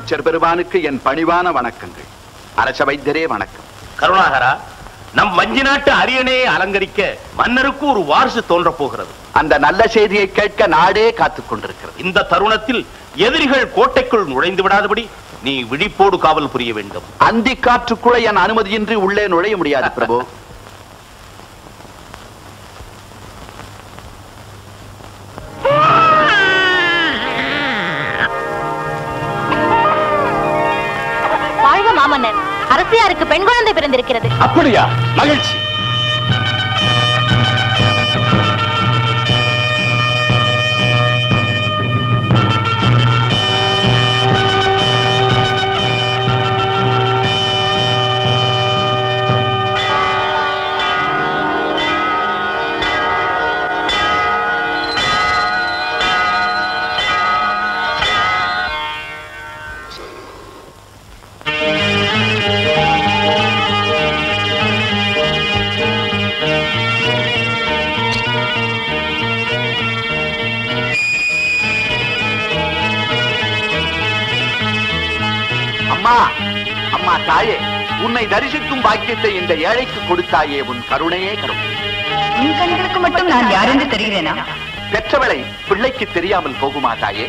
அமைச்சர் பெருமானுக்கு என் பணிவான வணக்கங்கள் அரச வைத்தியரே வணக்கம் கருணாகரா நம் வஞ்சி நாட்டு அரியணையை அலங்கரிக்க மன்னருக்கு ஒரு வாரிசு தோன்றப் போகிறது அந்த நல்ல செய்தியை கேட்க நாடே காத்துக் கொண்டிருக்கிறது இந்த தருணத்தில் எதிரிகள் கோட்டைக்குள் நுழைந்து விடாதபடி நீ விழிப்போடு காவல் புரிய வேண்டும் அந்தி காற்றுக்குள்ள என் அனுமதியின்றி உள்ளே நுழைய முடியாது பிரபு வாழ்க மாமன்னர் அரசியாருக்கு பெண் குழந்தை பிறந்திருக்கிறது அப்படியா மகிழ்ச்சி அம்மா அம்மா தாயே உன்னை தரிசிக்கும் பாக்கியத்தை இந்த ஏழைக்கு கொடுத்தாயே உன் கருணையே கருணை உன் கண்களுக்கு மட்டும் நான் யாரென்று தெரிகிறேனா பெற்றவளை பிள்ளைக்கு தெரியாமல் போகுமா தாயே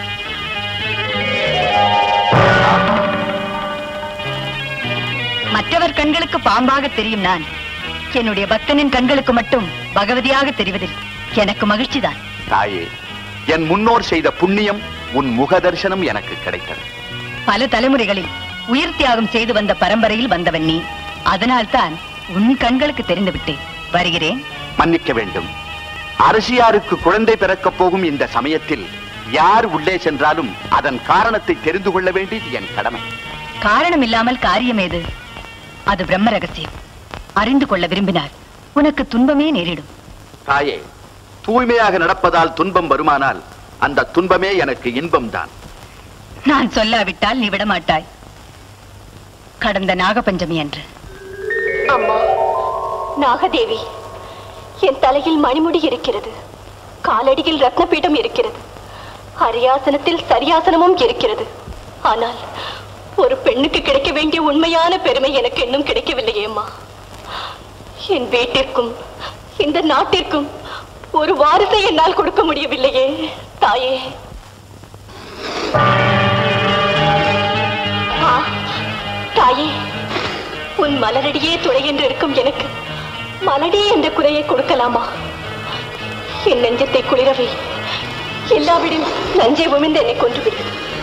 மற்றவர் கண்களுக்கு பாம்பாக தெரியும் நான் என்னுடைய பக்தனின் கண்களுக்கு மட்டும் பகவதியாக தெரிவதில் எனக்கு மகிழ்ச்சிதான் தாயே என் முன்னோர் செய்த புண்ணியம் உன் முக தரிசனம் எனக்கு கிடைத்தது பல தலைமுறைகளில் உயிர் தியாகம் செய்து வந்த பரம்பரையில் வந்தவன் நீ அதனால்தான் உன் கண்களுக்கு தெரிந்து விட்டேன் வருகிறேன் மன்னிக்க வேண்டும் அரசியாருக்கு குழந்தை பிறக்கப் போகும் இந்த சமயத்தில் யார் உள்ளே சென்றாலும் அதன் காரணத்தை தெரிந்து கொள்ள வேண்டியது என் கடமை காரணம் இல்லாமல் காரியம் ஏது அது பிரம்ம ரகசியம் அறிந்து கொள்ள விரும்பினார் உனக்கு துன்பமே நேரிடும் தாயே தூய்மையாக நடப்பதால் துன்பம் வருமானால் அந்த துன்பமே எனக்கு இன்பம்தான் நான் சொல்லாவிட்டால் நீ விடமாட்டாய் கடந்த நாகபஞ்சமி அன்று அம்மா நாகதேவி என் தலையில் மணிமுடி இருக்கிறது காலடியில் ரத்னபீடம் இருக்கிறது அரியாசனத்தில் சரியாசனமும் இருக்கிறது ஆனால் ஒரு பெண்ணுக்கு கிடைக்க வேண்டிய உண்மையான பெருமை எனக்கு இன்னும் கிடைக்கவில்லையே அம்மா என் வீட்டிற்கும் இந்த நாட்டிற்கும் ஒரு வாரிசை என்னால் கொடுக்க முடியவில்லையே தாயே ஆ, தாயே உன் மலரடியே துணை என்று இருக்கும் எனக்கு மலடி என்ற குறையை கொடுக்கலாமா என் நெஞ்சத்தை குளிரவே எல்லாவிடும் நஞ்சை உமிழ்ந்து என்னை கொன்றுவிடு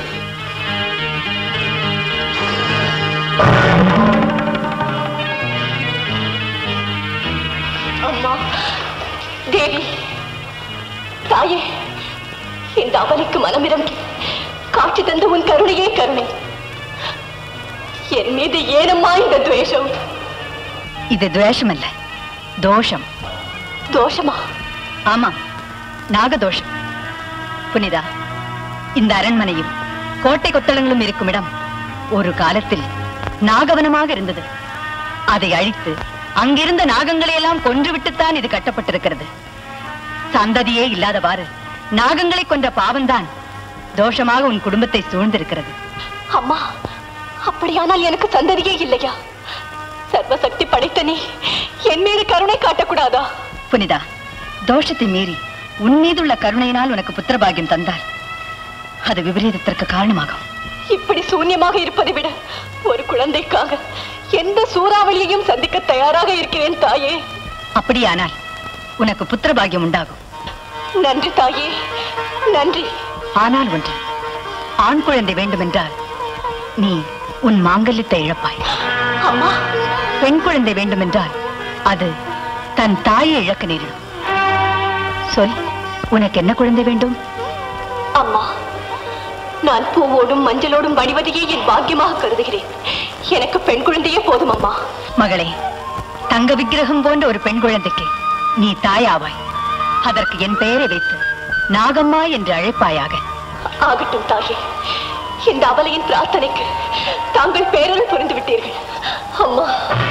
அம்மா தேவி தாயே இந்த அவனுக்கு மனமிறங்கி காட்சி தந்த உன் கருணையே கருணை என் மீது ஏனம்மா இந்த துவேஷம் இது துவேஷம் அல்ல தோஷம் தோஷமா ஆமாம் நாகதோஷம் புனிதா இந்த அரண்மனையும் கோட்டை கொத்தளங்களும் இருக்கும் இடம் ஒரு காலத்தில் நாகவனமாக இருந்தது அதை அழித்து அங்கிருந்த நாகங்களை எல்லாம் கொன்றுவிட்டுத்தான் இது கட்டப்பட்டிருக்கிறது சந்ததியே இல்லாதவாறு நாகங்களை கொன்ற பாவம்தான் தோஷமாக உன் குடும்பத்தை சூழ்ந்திருக்கிறது அம்மா அப்படியானால் எனக்கு சந்ததியே இல்லையா சர்வசக்தி படைத்த நீ என் மீது கருணை காட்டக்கூடாதா புனிதா தோஷத்தை மீறி உன் மீதுள்ள கருணையினால் உனக்கு புத்திரபாகியம் தந்தால் அது விபரீதத்திற்கு காரணமாகும் இப்படி சூன்யமாக இருப்பதை விட ஒரு குழந்தைக்காக எந்த சூறாவளியையும் சந்திக்க தயாராக இருக்கிறேன் தாயே அப்படியானால் உனக்கு புத்திரபாகியம் உண்டாகும் நன்றி தாயே நன்றி ஆனால் ஒன்று ஆண் குழந்தை வேண்டுமென்றால் நீ உன் மாங்கல்யத்தை இழப்பாய் அம்மா பெண் குழந்தை வேண்டுமென்றால் அது தன் தாயை இழக்க நேரிடும் சொல் உனக்கு என்ன குழந்தை வேண்டும் அம்மா நான் பூவோடும் மஞ்சளோடும் வடிவதையே என் பாக்கியமாக கருதுகிறேன் எனக்கு பெண் குழந்தையே போதும் அம்மா மகளே தங்க விக்கிரகம் போன்ற ஒரு பெண் குழந்தைக்கு நீ தாயாவாய் அதற்கு என் பெயரை வைத்து நாகம்மா என்று அழைப்பாயாக ஆகட்டும் தாயே இந்த அவலையின் பிரார்த்தனைக்கு தாங்கள் பேரல் புரிந்து விட்டீர்கள் அம்மா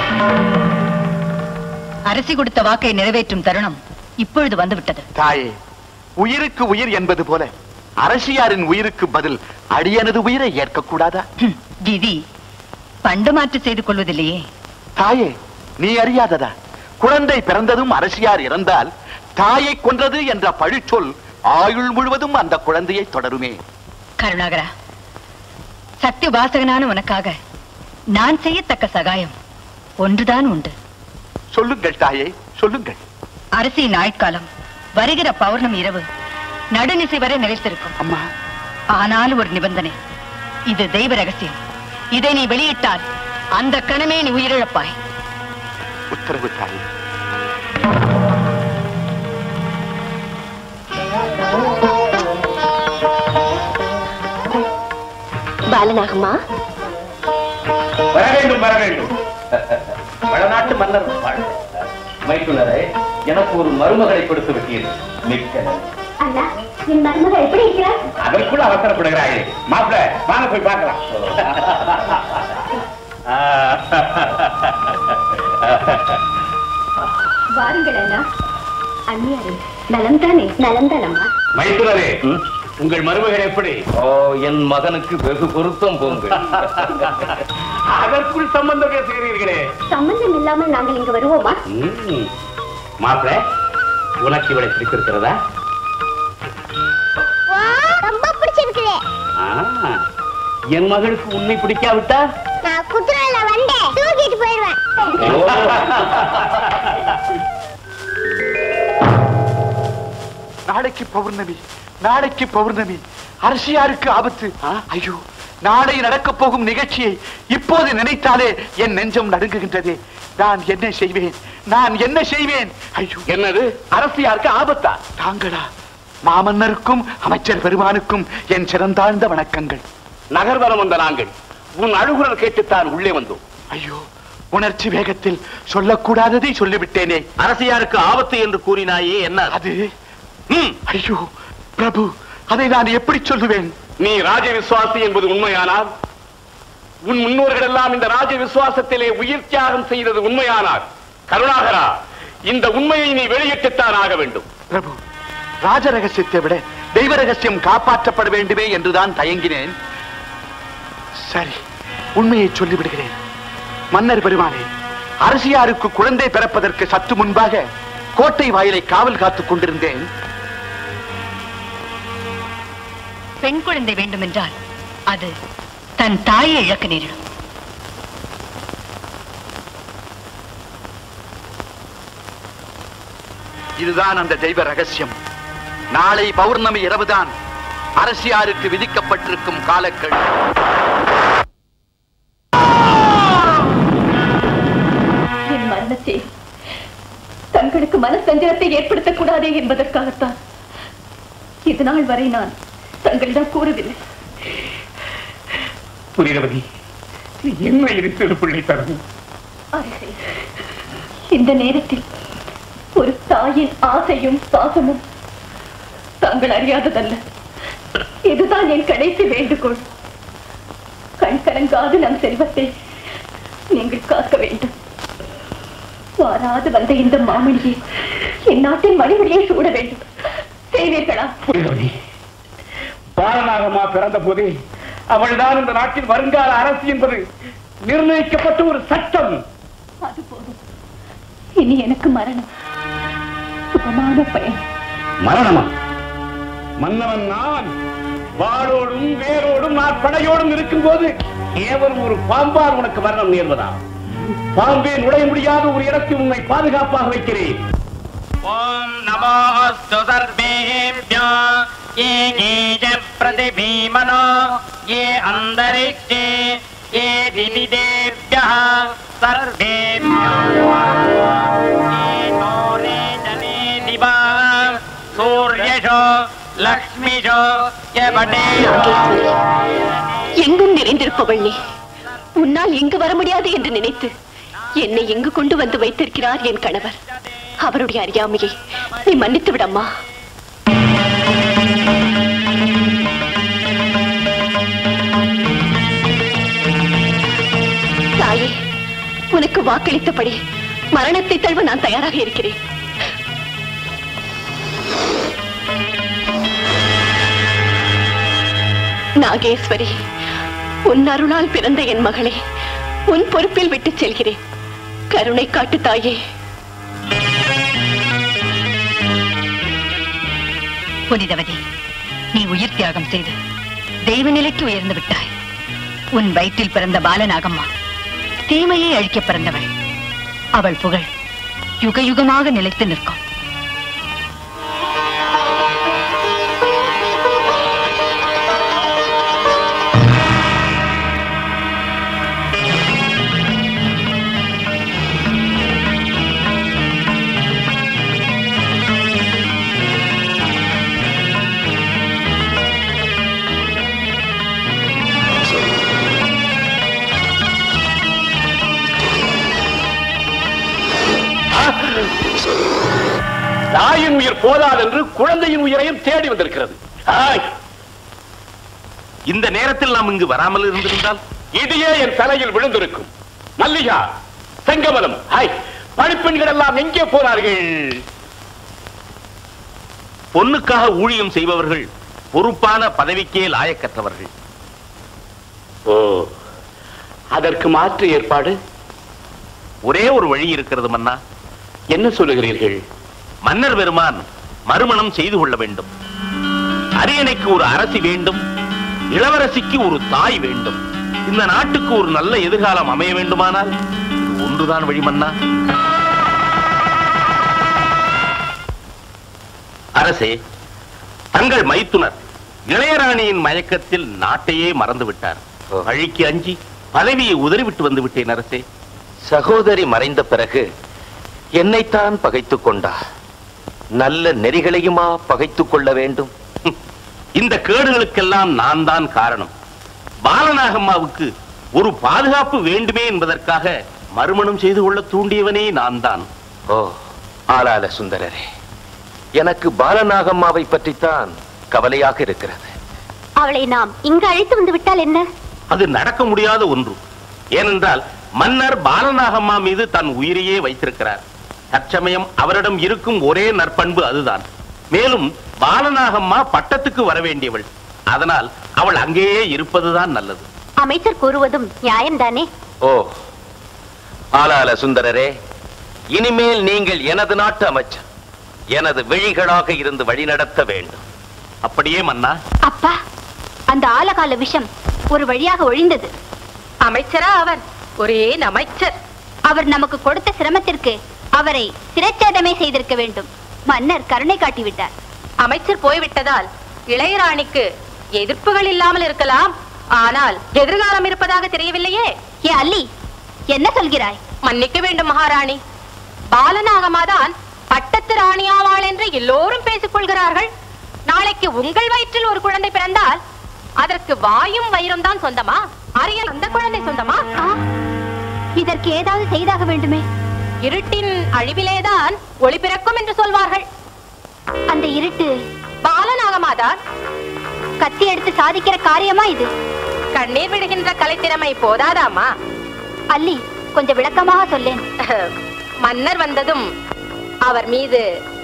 அரசி கொடுத்த வாக்கை நிறைவேற்றும் தருணம் இப்பொழுது வந்துவிட்டது தாயே உயிருக்கு உயிர் என்பது போல அரசியாரின் உயிருக்கு பதில் அடியனது உயிரை ஏற்கக்கூடாதா ஹம், விதி பண்டு மாற்று செய்து கொள்வதில்லையே தாயே நீ அறியாததா குழந்தை பிறந்ததும் அரசியார் இறந்தால் தாயை கொன்றது என்ற பழிச்சொல் ஆயுள் முழுவதும் அந்த குழந்தையை தொடருமே கருணாகரா சத்தியவாசகனான உனக்காக நான் செய்யத்தக்க சகாயம் ஒன்றுதான் உண்டு சொல்லுங்கள் தாயே சொல்லுங்கள் அரசியின் ஆயுட்காலம் வருகிற பௌர்ணமி இரவு நடுநிசை வரை நிலைத்திருக்கும் அம்மா ஆனால் ஒரு நிபந்தனை இது தெய்வ ரகசியம் இதை நீ வெளியிட்டால் அந்த கணமே நீ உயிரிழப்பாய் உத்தரவு தாயே பாலநாகம்மா வர வேண்டும் வர வேண்டும் வடநாட்டு மன்னர் வாழ்க. மைத்துனரே எனக்கு ஒரு மருமகளை கொடுத்து விட்டீர்கள் மிக்க நன்றி. அண்ணா என் மருமக எப்படி இருக்கிறார் அதற்குள்ள அவசரப்படுகிறாயே மாப்பிள வாங்க போய் பார்க்கலாம் வாருங்கள் அண்ணா அண்ணியாரே நலம் தானே நலம் தானம்மா மைத்துனரே உங்கள் மருமகள் எப்படி ஓ என் மகனுக்கு வெகு பொருத்தம் போங்க அதற்குள் சம்பந்தம் பேசுகிறீர்களே சம்பந்தம் இல்லாமல் நாங்கள் இங்கு வருவோமா ம். மாப்பிள உனக்கு இவளை பிடித்திருக்கிறதா ரொம்ப பிடிச்சிருக்குது ஆ, என் மகளுக்கு உன்னை பிடிக்காவிட்டா நான் குதிரையில வந்தேன் தூக்கிட்டு போயிடுவேன் நாளைக்கு பௌர்ணமி நாளைக்கு பௌர்ணமி அரசியாருக்கு ஆபத்து ஐயோ நாளை நடக்கப் போகும் நிகழ்ச்சியை இப்போது நினைத்தாலே என் நெஞ்சம் நடுங்குகின்றதே நான் என்ன செய்வேன் நான் என்ன செய்வேன் ஐயோ என்னது அரசியாருக்கு ஆபத்தா தாங்களா மாமன்னருக்கும் அமைச்சர் பெருமானுக்கும் என் சிறந்தாழ்ந்த வணக்கங்கள் நகர்வனம் வந்த நாங்கள் உன் அழுகுரல் கேட்டுத்தான் உள்ளே வந்தோம் ஐயோ உணர்ச்சி வேகத்தில் சொல்லக்கூடாததை சொல்லிவிட்டேனே அரசியாருக்கு ஆபத்து என்று கூறினாயே என்ன அது ஐயோ பிரபு அதை நான் எப்படி சொல்லுவேன் நீ ராஜ விசுவாசி என்பது உண்மையானால் உன் முன்னோர்கள் எல்லாம் இந்த ராஜ விசுவாசத்திலே உயிர் தியாகம் செய்தது உண்மையானால் கருணாகரா இந்த உண்மையை நீ வெளியிட்டுத்தான் ஆக வேண்டும் பிரபு ராஜ ரகசியத்தை விட தெய்வ ரகசியம் காப்பாற்றப்பட வேண்டுமே என்றுதான் தயங்கினேன் சரி உண்மையை சொல்லிவிடுகிறேன் மன்னர் பெருமானே அரசியாருக்கு குழந்தை பிறப்பதற்கு சற்று முன்பாக கோட்டை வாயிலை காவல் காத்துக் கொண்டிருந்தேன் பெண் குழந்தை வேண்டுமென்றால் அது தன் தாயை இழக்க நேரிடும் இதுதான் அந்த தெய்வ ரகசியம் நாளை பௌர்ணமி இரவுதான் அரசியாருக்கு விதிக்கப்பட்டிருக்கும் காலக்கெடு என் மரணத்தை தங்களுக்கு மனசஞ்சலத்தை ஏற்படுத்தக் கூடாதே என்பதற்காகத்தான் இது நாள் வரை நான் தங்களிடம் கூறவில்லை புரிகிறவதி என்ன இது சிறு பிள்ளைத்தனம் அரசே இந்த நேரத்தில் ஒரு தாயின் ஆசையும் பாசமும் தாங்கள் அறியாததல்ல இதுதான் என் கடைசி வேண்டுகோள் கண் கலங்காது நம் செல்வத்தை நீங்கள் காக்க வேண்டும் வாராது வந்த இந்த மாமணியை என் நாட்டின் மணிமணியை சூட வேண்டும் செய்வீர்களா புரிகிறவதி பாலநாகமா பிறந்த போதே அவள்தான் இந்த நாட்டின் வருங்கால அரசு என்பது நிர்ணயிக்கப்பட்ட ஒரு சட்டம் அது போதும் இனி எனக்கு மரணம் சுகமான பயணம் மரணமா மன்னவன் நான் வாளோடும் வேரோடும் நான் படையோடும் இருக்கும் போது கேவலம் ஒரு பாம்பால் உனக்கு மரணம் நேர்வதா பாம்பே நுழைய முடியாத ஒரு இடத்தில் உன்னை பாதுகாப்பாக வைக்கிறேன் ஓம் நமோஸ்து சர்வேभ्यो ये गीज प्रतिभीमनो ये अन्तरिक्षे ये दिविदेभ्यः सर्वेभ्यो ये नोरे जले दिवा सूर्यशो लक्ष्मीशो यवटेशो எங்கும் நிறைந்திருப்பவள் நீ உன்னால் இங்கு வர முடியாது என்று நினைத்து என்னை எங்கு கொண்டு வந்து வைத்திருக்கிறார் என் கணவர் அவருடைய அறியாமையை நீ மன்னித்து விடம்மா தாயே உனக்கு வாக்களித்தபடி மரணத்தை தழுவ நான் தயாராக இருக்கிறேன் நாகேஸ்வரி உன் அருளால் பிறந்த என் மகளே உன் பொறுப்பில் விட்டுச் செல்கிறேன் கருணை காட்டு தாயே புனிதவதி நீ உயிர் தியாகம் செய்து தெய்வ நிலைக்கு உயர்ந்து விட்டாய் உன் வயிற்றில் பிறந்த பாலநாகம்மா தீமையை அழிக்க பிறந்தவள் அவள் புகழ் யுக யுகமாக நிலைத்து நிற்கும் தாயின் உயிர் போதாதென்று குழந்தையின் உயிரையும் தேடி வந்திருக்கிறது ஆய், இந்த நேரத்தில் நாம் இங்கு வராமல் இருந்திருந்தால் இடியே என் தலையில் விழுந்திருக்கும் மல்லிகா செங்கமலம் ஹாய் பணிப்பெண்கள் எல்லாம் எங்கே போனார்கள் பொண்ணுக்காக ஊழியம் செய்பவர்கள் பொறுப்பான பதவிக்கே லாயக்கற்றவர்கள் ஓ அதற்கு மாற்று ஏற்பாடு ஒரே ஒரு வழி இருக்கிறது மன்னா என்ன சொல்லுகிறீர்கள் மன்னர் பெருமான் மறுமணம் செய்து கொள்ள வேண்டும் அரியணைக்கு ஒரு அரசி வேண்டும் இளவரசிக்கு ஒரு தாய் வேண்டும் இந்த நாட்டுக்கு ஒரு நல்ல எதிர்காலம் அமைய வேண்டுமானால் இது ஒன்றுதான் வழி மன்னா அரசே தங்கள் மைத்துனர் இளையராணியின் மயக்கத்தில் நாட்டையே மறந்து விட்டார் வழிக்கு அஞ்சி பதவியை உதறிவிட்டு வந்து விட்டேன் அரசே சகோதரி மறைந்த பிறகு என்னைத்தான் பகைத்துக் கொண்டா நல்ல நெறிகளையுமா பகைத்துக் கொள்ள வேண்டும் இந்த கேடுகளுக்கெல்லாம் நான் தான் காரணம் பாலநாகம்மாவுக்கு ஒரு பாதுகாப்பு வேண்டுமே என்பதற்காக மறுமணம் செய்து கொள்ள தூண்டியவனே நான் தான் ஓ ஆளால சுந்தரரே எனக்கு பாலநாகம்மாவை பற்றித்தான் கவலையாக இருக்கிறது அவளை நாம் இங்கு அழைத்து வந்து விட்டால் என்ன அது நடக்க முடியாத ஒன்று ஏனென்றால் மன்னர் பாலநாகம்மா மீது தன் உயிரையே வைத்திருக்கிறார் தற்சமயம் அவரிடம் இருக்கும் ஒரே நற்பண்பு அதுதான் மேலும் பாலநாகம்மா பட்டத்துக்கு வர வேண்டியவள் அதனால் அவள் அங்கேயே இருப்பதுதான் நல்லது அமைச்சர் கூறுவதும் நியாயம்தானே ஓ ஆளால சுந்தரரே இனிமேல் நீங்கள் எனது நாட்டு அமைச்சர் எனது விழிகளாக இருந்து வழிநடத்த வேண்டும் அப்படியே மன்னா அப்பா அந்த ஆலகால விஷம் ஒரு வழியாக ஒழிந்தது அமைச்சரா அவர் ஒரே அமைச்சர் அவர் நமக்கு கொடுத்த சிரமத்திற்கு அவரை சிறைச்சேதமே செய்திருக்க வேண்டும் மன்னர் கருணை காட்டிவிட்டார் அமைச்சர் போய்விட்டதால் இளையராணிக்கு எதிர்ப்புகள் இல்லாமல் இருக்கலாம் ஆனால் எதிர்காலம் இருப்பதாக தெரியவில்லையே ஏ அல்லி என்ன சொல்கிறாய் மன்னிக்க வேண்டும் மகாராணி பாலநாகமாதான் பட்டத்து ராணியாவாள் என்று எல்லோரும் பேசிக் கொள்கிறார்கள் நாளைக்கு உங்கள் வயிற்றில் ஒரு குழந்தை பிறந்தால் அதற்கு வாயும் வயிறும் தான் சொந்தமா அரியல் அந்த குழந்தை சொந்தமா ஆ, இதற்கு ஏதாவது செய்தாக வேண்டுமே இருட்டின் அழிவிலேதான் ஒளி பிறக்கும் என்று சொல்வார்கள் அந்த இருட்டு பாலநாகமாதான் கத்தி எடுத்து சாதிக்கிற காரியமா இது கண்ணீர் விடுகின்ற கலைத்திறமை போதாதாமா அல்லி கொஞ்சம் விளக்கமாக சொல்லேன் மன்னர் வந்ததும் அவர் மீது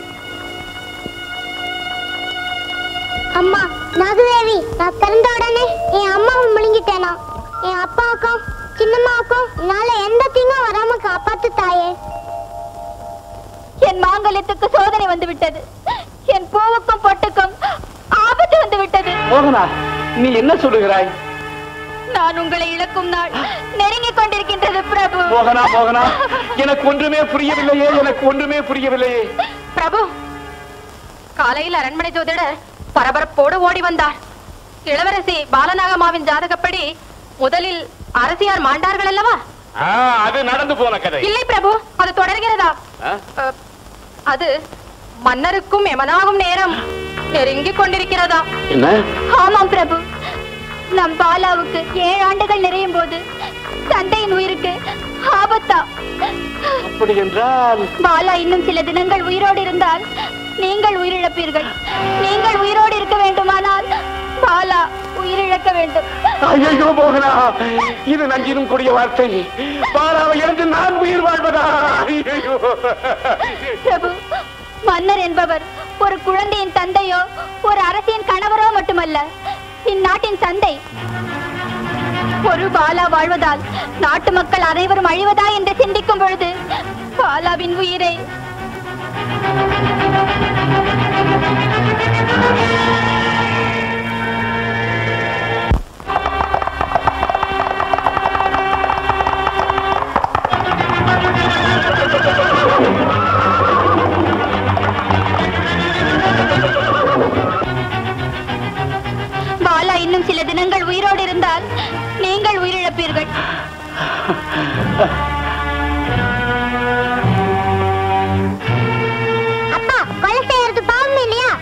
அம்மா நாகதேவி நான் பிறந்த உடனே என் அம்மாவை முழுங்கிட்டேனா என் அப்பாவுக்கும் சின்னம்மாவுக்கும் என்னால எந்த தீங்கும் வராம காப்பாத்து தாயே என் மாங்கல்யத்துக்கு சோதனை வந்து விட்டது என் பூவுக்கும் பொட்டுக்கும் ஆபத்து வந்து விட்டது மோகனா நீ என்ன சொல்லுகிறாய் நான் உங்களை இழக்கும் நாள் நெருங்கிக் கொண்டிருக்கின்றது பிரபு மோகனா மோகனா எனக்கு ஒன்றுமே புரியவில்லையே எனக்கு ஒன்றுமே புரியவில்லையே பிரபு காலையில் அரண்மனை ஜோதிடர் பரபரப்போடு ஓடி வந்தார் இளவரசி பாலநாகமாவின் ஜாதகப்படி முதலில் அரசியார் மாண்டார்கள் அல்லவா ஆ, அது நடந்து போன கதை இல்லை பிரபு அது தொடர்கிறதா ஆ? அ, அது மன்னருக்கும் எமனாகும் நேரம் நெருங்கிக் கொண்டிருக்கிறதா என்ன ஆமாம் பிரபு நம் பாலாவுக்கு ஏழு ஆண்டுகள் நிறையும் போது தந்தையின் உயிருக்கு ஆபத்தா அப்படி என்றால் பாலா இன்னும் சில தினங்கள் உயிரோடு இருந்தால் நீங்கள் உயிரிழப்பீர்கள் நீங்கள் உயிரோடு இருக்க வேண்டுமானால் பாலா உயிரிழக்க வேண்டும் ஐயோ மோகனா இது நஞ்சினும் கூடிய வார்த்தை பாராவை இழந்து நான் உயிர் வாழ்வதா ஐயையோ. பிரபு மன்னர் என்பவர் ஒரு குழந்தையின் தந்தையோ ஒரு அரசியின் கணவரோ மட்டுமல்ல இந்நாட்டின் தந்தை ஒரு பாலா வாழ்வதால் நாட்டு மக்கள் அனைவரும் அழிவதா என்று சிந்திக்கும் பொழுது பாலாவின் உயிரை பாலா இன்னும் சில தினங்கள் உயிரோடு இருந்தால் நீங்கள் உயிரிழப்பீர்கள் அப்பா கொலை செய்யறது பாவம் இல்லையா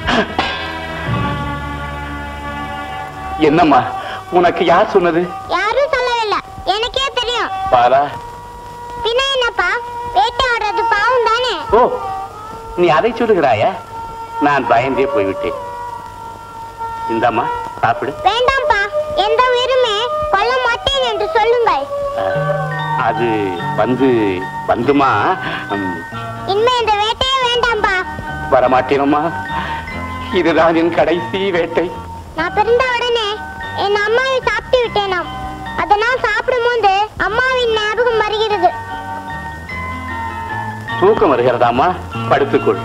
என்னம்மா உனக்கு யார் சொன்னது யாரும் சொல்லவில்லை எனக்கே தெரியும் பாலா பின்ன என்னப்பா வேட்டையாடுறது பாவம் தானே ஓ நீ அதை சொல்லுகிறாயா நான் பயந்தே போய்விட்டேன் இந்தாம்மா சாப்பிடு வேண்டாம்ப்பா எந்த உயிருமே கொல்ல மாட்டேன் என்று சொல்லுங்கள் அது வந்து வந்துமா ம், இனிமே இந்த வேட்டையே வேண்டாம்ப்பா வரமாட்டேனம்மா இதுதான் என் கடைசி வேட்டை நான் பிறந்த உடனே என் அம்மாவை சாப்பிட்டு விட்டேனாம் அதனால் சாப்பிடும்போது அம்மாவின் ஞாபகம் வருகிறது தூக்கம் வருகிறதாம்மா படுத்துக்கொள்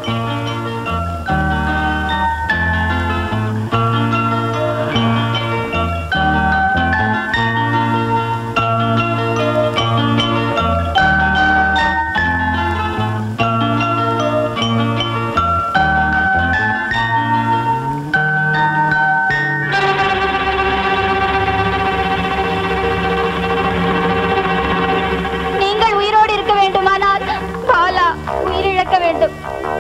நீங்கள் உயிரோடு இருக்க வேண்டுமானால் பாலா உயிரிழக்க வேண்டும்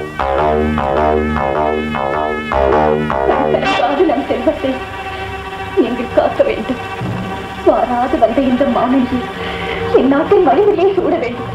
நம் செல்வத்தை நீங்கள் காக்க வேண்டும் வாராது வந்த இந்த மாமனியை என் நாட்டின் வழிவிலே சூட வேண்டும்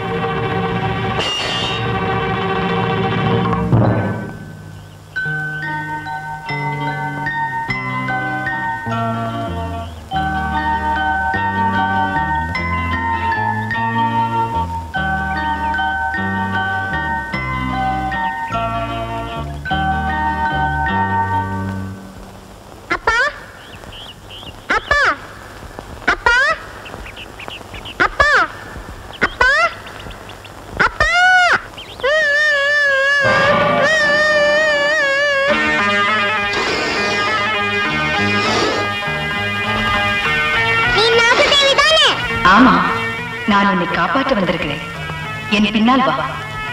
அப்பா அப்பா அப்பா அப்பா அப்பா அப்பா நீ நாகதேவி தானே ஆமா நான் உன்னை காப்பாற்ற வந்திருக்கிறேன் என் பின்னால் வா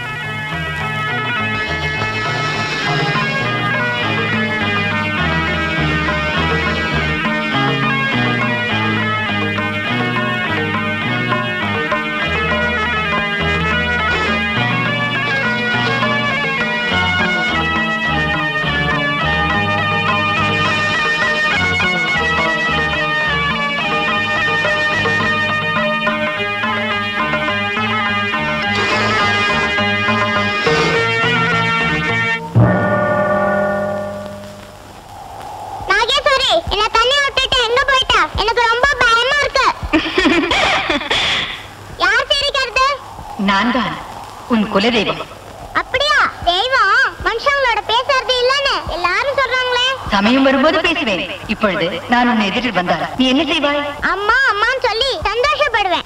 நாகேஸ்வரி என்ன தண்ணி விட்டுட்டு எங்க போயிட்ட எனக்கு ரொம்ப பயமா இருக்கு யார் சிரிக்கிறது நான் தான் உன் குலதெய்வம் அப்படியா தெய்வம் மனுஷங்களோட பேசுறது இல்லன்னு எல்லாரும் சொல்றாங்களே சமயம் வரும்போது பேசுவேன் இப்பொழுது நான் உன்னை எதிரில் வந்தால் நீ என்ன செய்வாய் அம்மா அம்மான்னு சொல்லி சந்தோஷப்படுவேன்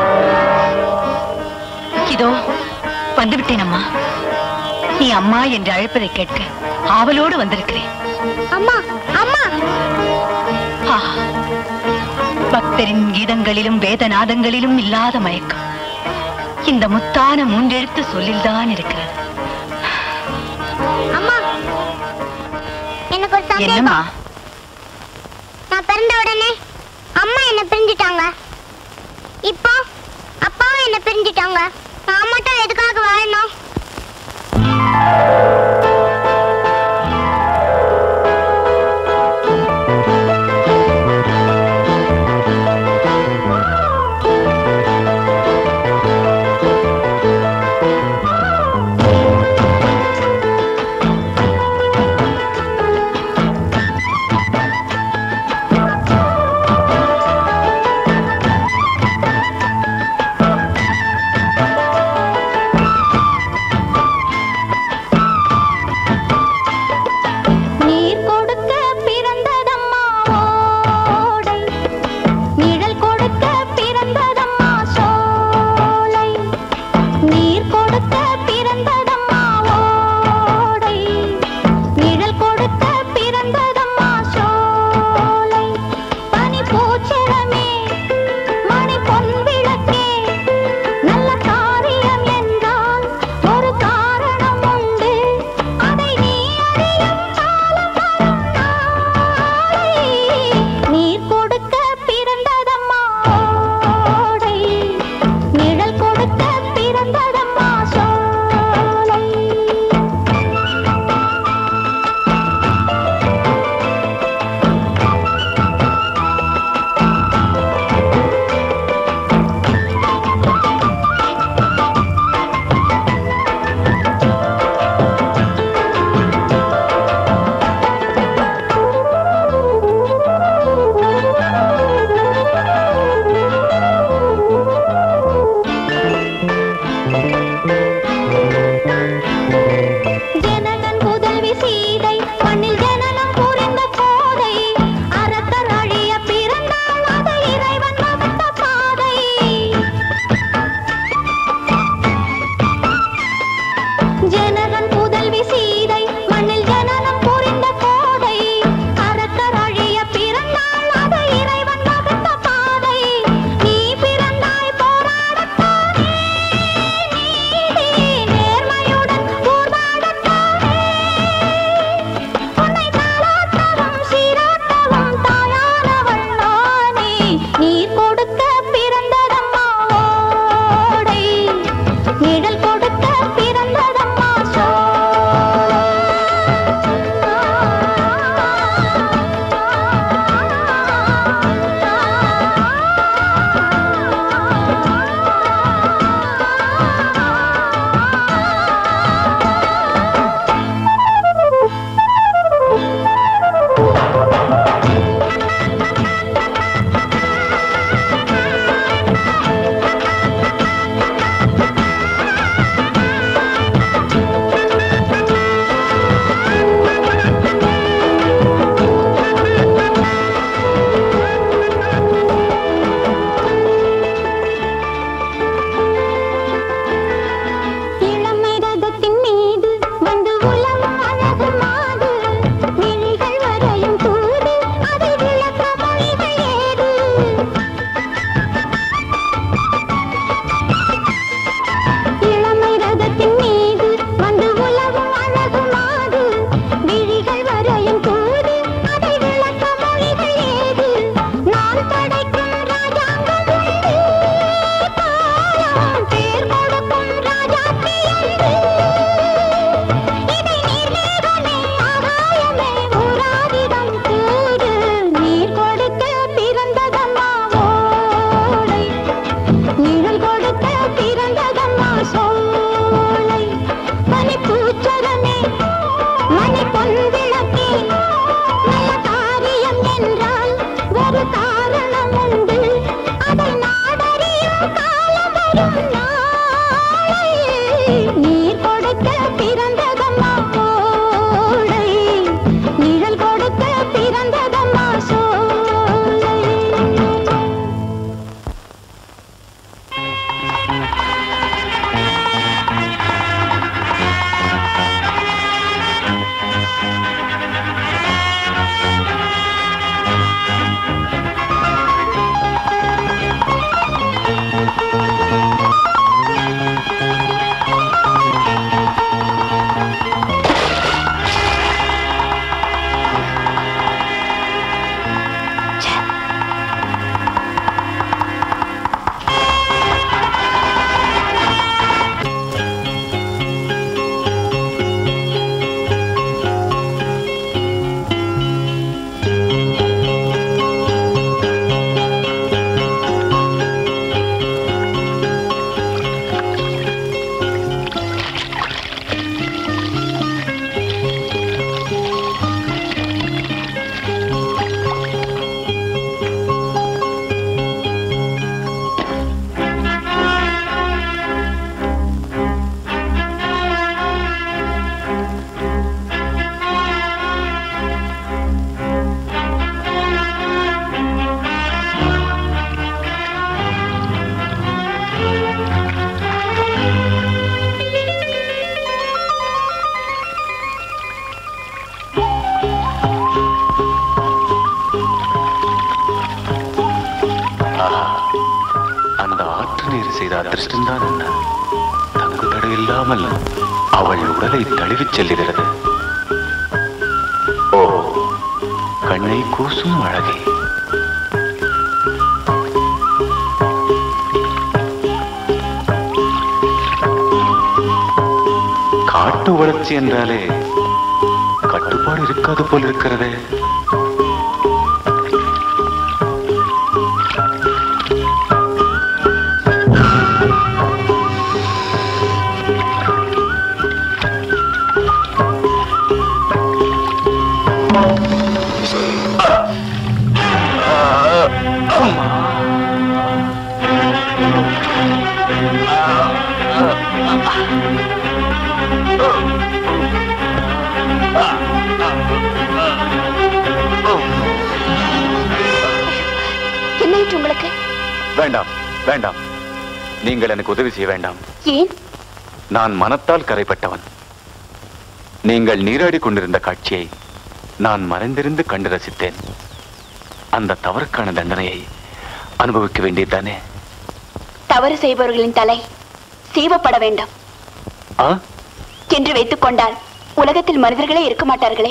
இதோ வந்துவிட்டேன் அம்மா நீ அம்மா என்று அழைப்பதை கேட்க ஆவலோடு வந்திருக்கிறேன் அம்மா அம்மா ஆ, பக்தரின் கீதங்களிலும் வேதநாதங்களிலும் இல்லாத மயக்கம் இந்த முத்தான மூன்றெழுத்து சொல்லில்தான் இருக்கிறது அம்மா எனக்கு ஒரு என்னம்மா சந்தேகம் நான் பிறந்த உடனே அம்மா என்ன பிரிஞ்சிட்டாங்க இப்போ அப்பாவும் என்ன பிரிஞ்சிட்டாங்க நான் மட்டும் எதுக்காக வாழணும் ஜனகன் புதல்வி சீதை மண்ணில் ஜனனம் புரிந்த கோதை அரக்கர் அழிய பிறந்தாள் அது இறைவன் வகுத்த பாதை நீ பிறந்தாய் போராடத்தானே நீதி நேர்மையுடன் போராடத்தானே உன்னை தாளாட்டவும் சீராட்டவும் தாயானவள் நானே நீர் கொடுக்க பிறந்ததம்மா ஓடை நிழல் கொடுக்க பிறந்ததம்மா இளமை ரதத்தின் மீது வந்து உலவும் அழகு மாது விழிகள் வரையும் தூது அதை விளக்க மொழிகள் ஏது இளமை ரதத்தின் மீது வந்து உலவும் அழகு மாது விழிகள் வரையும் தூது அதை விளக்க மொழிகள் ஏது நான் படைக்கும் ராஜாங்கம் உண்டு காலம் பேர் கொடுக்கும் ராஜாத்தி அன்று இதை நீர்மேகமே ஆகாயமே ஊராதிடம் தூது நீர் கொடுக்க பிறந்ததம்மா ஓடை நிழல் கொடுக்க பிறந்ததம்மா சோலை பனி பூச்சரமே மணி பொன்விளக்கே நல்ல காரியம் என்றால் ஒரு காரணம் உண்டு அதை நாடறியும் காலம் வரும் நாளை நீர் கொடுக்க பிறந்ததம்மா கோடை நிழல் கொடுக்க பிறந்ததம்மா சோலை அந்த ஆற்று நீர் செய்த அதிர்ஷ்டம்தான் என்ன தங்கு தடை இல்லாமல் அவள் உடலை தழுவிச் செல்லுகிறது ஓ கண்ணை கூசும் அழகே காட்டு வளர்ச்சி என்றாலே கட்டுப்பாடு இருக்காது போல் இருக்கிறதே என்னாயிற்று உங்களுக்கு வேண்டாம் வேண்டாம் நீங்கள் எனக்கு உதவி செய்ய வேண்டாம் ஏன் நான் மனத்தால் கரைப்பட்டவன் நீங்கள் நீராடி கொண்டிருந்த காட்சியை நான் மறைந்திருந்து கண்டு ரசித்தேன் அந்த தவறுக்கான தண்டனையை அனுபவிக்க வேண்டியதுதானே தவறு செய்பவர்களின் தலை சீவப்பட வேண்டும் ஆ என்று வைத்துக் கொண்டால் உலகத்தில் மனிதர்களே இருக்க மாட்டார்களே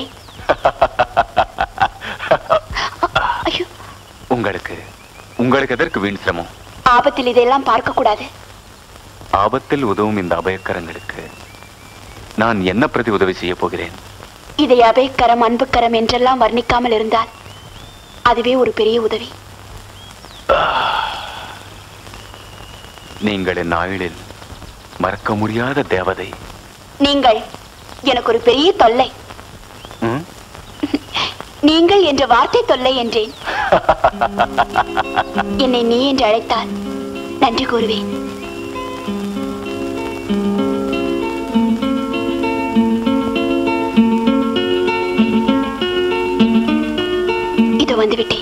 ஐயோ உங்களுக்கு உங்களுக்கு எதற்கு வீண் சிரமம் ஆபத்தில் இதையெல்லாம் பார்க்க கூடாது ஆபத்தில் உதவும் இந்த அபயக்கரங்களுக்கு நான் என்ன பிரதி உதவி செய்ய போகிறேன் இதை அபயக்கரம் அன்புக்கரம் என்றெல்லாம் வர்ணிக்காமல் இருந்தால் அதுவே ஒரு பெரிய உதவி நீங்கள் என் ஆயுளில் மறக்க முடியாத தேவதை நீங்கள் எனக்கு ஒரு பெரிய தொல்லை ம்? நீங்கள் என்ற வார்த்தை தொல்லை என்றேன் என்னை நீ என்று அழைத்தால் நன்றி கூறுவேன் இதோ வந்துவிட்டேன்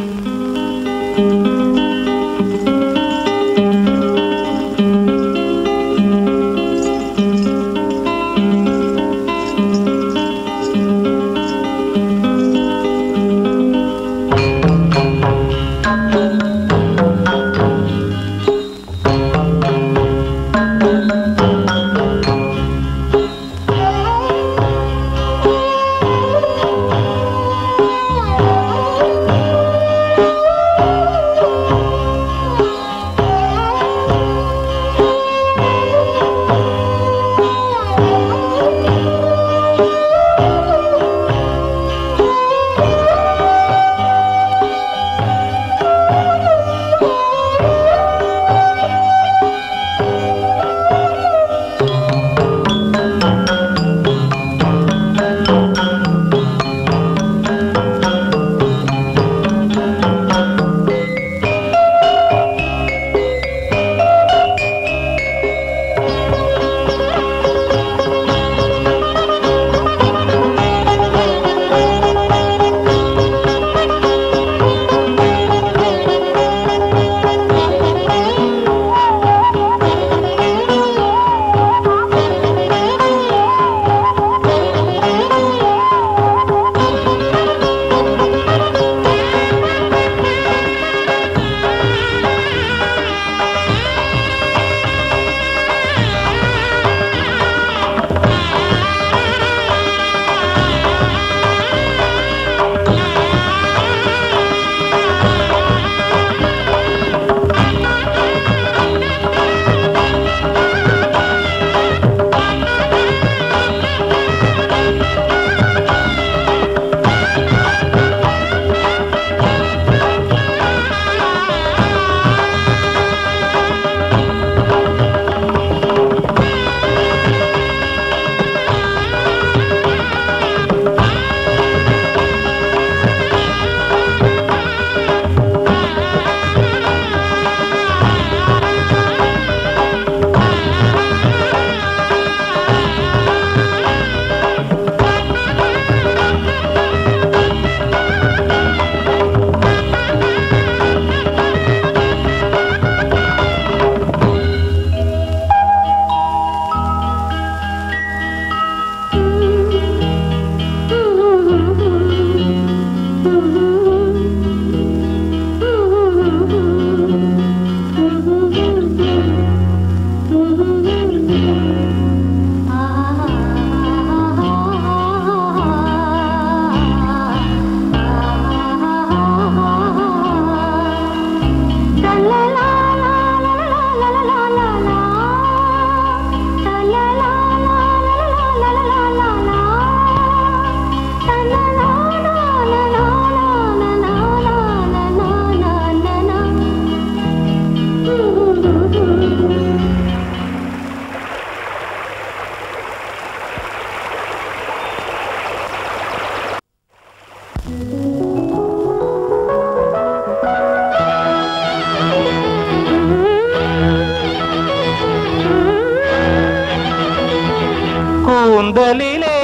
கூந்தலிலே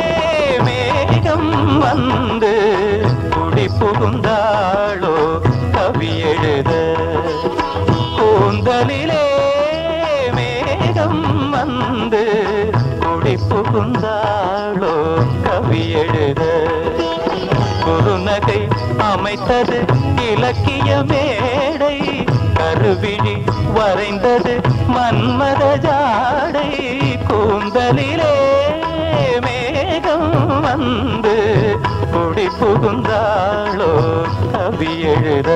மேகம் வந்து குடி புகுந்தாளோ கவி எழுத கூந்தலிலே மேகம் வந்து குடி குடி புகுந்தாளோ கவி எழுத குறுநகை அமைத்தது இலக்கிய மேடை கருவிழி வரைந்தது மன்மத ஜாடை கூந்தலிலே மேகம் வந்து குடி புகுந்தாளோ கவி எழுத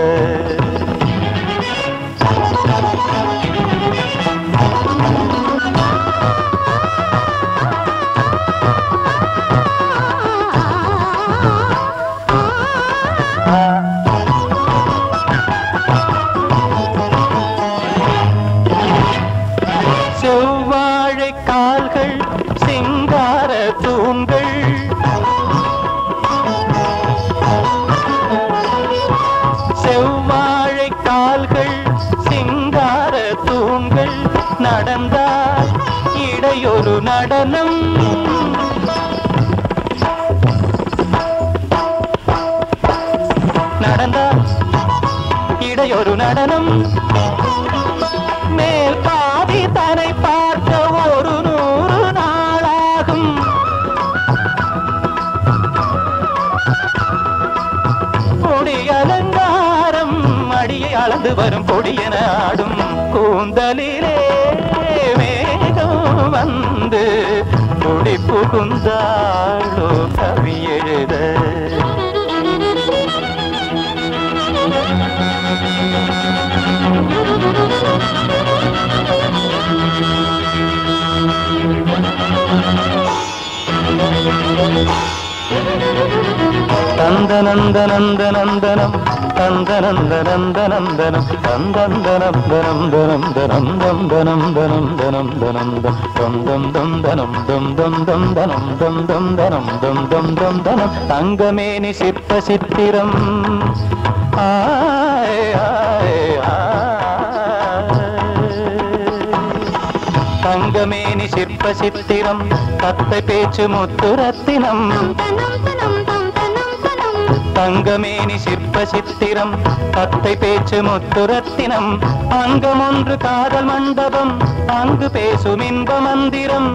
செவ்வாழை கால்கள் சிங்கார தூண்கள் செவ்வாழை கால்கள் சிங்கார தூண்கள் நடந்தால் இடையொரு நடனம் நடந்தால் இடையொரு நடனம் மேல் பாதி தனை பார்க்க ஒரு நூறு நாளாகும் பொடி அலங்காரம் அடியை அளந்து வரும் பொடியன ஆடும் கூந்தலிலே மேகம் வந்து குடி புகுந்தாளோ கவி எழுத நந்த நந்த நந்தனம் நந்த நந்த நந்த நந்தனம் நந்தந்தனம் தனம் தனம் தனம் தம் தனம் தனம் தனம் தனம் தம் தம் தம் தனம் தம் தம் தம் தனம் தம் தம் தனம் தம் தம் தம் தனம் தங்கமேனி சிற்ப சித்திரம் ஆய் ஆய் ஆய் தங்கமேனி சிற்ப சித்திரம் கத்தை பேச்சு முத்து ரத்தினம் தங்கமேனி சிற்ப சித்திரம் கத்தை பேச்சு முத்து ரத்தினம் அங்கம் ஒன்று காதல் மண்டபம் அங்கு பேசும் இன்ப மந்திரம்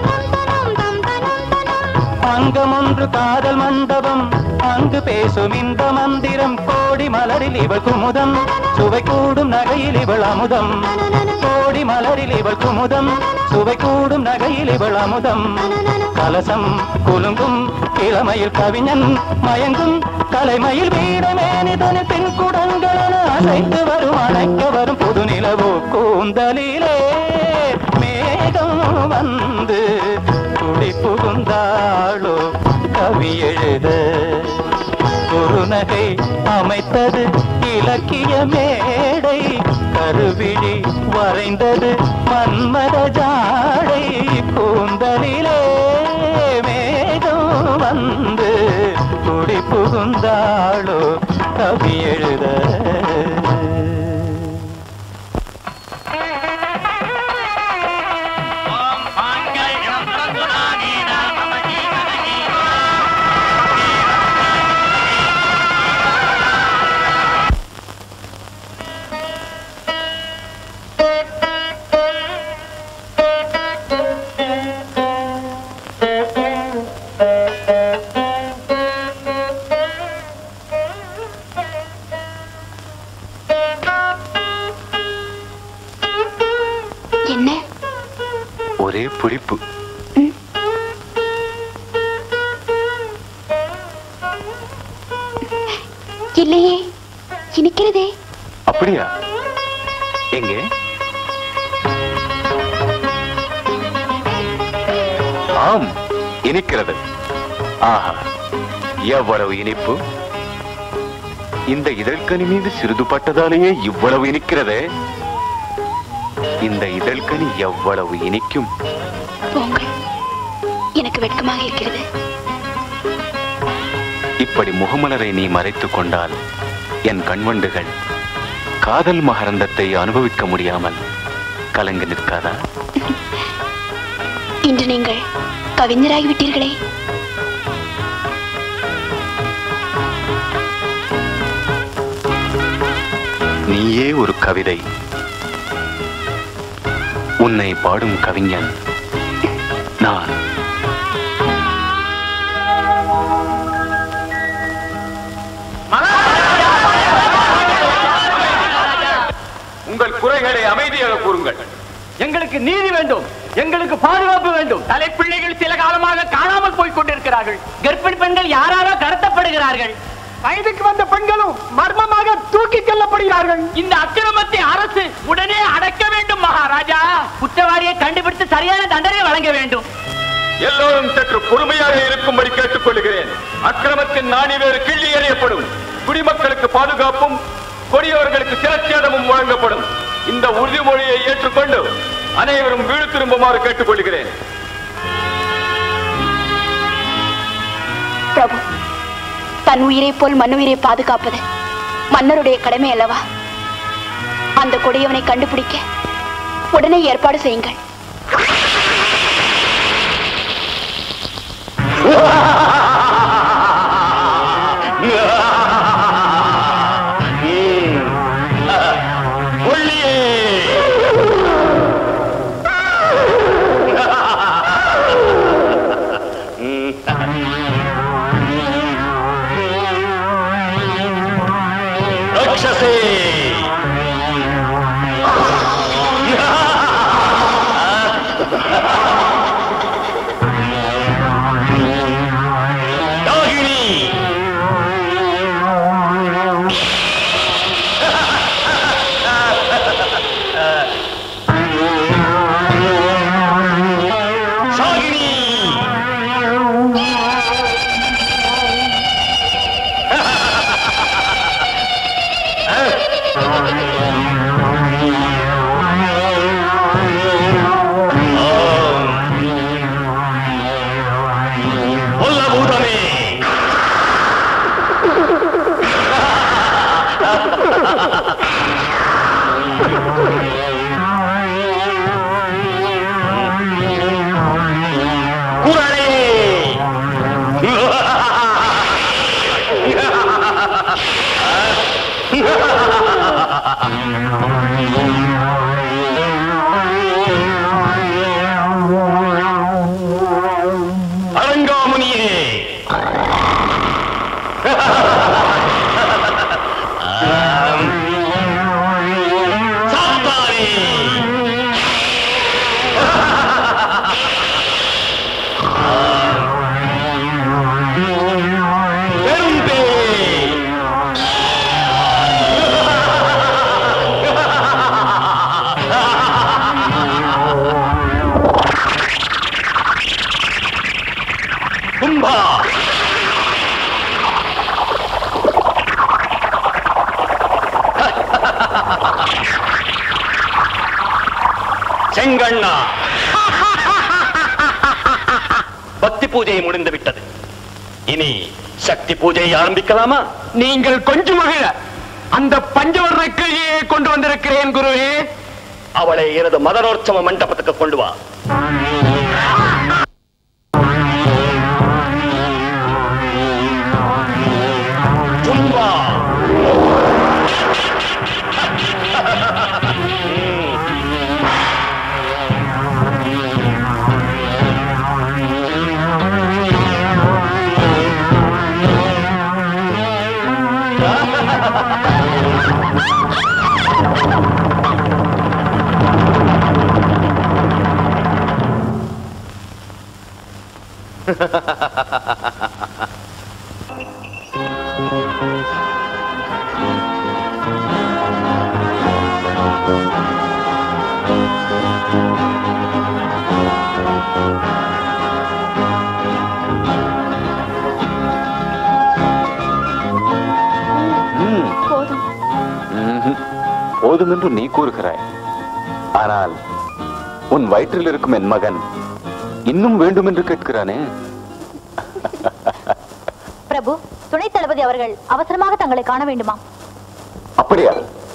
அங்கம் ஒன்று காதல் மண்டபம் அங்கு பேசும் இன்ப மந்திரம் கோடி மலரில் இவள் குமுதம் சுவை கூடும் நகையில் இவள் அமுதம் கோடி மலரில் இவள் குமுதம் சுவை கூடும் நகையில் இவள் அமுதம் கலசம் குலுங்கும் இளமையில் கவிஞன் மயங்கும் கலைமயில் வீரமேனிதனு பின் குடங்களென அசைத்து வரும் அணைக்க வரும் புது நிலவோ கூந்தலிலே மேகம் வந்து குடி புகுந்தாளோ கவி எழுத குறுநகை அமைத்தது இலக்கிய மேடை கருவிழி வரைந்தது மன்மத ஜாடை கூந்தலிலே மேகம் வந்து குடி புகுந்தாளோ கவி எழுத என்ன ஒரே புளிப்பு இல்லையே இனிக்கிறதே அப்படியா எங்கே ஆம் இனிக்கிறது ஆஹா எவ்வளவு இனிப்பு இந்த இதழ்கனி மீது சிறிது பட்டதாலேயே இவ்வளவு இனிக்கிறதே இந்த இதழ்கனி எவ்வளவு இனிக்கும் போங்கள் எனக்கு வெட்கமாக இருக்கிறது இப்படி முகமலரை நீ மறைத்துக் கொண்டால் என் கண்வண்டுகள் காதல் மகரந்தத்தை அனுபவிக்க முடியாமல் கலங்கி நிற்காதா இன்று நீங்கள் கவிஞராகி விட்டீர்களே நீயே ஒரு கவிதை உன்னை பாடும் கவிஞன் நான் வேண்டும் எங்களுக்கு பாதுகாப்பு வேண்டும் தலைப்பிள்ளைகள் சில காலமாக காணாமல் போய் கொண்டிருக்கிறார்கள் கர்ப்பிணி பெண்கள் யாராரோ கடத்தப்படுகிறார்கள் வயதுக்கு வந்த பெண்களும் மர்மமாக தூக்கி செல்லப்படுகிறார்கள் இந்த அக்கிரமத்தை அரசு உடனே அடக்க வேண்டும் மகாராஜா குற்றவாளியை கண்டுபிடித்து சரியான தண்டனை வழங்க வேண்டும் எல்லோரும் சற்று பொறுமையாக இருக்கும்படி கேட்டுக் கொள்கிறேன் அக்கிரமத்தின் நாணி வேறு கிள்ளி எறியப்படும் குடிமக்களுக்கு பாதுகாப்பும் கொடியவர்களுக்கு சிரச்சேதமும் வழங்கப்படும் இந்த உறுதிமொழியை ஏற்றுக்கொண்டு அனைவரும் வீடு திரும்புமாறு கேட்டுக் கொள்கிறேன் பிரபு தன் உயிரை போல் மண்ணுயிரை பாதுகாப்பது மன்னருடைய கடமை அல்லவா அந்த கொடியவனை கண்டுபிடிக்க உடனே ஏற்பாடு செய்யுங்கள் ராட்சசே அரங்காமுனியே சாத்தானே பெரும்பே கும்பா செங்கண்ணா பக்தி பூஜை முடிந்து விட்டது இனி சக்தி பூஜையை ஆரம்பிக்கலாமா நீங்கள் கொஞ்சம் மகிழ அந்த பஞ்சவர்ண கிளியை கொண்டு வந்திருக்கிறேன் குருவே அவளை எனது மதனோற்சவ மண்டபத்துக்கு கொண்டு வா சும்பா போதும் ம்ஹும். போதும் என்று நீ கூறுகிறாய் ஆனால் உன் வயிற்றில் இருக்கும் என் மகன் இன்னும் வேண்டும் என்று கேட்கிறானே பிரபு துணைத் தளபதி அவர்கள் அவசரமாக தங்களை காண வேண்டுமா அப்படியா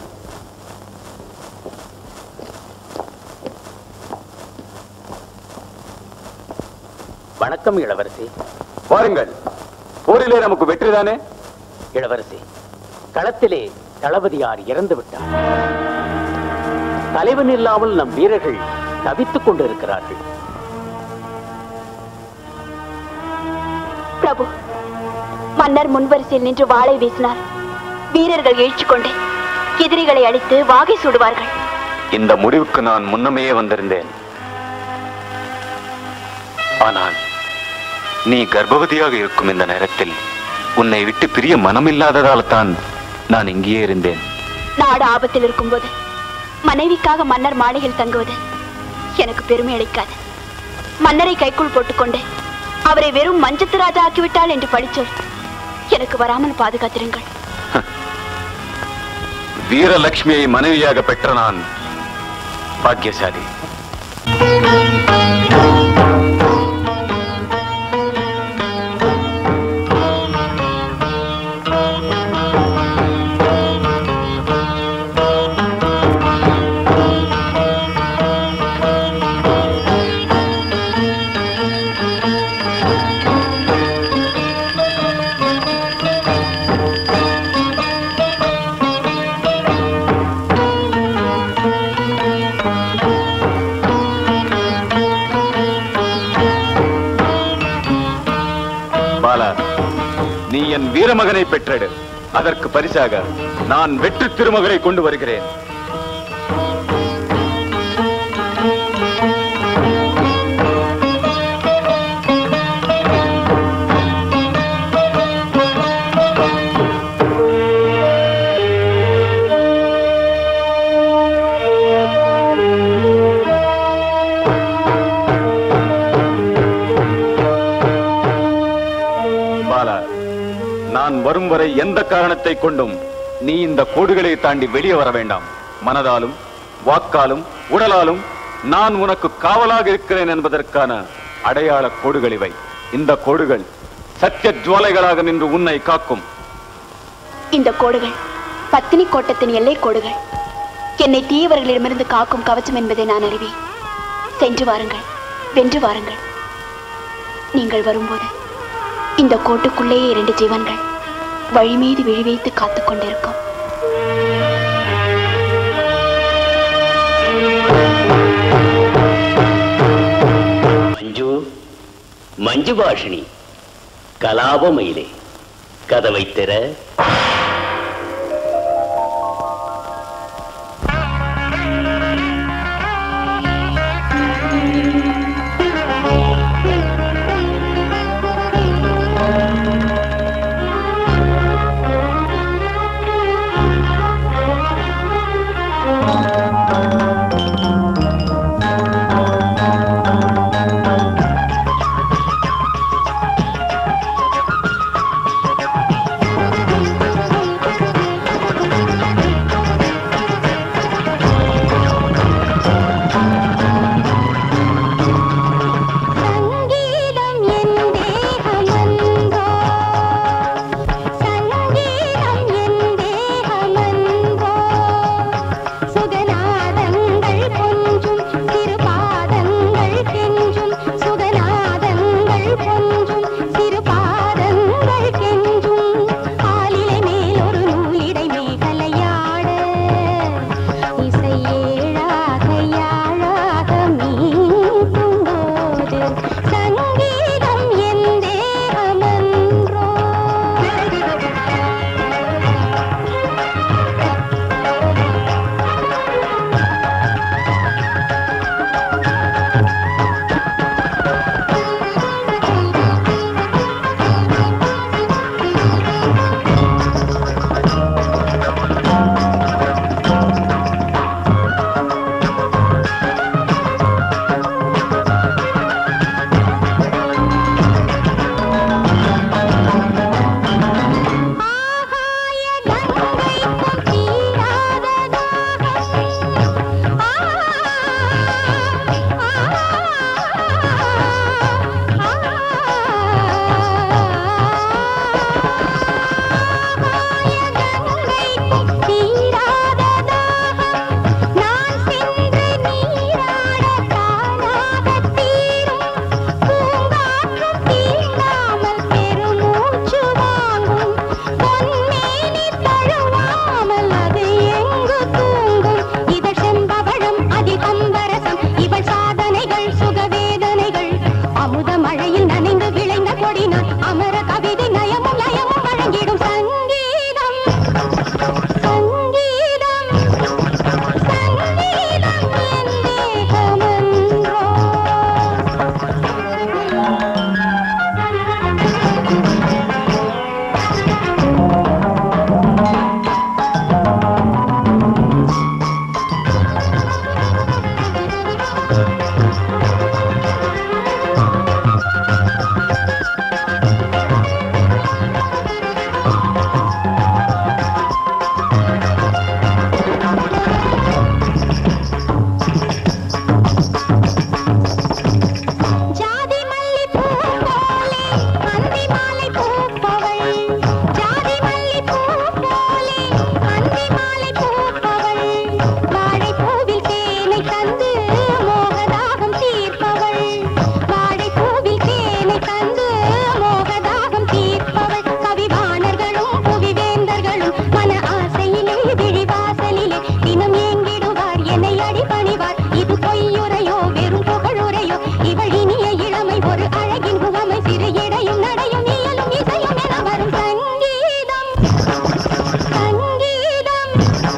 வணக்கம் இளவரசி பாருங்கள் போரிலே நமக்கு வெற்றிதானே இளவரசி களத்திலே தளபதியார் இறந்து விட்டார் தலைவன் இல்லாமல் நம் வீரர்கள் தவித்துக் கொண்டிருக்கிறார்கள் பிரபு மன்னர் முன்வரிசையில் நின்று வாளை வீசினார் வீரர்கள் எழுச்சி கொண்டு எதிரிகளை அழித்து வாகை சூடுவார்கள் இந்த முடிவுக்கு நான் முன்னமே வந்திருந்தேன் ஆனால் நீ கர்ப்பவதியாக இருக்கும் இந்த நேரத்தில் உன்னை விட்டு பிரிய மனமில்லாததால் தான் நான் இங்கேயே இருந்தேன் நாடு ஆபத்தில் இருக்கும்போது மனைவிக்காக மன்னர் மாளிகையில் தங்குவது எனக்கு பெருமை அளிக்காது மன்னரை கைக்குள் போட்டுக்கொண்டு அவரை வெறும் மஞ்சத்து ராஜா ஆக்கிவிட்டாள் என்று படிச்சோர் எனக்கு வராமல் பாதுகாத்திருங்கள் வீரலட்சுமியை மனைவியாக பெற்ற நான் பாக்கியசாலி பாலா நீ என் வீரமகனை பெற்றெடு அதற்கு பரிசாக நான் வெற்றி திருமகனை கொண்டு வருகிறேன் பாலா நான் வரும் வரை எந்த காரணத்தை கொண்டும் நீ இந்த கோடுகளை தாண்டி வெளியே வர வேண்டாம் மனதாலும் வாக்காலும் உடலாலும் நான் உனக்கு காவலாக இருக்கிறேன் என்பதற்கான அடையாள கோடுகள் இவை இந்த கோடுகள் சத்திய ஜுவாலைகளாக நின்று உன்னை காக்கும் இந்த கோடுகள் பத்தினி கோட்டத்தின் எல்லை கோடுகள் என்னை தீயவர்களிடமிருந்து காக்கும் கவச்சம் என்பதை நான் அறிவேன் சென்று வாருங்கள் வென்று வாருங்கள் நீங்கள் வரும்போது இந்த கோட்டுக்குள்ளேயே இரண்டு ஜீவன்கள் வழி மீது விழி வைத்து காத்துக் கொண்டிருக்கும் மஞ்சு மஞ்சு பாஷினி கலாபமயிலே கதவை திற ஆ இடையும் நடையும் இயலும் இசையும் என வரும் சங்கீதம் சங்கீதம்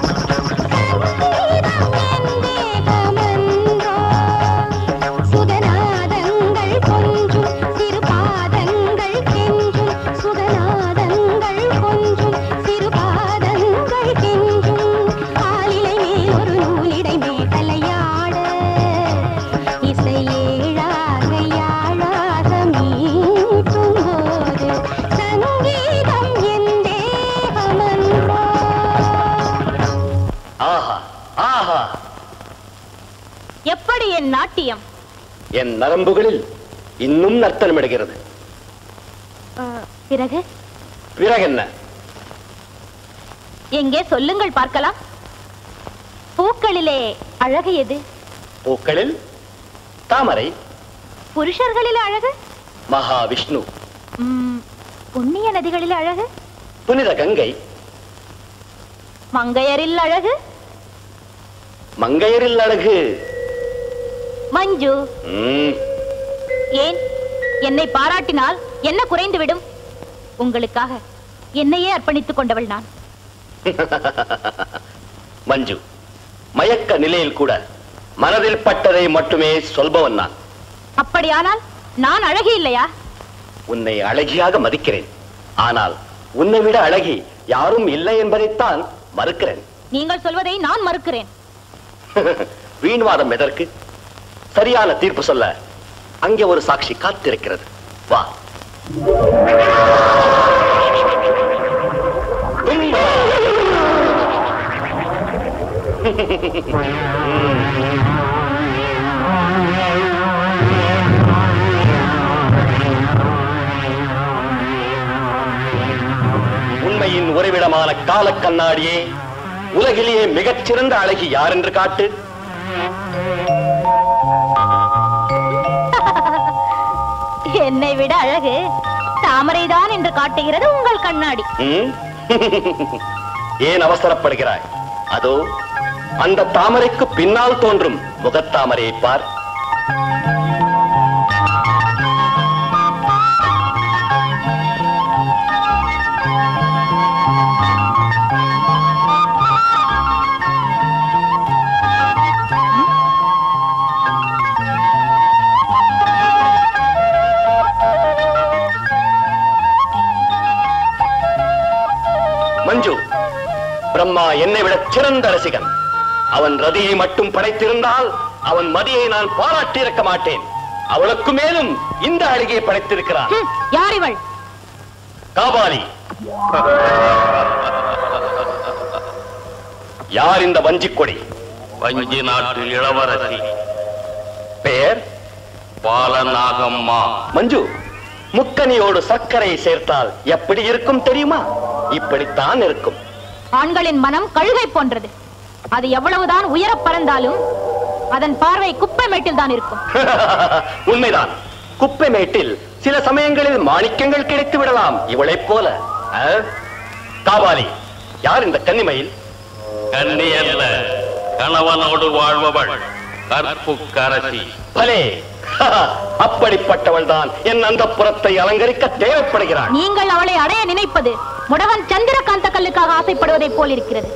சுகநாதங்கள் கொஞ்சும் சிறு பாதங்கள் கெஞ்சும் சுகநாதங்கள் கொஞ்சும் சிறு பாதங்கள் கெஞ்சும் காலிலை மேல் ஒரு நூலிடை மேட்டலையாட இசையேழாக யாழாக மீட்டும் போது சங்கீதம் என் தேகமன்றோ ஆஹா ஆஹா எப்படி என் நாட்டியம் என் நரம்புகளில் இன்னும் நர்த்தனமிடுகிறது பிறகு பிறகென்ன எங்கே சொல்லுங்கள் பார்க்கலாம் பூக்களிலே அழகு எது பூக்களில் தாமரை புருஷர்களில் அழகு மகாவிஷ்ணு ம், புண்ணிய நதிகளில் அழகு புனித கங்கை மங்கையரில் அழகு மங்கையரில் அழகு மஞ்சு ம், ஏன் என்னை பாராட்டினால் என்ன குறைந்துவிடும் உங்களுக்காக என்னையே அர்ப்பணித்துக் கொண்டவள் நான் மஞ்சு மயக்க நிலையில் கூட மனதில் பட்டதை மட்டுமே சொல்பவன் நான் அப்படியானால் நான் அழகி இல்லையா உன்னை அழகியாக மதிக்கிறேன் ஆனால் உன்னை விட அழகி யாரும் இல்லை என்பதைத்தான் மறுக்கிறேன் நீங்கள் சொல்வதை நான் மறுக்கிறேன் வீண்வாதம் எதற்கு சரியான தீர்ப்பு சொல்ல அங்கே ஒரு சாட்சி காத்திருக்கிறது வா உண்மையின் உறைவிடமான கால கண்ணாடியே உலகிலேயே மிகச்சிறந்த அழகி யார் என்று காட்டு என்னை விட அழகு தாமரைதான் என்று காட்டுகிறது உங்கள் கண்ணாடி ம்? ஏன் அவசரப்படுகிறாய் அதோ அந்த தாமரைக்கு பின்னால் தோன்றும் முகத்தாமரையை பார் மஞ்சு பிரம்மா என்னை விட சிறந்த ரசிகன் அவன் ரதியை மட்டும் படைத்திருந்தால் அவன் மதியை நான் பாராட்டி இருக்க மாட்டேன் அவளுக்கு மேலும் இந்த அழகியை படைத்திருக்கிறான் யார் இவள் காபாலி யார் இந்த வஞ்சிக் கொடி வஞ்சி நாட்டு இளவரசி பெயர் பாலநாகம்மா மஞ்சு முக்கனியோடு சர்க்கரை சேர்த்தால் எப்படி இருக்கும் தெரியுமா இப்படித்தான் இருக்கும் ஆண்களின் மனம் கழுகை போன்றது அது எவ்வளவுதான் உயரப் பறந்தாலும் அதன் பார்வை குப்பை மேட்டில் தான் இருக்கும் உண்மைதான் குப்பை மேட்டில் சில சமயங்களில் மாணிக்கங்கள் கிடைத்து விடலாம் இவளைப் போல ஆ? காபாலி யார் இந்த கன்னிமயில் கன்னி அல்ல கணவனோடு வாழ்பவள் கற்புக்கரசி பலே அப்படிப்பட்டவள் தான் என் அந்த புறத்தை அலங்கரிக்க தேவைப்படுகிறாள் நீங்கள் அவளை அடைய நினைப்பது முடவன் சந்திரகாந்த கல்லுக்காக ஆசைப்படுவதைப் போல் இருக்கிறது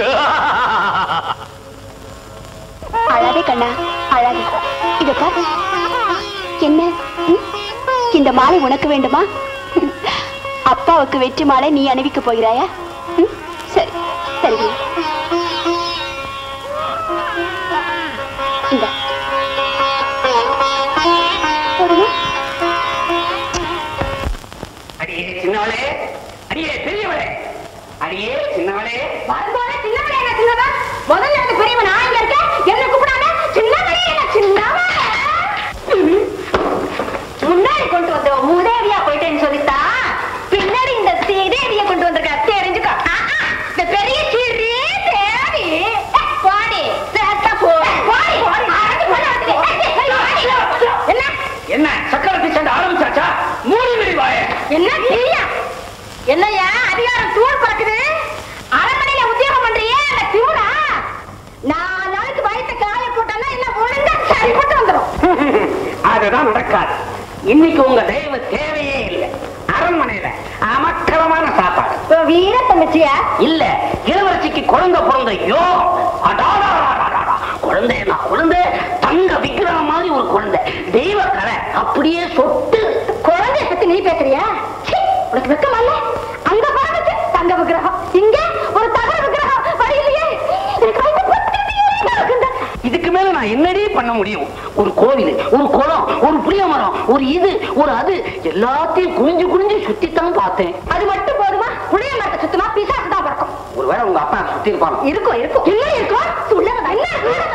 அழாதே கண்ணா அழாதே இத பாரு என்ன ம்? இந்த மாலை உனக்கு வேண்டுமா அப்பாவுக்கு வெற்றி மாலை நீ அணிவிக்க போகிறாயா ம்? சரி சரி இந்த போடுங்க. அடியே சின்னவளே அடியே பெரியவளே அடியே சின்னவளே வரும்போது சின்னவளே என்ன சின்னவா முதல்ல இருந்து பெரியவன் நான் இங்க இருக்கேன் என்ன கூப்பிடாம சின்னவளே என்ன சின்னவா முன்னாடி கொண்டு வந்த மூதேவியா போயிட்டேன்னு சொல்லித்தா பின்னாடி இந்த சீதேவிய கொண்டு வந்திருக்க தெரிஞ்சுக்கோ ஆ, ஆ, இந்த பெரிய சீரி தேவி ஏ, போடி சேத்த போ போடி அரைஞ்சு போடு, அரைஞ்சு. ஏய், ஏய், போடி. என்ன என்ன சக்கரத்தை சேர்ந்து ஆரம்பிச்சாச்சா மூடி விடி வாய என்ன நீயா என்னையா அதிகாரம் தூள் பறக்குது அரண்மனையில உத்தியோகம் பண்றியே அந்த திமுறா நாலு நாளைக்கு வயிற்று காய போட்டோம்னா என்ன ஒழுங்கா சரி போட்டு வந்துடும் அதுதான் நடக்காது இன்னைக்கு உங்க தெய்வ தேவையே இளவரசியா இல்ல இளவரசிக்கு குழந்தை பிறந்த யோகம் அடாடாடாடாடா. குழந்தை நான் குழந்தை தங்க விக்கிரகம் மாதிரி ஒரு குழந்தை தெய்வ கலை அப்படியே சொட்டு குழந்தைய பத்தி நீ பேசுறியா சீ, உனக்கு வெக்கமா இல்ல அங்க பாருங்க தங்க விக்கிரகம் இங்க ஒரு தகர விக்கிரகம் வழியிலேயே எனக்கு ரொம்ப பத்திரிகையா இருக்குங்க. இதுக்கு மேல நான் என்னடி பண்ண முடியும் ஒரு கோவில் ஒரு குளம் ஒரு புளிய மரம் ஒரு இது ஒரு அது எல்லாத்தையும் குனிஞ்சு குனிஞ்சு சுத்தித்தான் பார்த்தேன் அது மட்டும் போதுமா புளிய மரத்தை சுத்தமா பிசாசு தான் பிறக்கும் ஒருவேளை உங்க அப்பா சுத்தி இருப்பான் இருக்கும் இருக்கும் என்ன இருக்கும் சொல்லுங்க என்ன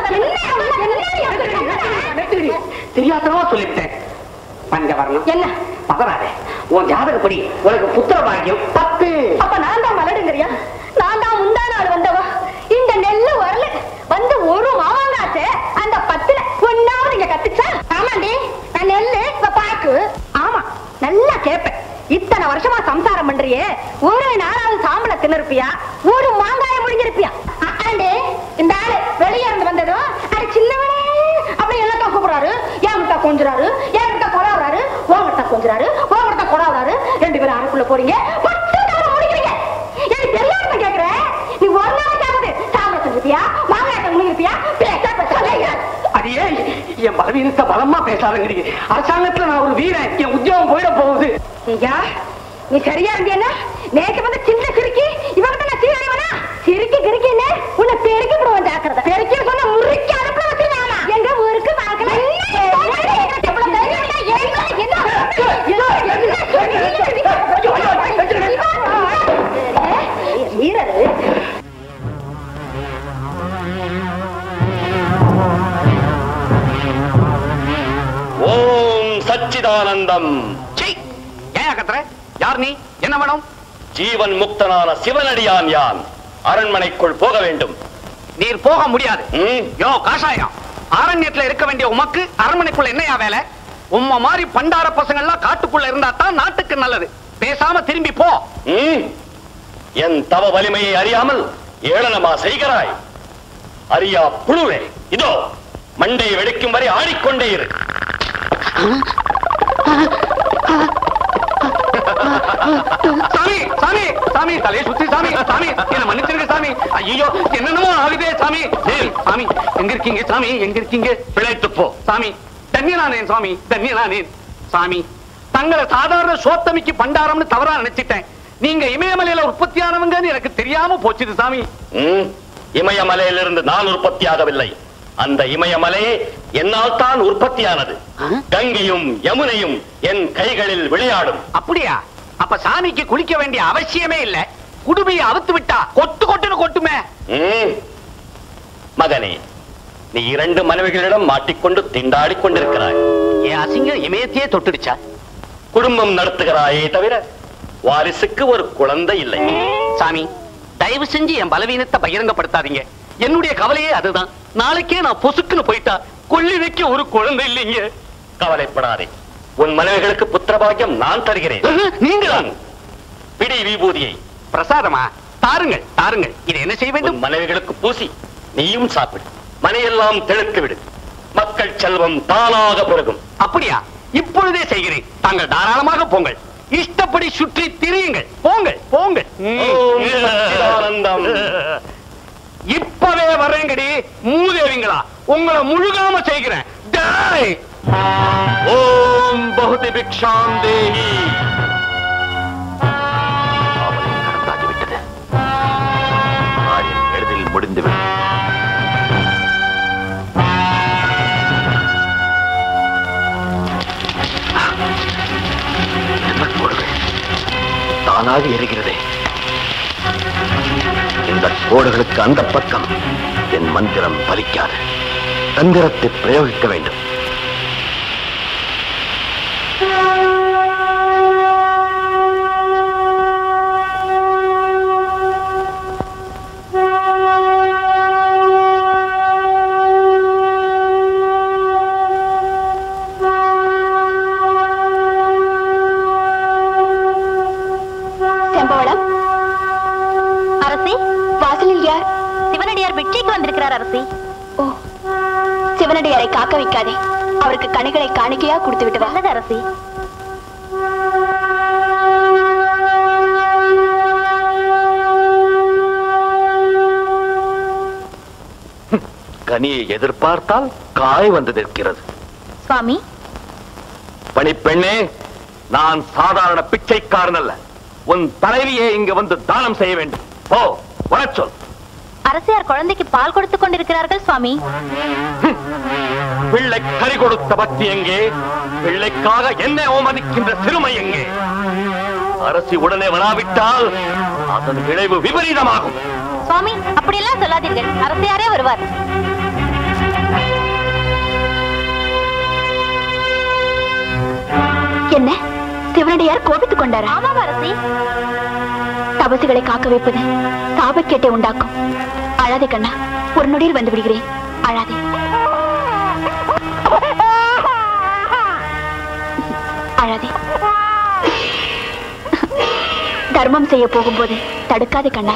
தெரியாதனமா சொல்லிவிட்டேன் பஞ்சவர்ணம் என்ன பதறாதே உன் ஜாதகப்படி உனக்கு புத்திர பாக்கியம் பத்து அப்ப நான் தான் மலடுங்கிறியா நான் தான் முந்தா நாள் வந்தவா இந்த நெல்லு வரல வந்து ஒரு மாவாங்காச்சு அந்த பத்துல ஒன்னாவது இங்க கத்துச்சா ஆமாண்டி நான் நெல்லு இப்ப பாக்கு ஆமா நல்லா கேப்பேன் இத்தனை வருஷமா சம்சாரம் பண்றியே ஒரு நாளாவது சாம்பல தின்னிருப்பியா ஒரு மாங்காய முடிஞ்சிருப்பியா ஆண்டி இந்த ஆளு வெளியே இருந்து வந்ததும் அது சின்னவனே அப்படி எல்லாத்தையும் கூப்பிடுறாரு என் கிட்ட கொஞ்சுறாரு என் கிட்ட கொடாடுறாரு உன் கிட்ட கொஞ்சுறாரு உன் கிட்ட கொடாடுறாரு ரெண்டு பேரும் அறைக்குள்ள போறீங்க பத்து தடவை முடிக்கிறீங்க எனக்கு தெரியாம கேக்குறேன் நீ ஒரு நாள் கேக்குது சாப்பிட செஞ்சிருப்பியா மாங்காய் முடிஞ்சிருப்பியா பேச பேச அடியே என் பலவீனத்தை பலமா பேசாதங்கிறீங்க அரசாங்கத்துல நான் ஒரு வீரன் என் உத்தியோகம் போயிட போகுது ஐயா நீ சரியா இருந்தியன்னா நேற்று வந்து சின்ன சிரிக்கி இவங்கிட்ட நான் சீரழிவனா சிரிக்கி கிரிக்கின்னு உன்னை பெருக்கி விடுவேன் ஜாக்கிரதை பெருக்கி சொன்ன முறுக்கி அனுப்பல வச்சிருக்கானா எங்க ஊருக்கு பார்க்கல வீரரு ஓம் சச்சிதானந்தம் ஏன் கத்துற யார் நீ என்ன வேணும் ஜீவன் முக்தனான சிவனடியான் யான் அரண்மனைக்குள் போக வேண்டும் நீர் போக முடியாது யோ காஷாயம் அரண்யத்துல இருக்க வேண்டிய உமக்கு அரண்மனைக்குள்ள என்னையா வேலை உம்ம மாதிரி பண்டார பசங்க எல்லாம் காட்டுக்குள்ள இருந்தா தான் நாட்டுக்கு நல்லது பேசாம திரும்பி போ ம். என் தவ வலிமையை அறியாமல் ஏளனமா செய்கிறாய் அறியா புழுவே இதோ மண்டையை வெடிக்கும் வரை ஆடிக்கொண்டே இரு சாமி சாமி சாமி தலையை சுத்தி சாமி சாமி என்ன மன்னிச்சிருங்க சாமி ஐயோ என்னென்னமோ ஆகுதே சாமி ஏய், சாமி எங்க இருக்கீங்க சாமி எங்க இருக்கீங்க பிழைத்து போ சாமி தன்யனானேன் சுவாமி தன்யனானேன் சாமி தங்களை சாதாரண சோத்தமிக்கு பண்டாரம்னு தவறா நினைச்சிட்டேன் நீங்க இமயமலையில உற்பத்தியானவங்கன்னு எனக்கு தெரியாம போச்சுது சாமி ம். இமயமலையிலிருந்து நான் உற்பத்தியாகவில்லை அந்த இமயமலையே என்னால் தான் உற்பத்தியானது கங்கையும் யமுனையும் என் கைகளில் விளையாடும் அப்படியா அப்ப சாமிக்கு குளிக்க வேண்டிய அவசியமே இல்ல குடுமையை அவுத்து விட்டா கொட்டு கொட்டுன்னு கொட்டுமே ம். மகனே நீ இரண்டு மனைவிகளிடம் மாட்டிக்கொண்டு திண்டாடிக் கொண்டிருக்கிறாய் என் அசிங்கம் இமயத்தையே தொட்டுடுச்சா குடும்பம் நடத்துகிறாயே தவிர வாரிசுக்கு ஒரு குழந்தை இல்லை சாமி தயவு செஞ்சு என் பலவீனத்தை பகிரங்கப்படுத்தாதீங்க என்னுடைய கவலையே அதுதான் நாளைக்கே நான் பொசுக்குன்னு போயிட்டா கொல்லி வைக்க ஒரு குழந்தை இல்லைங்க கவலைப்படாதே உன் மனைவிகளுக்கு புத்திரபாகியம் நான் தருகிறேன் நீங்களா பிடி விபூதியை பிரசாதமா தாருங்கள் தாருங்கள் இதை என்ன செய்ய வேண்டும் உன் மனைவிகளுக்கு பூசி நீயும் சாப்பிடு மனையெல்லாம் தெழுத்து விடு மக்கள் செல்வம் தானாக பெருகும் அப்படியா இப்பொழுதே செய்கிறேன் தாங்கள் தாராளமாக போங்கள் இஷ்டப்படி சுற்றி திரியுங்கள் போங்கள் போங்கள் ஓம் சச்சிதானந்தம். இப்பவே வரேங்கடி மூதேவிங்களா உங்களை முழுகாம செய்கிறேன் டேய்! ஓம் பகுதி பிக்ஷாம் தேஹி நடந்தாகிவிட்டது காரியம் எளிதில் முடிந்துவிடும் என்ன கோடுகள் தானாக எரிகிறதே இந்த கோடுகளுக்கு அந்த பக்கம் என் மந்திரம் பலிக்காது தந்திரத்தை பிரயோகிக்க வேண்டும் செம்பவளம் அரசி வாசலில் யார் சிவனடியார் பிட்சைக்கு வந்திருக்கிறார் அரசி ஓ சிவனடியாரை காக்க வைக்காதே அவருக்கு கணிகளை காணிக்கையா கொடுத்து விட்டு வா நல்லது அரசி கனியை எதிர்பார்த்தால் காய் வந்து நிற்கிறது சுவாமி பணிப்பெண்ணே நான் சாதாரண பிச்சைக்காரன் அல்ல உன் தலைவியை இங்க வந்து தானம் செய்ய வேண்டும் போ வரச் சொல் அரசியார் குழந்தைக்கு பால் கொடுத்துக் கொண்டிருக்கிறார்கள் சுவாமி பிள்ளை கறி கொடுத்த பக்தி எங்கே பிள்ளைக்காக என்ன அவமதிக்கின்ற சிறுமை எங்கே அரசி உடனே வராவிட்டால் அதன் விளைவு விபரீதமாகும் சுவாமி அப்படியெல்லாம் சொல்லாதீர்கள் அரசியாரே வருவார் என்ன சிவனடியார் கோபித்துக் கொண்டாரா ஆமாம் அரசி தபசுகளை காக்க வைப்பது சாபக்கேட்டை உண்டாக்கும் அழாதே கண்ணா ஒரு நொடியில் வந்து விடுகிறேன் அழாதே அழாதே தர்மம் செய்ய போகும்போது தடுக்காதே கண்ணா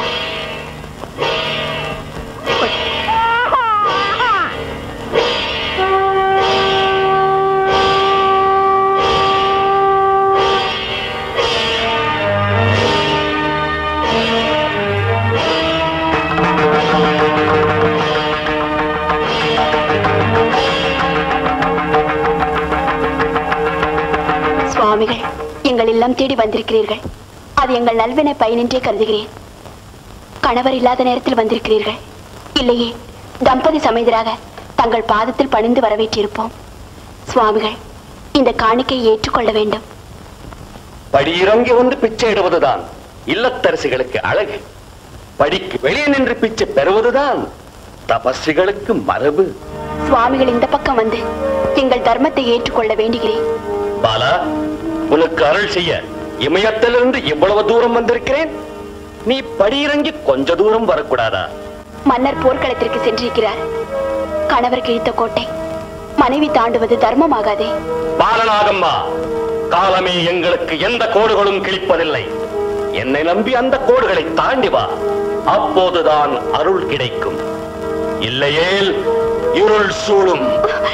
சுவாமிகள் எங்கள் இல்லம் தேடி வந்திருக்கிறீர்கள் அது எங்கள் நல்வினை பயனின்றே கருதுகிறேன் கணவர் இல்லாத நேரத்தில் வந்திருக்கிறீர்கள் இல்லையே தம்பதி சமேதராக தங்கள் பாதத்தில் பணிந்து வரவேற்றிருப்போம் சுவாமிகள் இந்த காணிக்கையை ஏற்றுக்கொள்ள வேண்டும் படியிறங்கி வந்து பிச்சை இடுவதுதான் இல்லத்தரசிகளுக்கு அழகு படிக்கு வெளியே நின்று பிச்சை பெறுவதுதான் தபஸ்விகளுக்கு மரபு சுவாமிகள் இந்த பக்கம் வந்து எங்கள் தர்மத்தை ஏற்றுக்கொள்ள வேண்டுகிறேன் பாலா உனக்கு அருள் செய்ய இமயத்திலிருந்து இவ்வளவு தூரம் வந்திருக்கிறேன் நீ படியிறங்கி கொஞ்ச தூரம் வரக்கூடாதா மன்னர் போர்க்களத்திற்கு சென்றிருக்கிறார் கணவர் கிழித்த கோட்டை மனைவி தாண்டுவது தர்மமாகாதே பாலனாகம்மா காலமே எங்களுக்கு எந்த கோடுகளும் கிழிப்பதில்லை என்னை நம்பி அந்த கோடுகளை தாண்டி வா அப்போதுதான் அருள் கிடைக்கும் இல்லையேல் இருள் சூழும்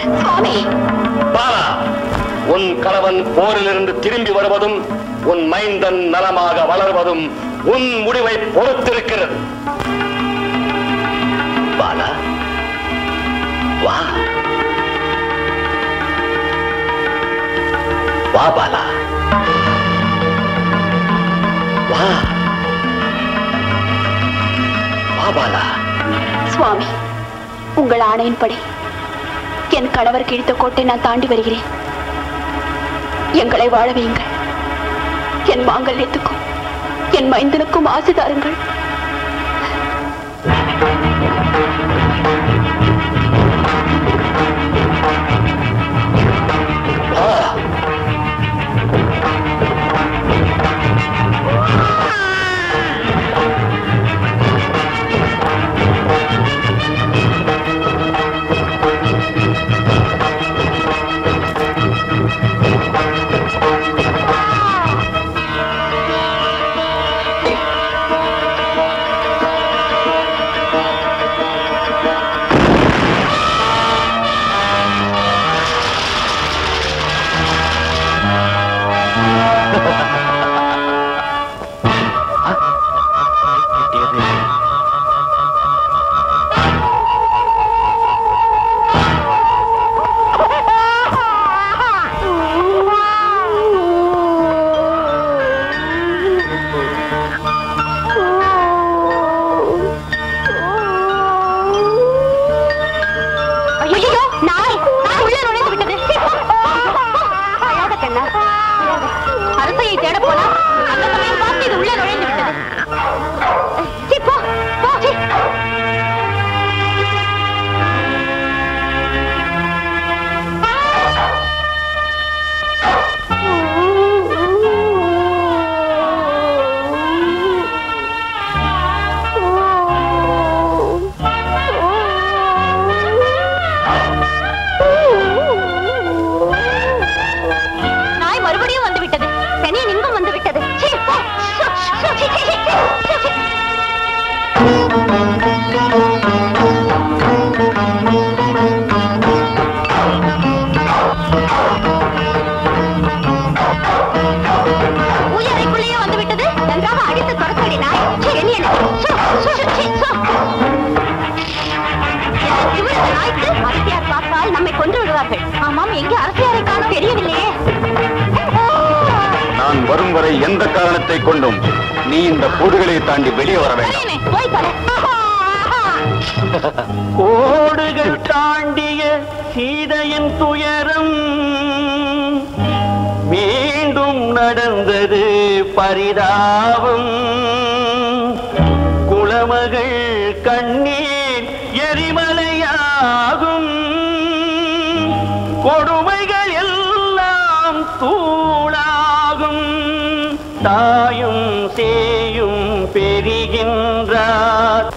பாலா உன் கணவன் போரிலிருந்து திரும்பி வருவதும் உன் மைந்தன் நலமாக வளர்வதும் உன் முடிவை பொறுத்திருக்கிறது பாலா வா வா பாலா வா வா பாலா சுவாமி உங்கள் ஆணையின்படி என் கணவர் கிழித்த கோட்டை நான் தாண்டி வருகிறேன் எங்களை வாழ வையுங்கள் என் மாங்கல்யத்துக்கும் என் மைந்தனுக்கும் ஆசை தாருங்கள் எந்த காரணத்தை கொண்டும் நீ இந்த கோடுகளை தாண்டி வெளியே வர வேண்டாம் போய் தொலை கோடுகள் தாண்டிய சீதையின் துயரம் மீண்டும் நடந்தது பரிதாபம் குளமகள் கண்ணீர் எரிமலையாகும் கொடுமைகள் எல்லாம் தூளாகும் தாயும் சேயும் பெறுகின்றார்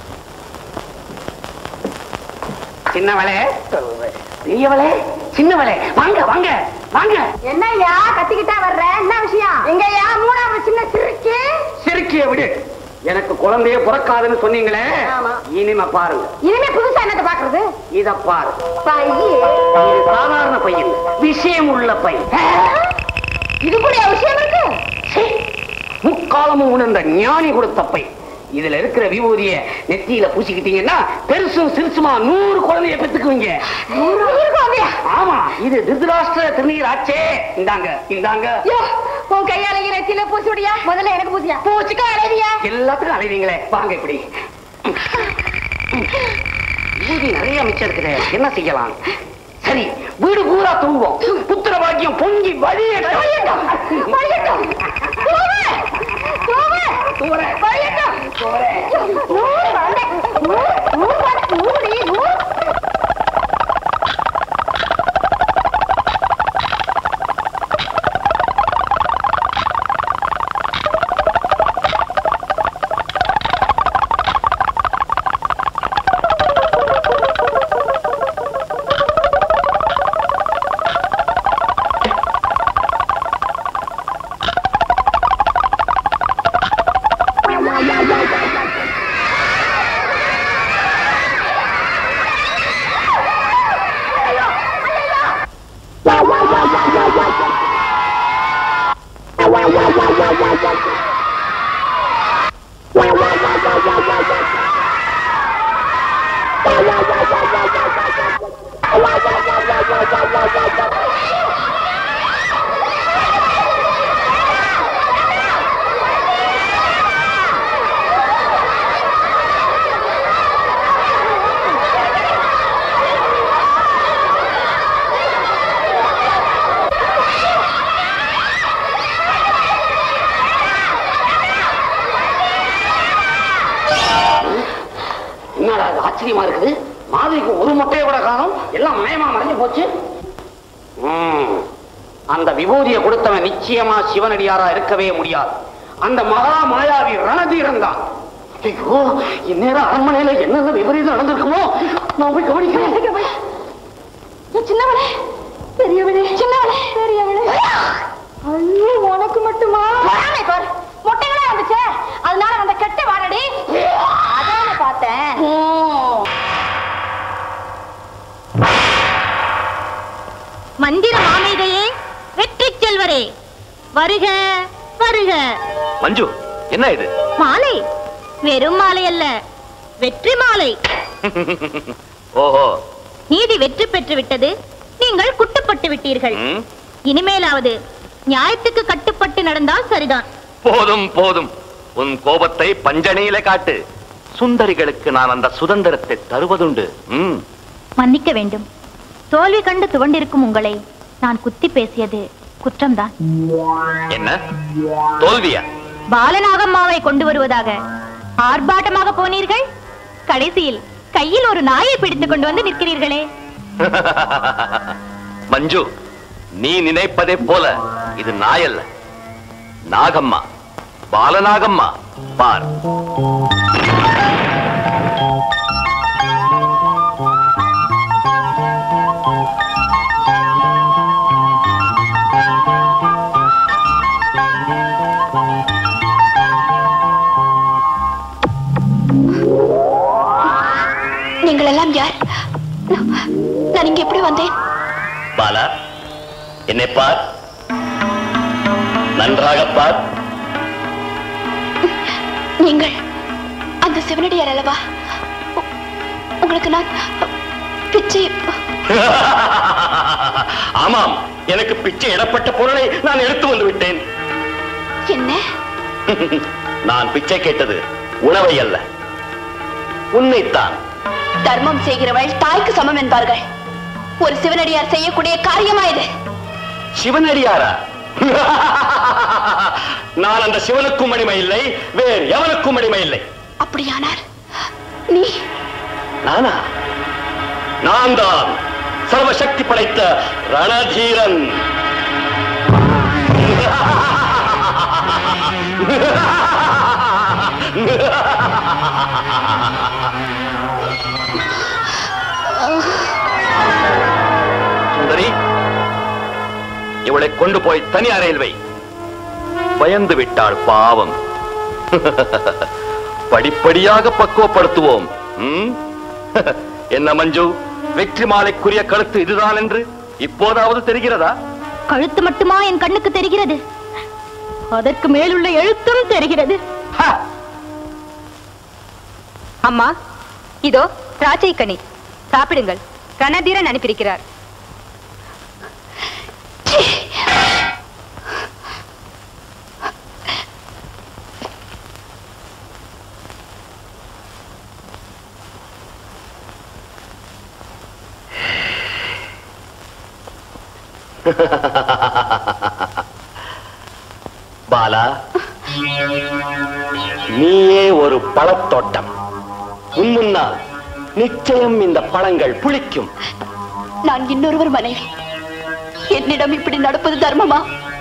சின்னவளே பெரியவளே சின்னவளே வாங்க வாங்க வாங்க என்னய்யா கத்திக்கிட்டே வர்ற என்ன விஷயம் எங்கய்யா மூணாவது சின்ன சிறுக்கி சிறுக்கிய விடு எனக்கு குழந்தைய பிறக்காதுன்னு சொன்னீங்களே ஆமா. இனிமே பாருங்க இனிமே புதுசா என்னத்த பாக்குறது இத பாரு பையே இது சாதாரண பையன் விஷயம் உள்ள பை இது கூட விஷயம் இருக்கு முக்காலமும் உணர்ந்த ஞானி கொடுத்த பை இதுல இருக்கிற விபூதிய நெத்தியில பூசிக்கிட்டீங்கன்னா பெருசும் சிறுசுமா நூறு குழந்தைய பெத்துக்குவீங்க ஆமா இது திருதராஷ்டிர திருநீர் ஆச்சே இந்தாங்க இந்தாங்க உன் கையால இறைச்சியில பூசி விடியா முதல்ல எனக்கு பூசியா பூச்சிக்கா அலைவியா எல்லாத்துக்கும் அலைவீங்களே வாங்க இப்படி விபூதி நிறைய மிச்சம் இருக்குது என்ன செய்யலாம் சரி வீடு பூரா தூங்குவோம் புத்திர பாக்கியம் பொங்கி வழியட்டும் என்னடா இது ஆச்சரியமா இருக்குது மாதிரிக்கு ஒரு முட்டையை கூட காணும் எல்லாம் மயமா மறைஞ்சு போச்சு ம், அந்த விபூதியை கொடுத்தவன் நிச்சயமா சிவனடியாரா இருக்கவே முடியாது அந்த மகா மாயாவி ரணதீரன் தான் ஐயோ இந்நேரம் அரண்மனையில என்னென்ன விபரீதம் நடந்திருக்குமோ நான் போய் கவனிக்கிறேன் சின்னவளே பெரியவளே சின்னவளே பெரியவளே ஐயோ உனக்கு மட்டுமா வராமே பார் முட்டைகளே வந்துச்சே அதனால அந்த கெட்ட வாடடி அதான பார்த்தேன் மந்திர மாமேதையே வெற்றி செல்வரே வருக வருக மஞ்சு என்ன இது மாலை வெறும் மாலை அல்ல வெற்றி மாலை ஓஹோ நீதி வெற்றி பெற்று விட்டது நீங்கள் குட்டுப்பட்டு விட்டீர்கள் ம், இனிமேலாவது நியாயத்துக்கு கட்டுப்பட்டு நடந்தால் சரிதான் போதும் போதும் உன் கோபத்தை பஞ்சனையில காட்டு சுந்தரிகளுக்கு நான் அந்த சுதந்திரத்தை தருவதுண்டு ம் மன்னிக்க வேண்டும் தோல்வி கண்டு துவண்டிருக்கும் உங்களை நான் குத்தி பேசியது குற்றம்தான் என்ன தோல்வியா பாலநாகம்மாவை கொண்டு வருவதாக ஆர்ப்பாட்டமாக போனீர்கள் கடைசியில் கையில் ஒரு நாயை பிடித்துக் கொண்டு வந்து நிற்கிறீர்களே மஞ்சு நீ நினைப்பதைப் போல இது நாயல்ல நாகம்மா பாலநாகம்மா பார் நீங்கள் எல்லாம் யார் நான் இங்க எப்படி வந்தேன் பாலா என்னை பார் நன்றாக பார் நீங்கள் அந்த சிவனடியார் அல்லவா உ- உங்களுக்கு நான் பிச்சை ஆமாம் எனக்கு பிச்சை இடப்பட்ட பொருளை நான் எடுத்து வந்து விட்டேன் என்ன நான் பிச்சை கேட்டது உணவை அல்ல உன்னைத்தான் தர்மம் செய்கிறவள் தாய்க்கு சமம் என்பார்கள் ஒரு சிவனடியார் செய்யக்கூடிய காரியமா இது சிவனடியாரா நான் அந்த சிவனுக்கும் அடிமை இல்லை வேறு எவனுக்கும் அடிமை இல்லை அப்படியானார் நீ நானா நான் தான் சர்வசக்தி படைத்த ரணதீரன் சுந்தரி இவளை கொண்டு போய் தனி அறையில் வை பயந்து விட்டாள் பாவம் படிப்படியாக பக்குவப்படுத்துவோம் ம்? என்ன மஞ்சு வெற்றி மாலைக்குரிய கழுத்து இதுதான் என்று இப்போதாவது தெரிகிறதா கழுத்து மட்டுமா என் கண்ணுக்கு தெரிகிறது அதற்கு மேலுள்ள எழுத்தும் தெரிகிறது அம்மா இதோ திராட்சை கனி சாப்பிடுங்கள் ரணதீரன் அனுப்பியிருக்கிறார் பாலா நீயே ஒரு பழத்தோட்டம் உன் முன்னால் நிச்சயம் இந்த பழங்கள் புளிக்கும் நான் இன்னொருவர் மனைவி என்னிடம் இப்படி நடப்பது தர்மமா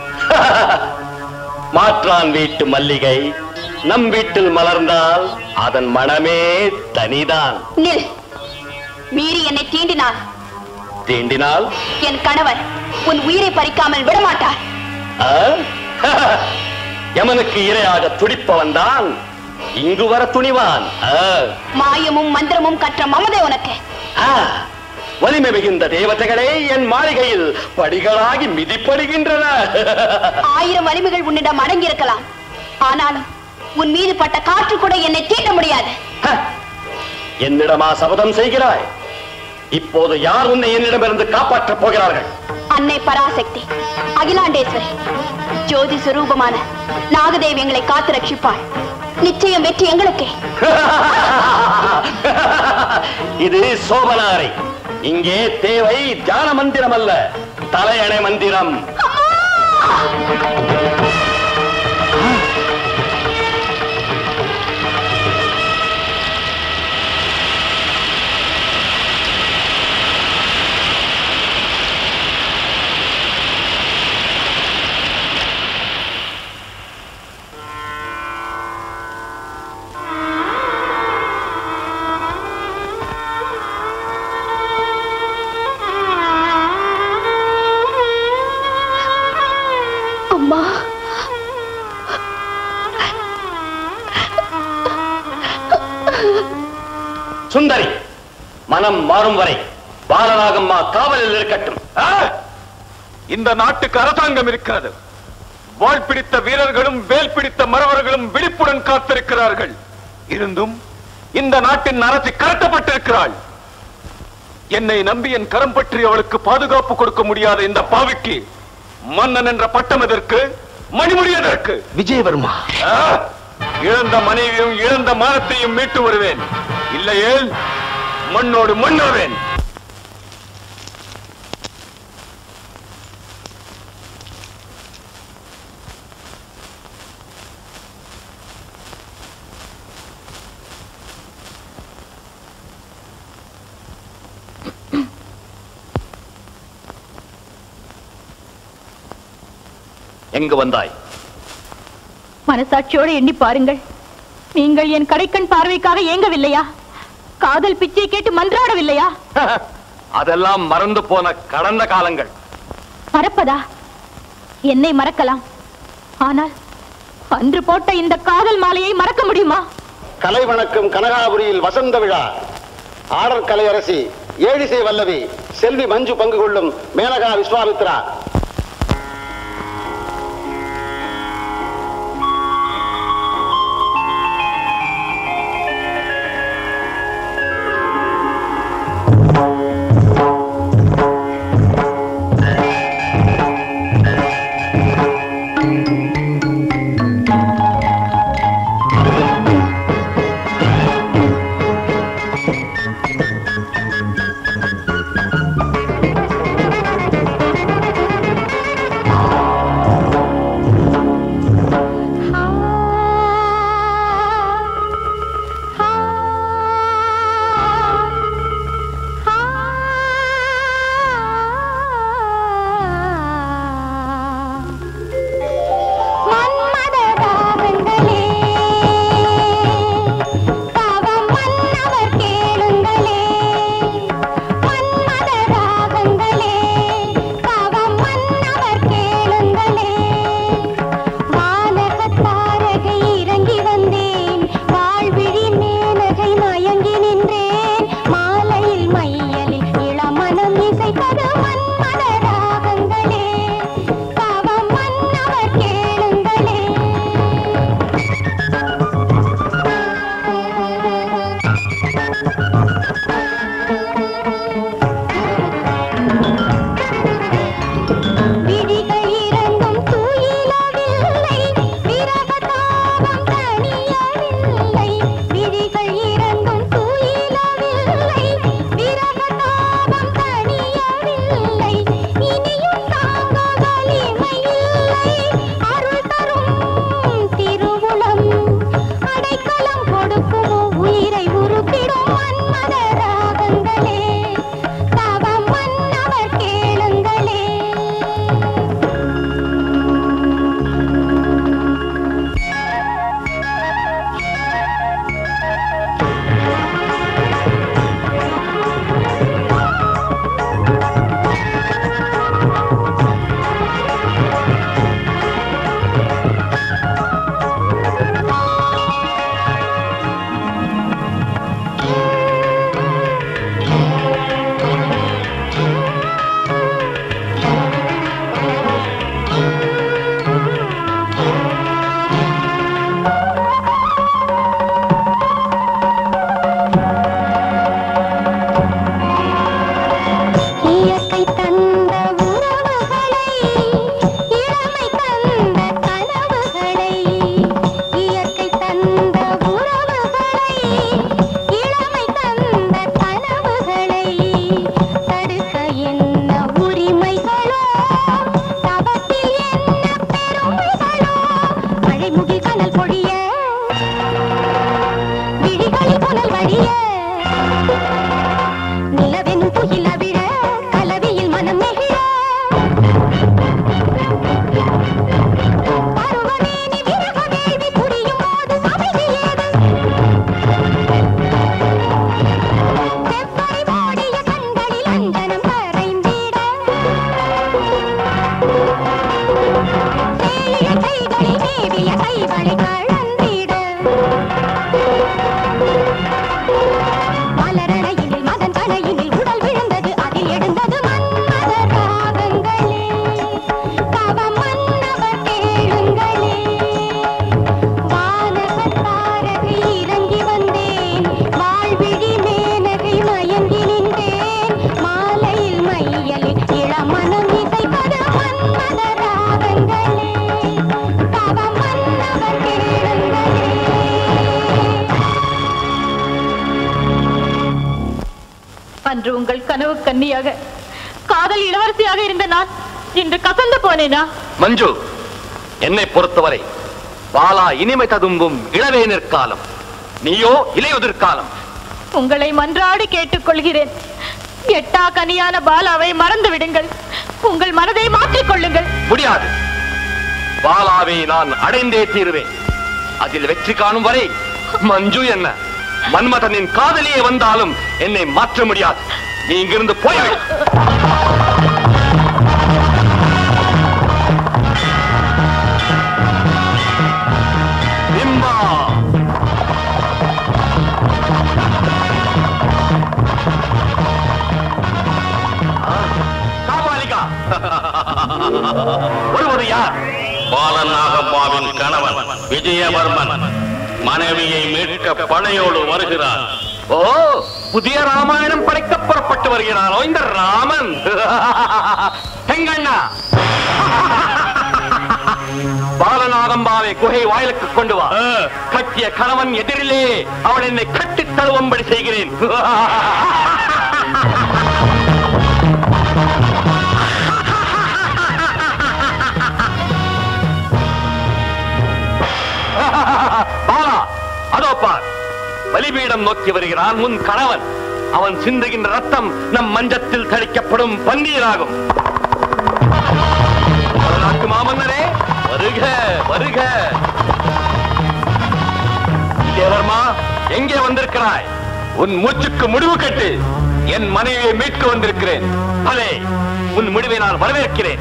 மாற்றான் வீட்டு மல்லிகை நம் வீட்டில் மலர்ந்தால் அதன் மனமே தனிதான் நில் மீறி என்னை தீண்டினார் தீண்டினால் என் கணவர் உன் உயிரை பறிக்காமல் விடமாட்டார் ஆ? யமனுக்கு இரையாக துடிப்பவன் தான் இங்கு வர துணிவான் ஆ. மாயமும் மந்திரமும் கற்ற மமதை உனக்கு ஆ. வலிமை மிகுந்த தேவதைகளே என் மாளிகையில் படிகளாகி மிதிப்படுகின்றன ஆயிரம் வலிமைகள் உன்னிடம் அடங்கியிருக்கலாம் ஆனாலும் உன் மீது பட்ட காற்று கூட என்னை தீண்ட முடியாது என்னிடமா சபதம் செய்கிறாய் இப்போது யார் உன்னை என்னிடமிருந்து காப்பாற்றப் போகிறார்கள் அன்னை பராசக்தி அகிலாண்டேஸ்வரி ஜோதி சுரூபமான நாகதேவி எங்களை காத்து ரட்சிப்பாள் நிச்சயம் வெற்றி எங்களுக்கே இது சோபனாரை இங்கே தேவை தியான மந்திரம் அல்ல தலையணை மந்திரம் அம்மா சுந்தரி மனம் மாறும் வரை பாலநாகம்மா காவலில் இருக்கட்டும் ஆ! இந்த நாட்டுக்கு அரசாங்கம் இருக்கிறது வாழ் பிடித்த வீரர்களும் வேல் பிடித்த மறவர்களும் விழிப்புடன் காத்திருக்கிறார்கள் இருந்தும் இந்த நாட்டின் அரசு கரட்டப்பட்டிருக்கிறாள் என்னை நம்பி என் கரம் பற்றி அவளுக்கு பாதுகாப்பு கொடுக்க முடியாத இந்த பாவிக்கு மன்னன் என்ற பட்டம் எதற்கு மணிமுடி எதற்கு விஜயவர்மா ஆ! இழந்த மனைவியும் இழந்த மானத்தையும் மீட்டு வருவேன் இல்லையேல் மண்ணோடு மண்ணாவேன் எங்கு வந்தாய் மனசாட்சியோடு எண்ணி பாருங்கள் நீங்கள் என் கடைக்கண் பார்வைக்காக ஏங்கவில்லையா காதல் பிச்சை கேட்டு மன்றாடவில்லையா அதெல்லாம் மறந்து போன கடந்த காலங்கள் மறப்பதா என்னை மறக்கலாம் ஆனால் அன்று போட்ட இந்த காதல் மாலையை மறக்க முடியுமா கலை வணக்கம் கனகாபுரியில் வசந்த விழா ஆடர் கலையரசி ஏழிசை வல்லவி செல்வி மஞ்சு பங்கு கொள்ளும் மேனகா விஸ்வாமித்ரா அன்று உங்கள் கனவு கன்னியாக காதல் இளவரசியாக இருந்த நான் இன்று கசந்து போனேனா மஞ்சு என்னை பொறுத்தவரை பாலா இனிமை ததும்பும் இளவேனிற் காலம் நீயோ இலையுதிர் காலம் உங்களை மன்றாடி கேட்டுக்கொள்கிறேன் எட்டா கனியான பாலாவை மறந்து விடுங்கள் உங்கள் மனதை மாற்றிக் கொள்ளுங்கள் முடியாது பாலாவை நான் அடைந்தே தீருவேன் அதில் வெற்றி காணும் வரை மஞ்சு என்ன மன்மதனின் காதலியே வந்தாலும் என்னை மாற்ற முடியாது நீ இங்கிருந்து போய்விடு பிம்பா காபாலிகா வருவது யார் பாலநாகம்மாவின் கணவன் விஜயவர்மன் மனைவியை மீட்க படையோடு வருகிறார் ஓ புதிய ராமாயணம் படைக்க புறப்பட்டு வருகிறாரோ இந்த ராமன் செங்கண்ணா பாலநாகம்பாவை குகை வாயிலுக்கு கொண்டு வா கட்டிய கணவன் எதிரிலே அவள் என்னை கட்டித் தழுவும்படி செய்கிறேன் பாலா அதோ பார் பலிபீடம் நோக்கி வருகிறான் உன் கணவன் அவன் சிந்துகின்ற ரத்தம் நம் மஞ்சத்தில் தளிக்கப்படும் பன்னீராகும் நாட்டு மாமன்னரே வருக வருக தேவர்மா எங்கே வந்திருக்கிறாய் உன் மூச்சுக்கு முடிவு கட்டு என் மனைவியை மீட்க வந்திருக்கிறேன் பலே உன் முடிவை நான் வரவேற்கிறேன்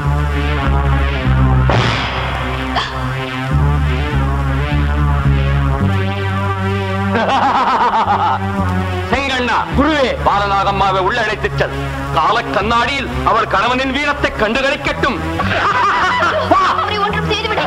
செங்கண்ணா குருவே பாலநாகம்மாவை உள்ளழைத்துச் செல் கால கண்ணாடியில் அவள் கணவனின் வீரத்தை கண்டுகளிக்கட்டும் அவரை ஒன்றும் செய்துவிட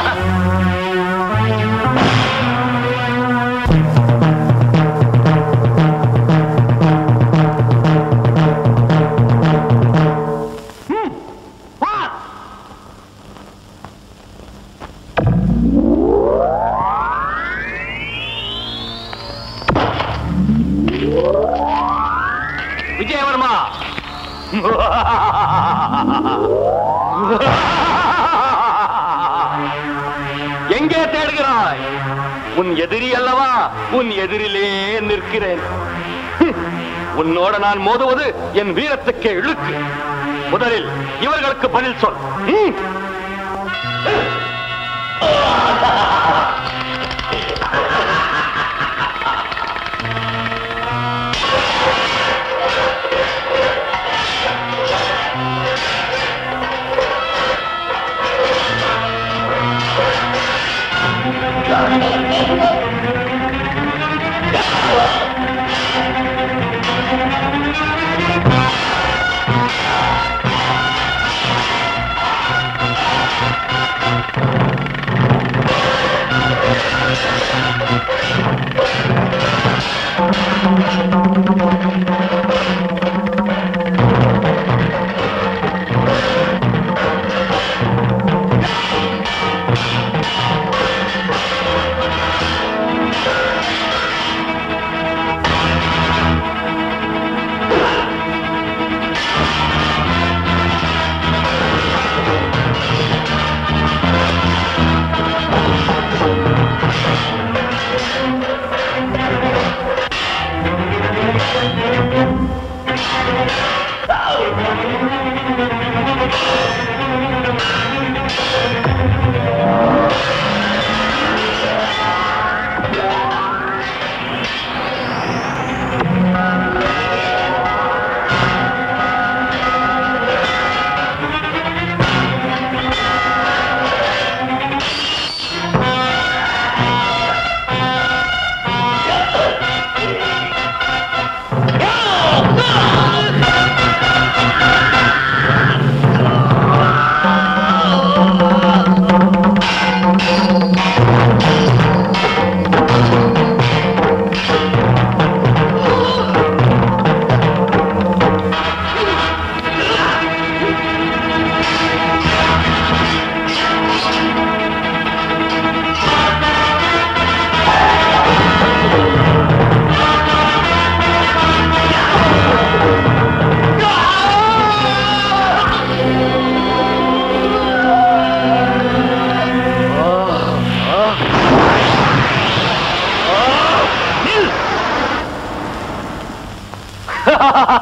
விஜயவர்மா எங்கே தேடுகிறாய் உன் எதிரி அல்லவா உன் எதிரிலே நிற்கிறேன் ஹம், உன்னோட நான் மோதுவது என் வீரத்துக்கே இழுக்கு முதலில் இவர்களுக்கு பதில் சொல் ஹம்.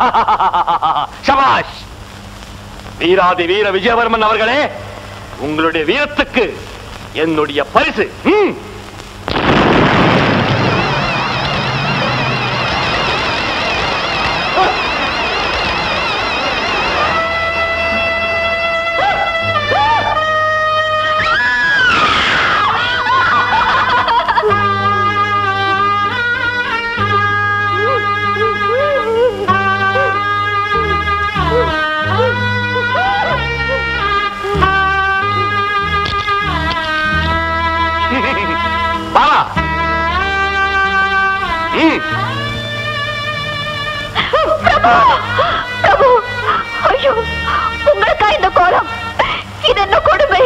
சபாஷ் வீராதி வீர விஜயவர்மன் அவர்களே உங்களுடைய வீரத்துக்கு என்னுடைய பரிசு ம். பாலா ம். பிரபு பிரபு ஐயோ உங்களுக்கா இந்த கோலம் இது என்ன கொடுமை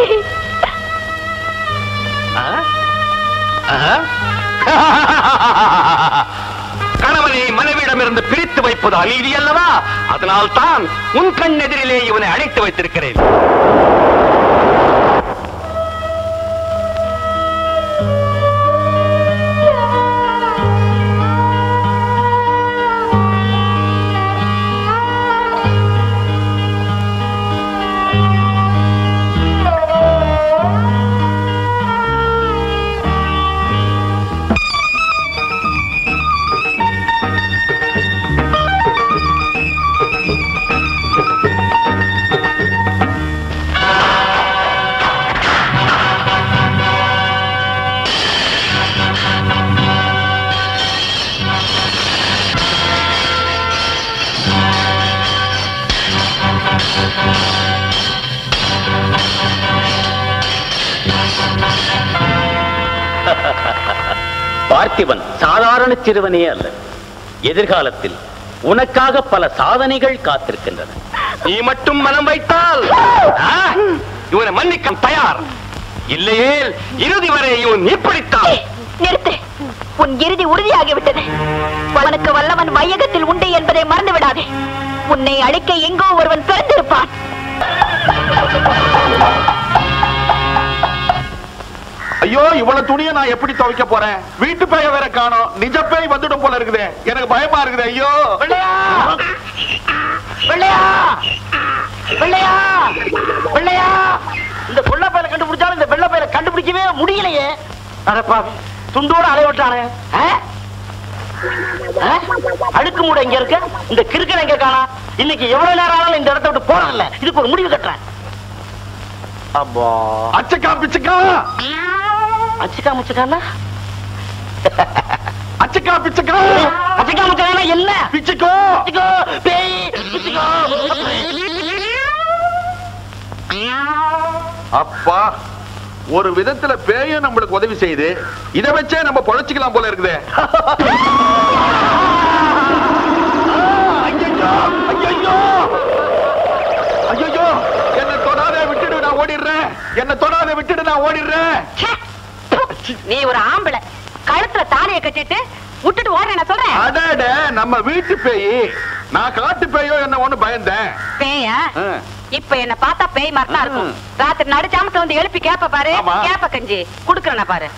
ஆ? ஆஹா. கணவனை மனைவியிடமிருந்து பிரித்து வைப்பது அநீதி அல்லவா அதனால் தான் உன் கண் எதிரிலே இவனை அழைத்து வைத்திருக்கிறேன் பார்த்திபன் சாதாரண சிறுவனே அல்ல எதிர்காலத்தில் உனக்காக பல சாதனைகள் காத்திருக்கின்றன நீ மட்டும் மனம் வைத்தால் ஆ, இவனை மன்னிக்க தயார் இல்லையே இறுதி வரை இவன் இப்படித்தான் நிறுத்து உன் இறுதி உறுதியாகிவிட்டது உனக்கு வல்லவன் வையகத்தில் உண்டு என்பதை மறந்து விடாதே உன்னை அழிக்க எங்கோ ஒருவன் பிறந்திருப்பான் ஐயோ இவ்வளவு துணியை நான் எப்படி துவைக்க போறேன் வீட்டு பேய வேற காணோம் நிஜ பேய் வந்துடும் போல இருக்குதே எனக்கு பயமா இருக்குது ஐயோ வெள்ளையா வெள்ளையா வெள்ளையா வெள்ளையா இந்த கொள்ள பயில கண்டுபிடிச்சாலும் இந்த வெள்ளை பயில கண்டுபிடிக்கவே முடியலையே அடப்பா துண்டோட அலை விட்டானே ஆ? ஆ? அழுக்கு மூட இங்க இருக்கு இந்த கிறுக்கன் எங்க காணா இன்னைக்கு எவ்வளவு நேரம் ஆனாலும் இந்த இடத்த விட்டு போறதில்ல இதுக்கு ஒரு முடிவு கட்டுறேன் அப்பா அச்சக்கா பிச்சக்கா அச்சுக்கா முச்சுக்கானா அச்சக்கா பிச்சக்கா அச்சுக்கா முச்சுக்கானா என்ன பிச்சுக்கோ பிச்சுக்கோ பேய் பிச்சுக்கோ அப்பா ஒரு விதத்துல பேயும் நம்மளுக்கு உதவி செய்யுது இதை வச்சே நம்ம பொழைச்சிக்கலாம் போல இருக்குதே ஐயையோ, ஐயையோ, ஐயையோ, என்னை தொடாத விட்டுடு நான் ஓடிடுறேன் என்ன தொடாத விட்டுடு நான் ஓடிடுறேன் நீ ஒரு ஆம்பளை கழுத்துல தாலியை கட்டிட்டு விட்டுட்டு ஓடுறேன் நான் சொல்றேன் அடட நம்ம வீட்டு பேய் நான் காட்டு பேயோ என்ன ஒண்ணு பயந்தேன் பேயா ஆ. இப்ப என்ன பார்த்தா பேய் மாதிரி தான் இருக்கும் ராத்திரி நடுச்சாமத்துல வந்து எழுப்பி கேப்ப பாரு ஆமா. கேப்ப கஞ்சி குடுக்கறேன் பாரு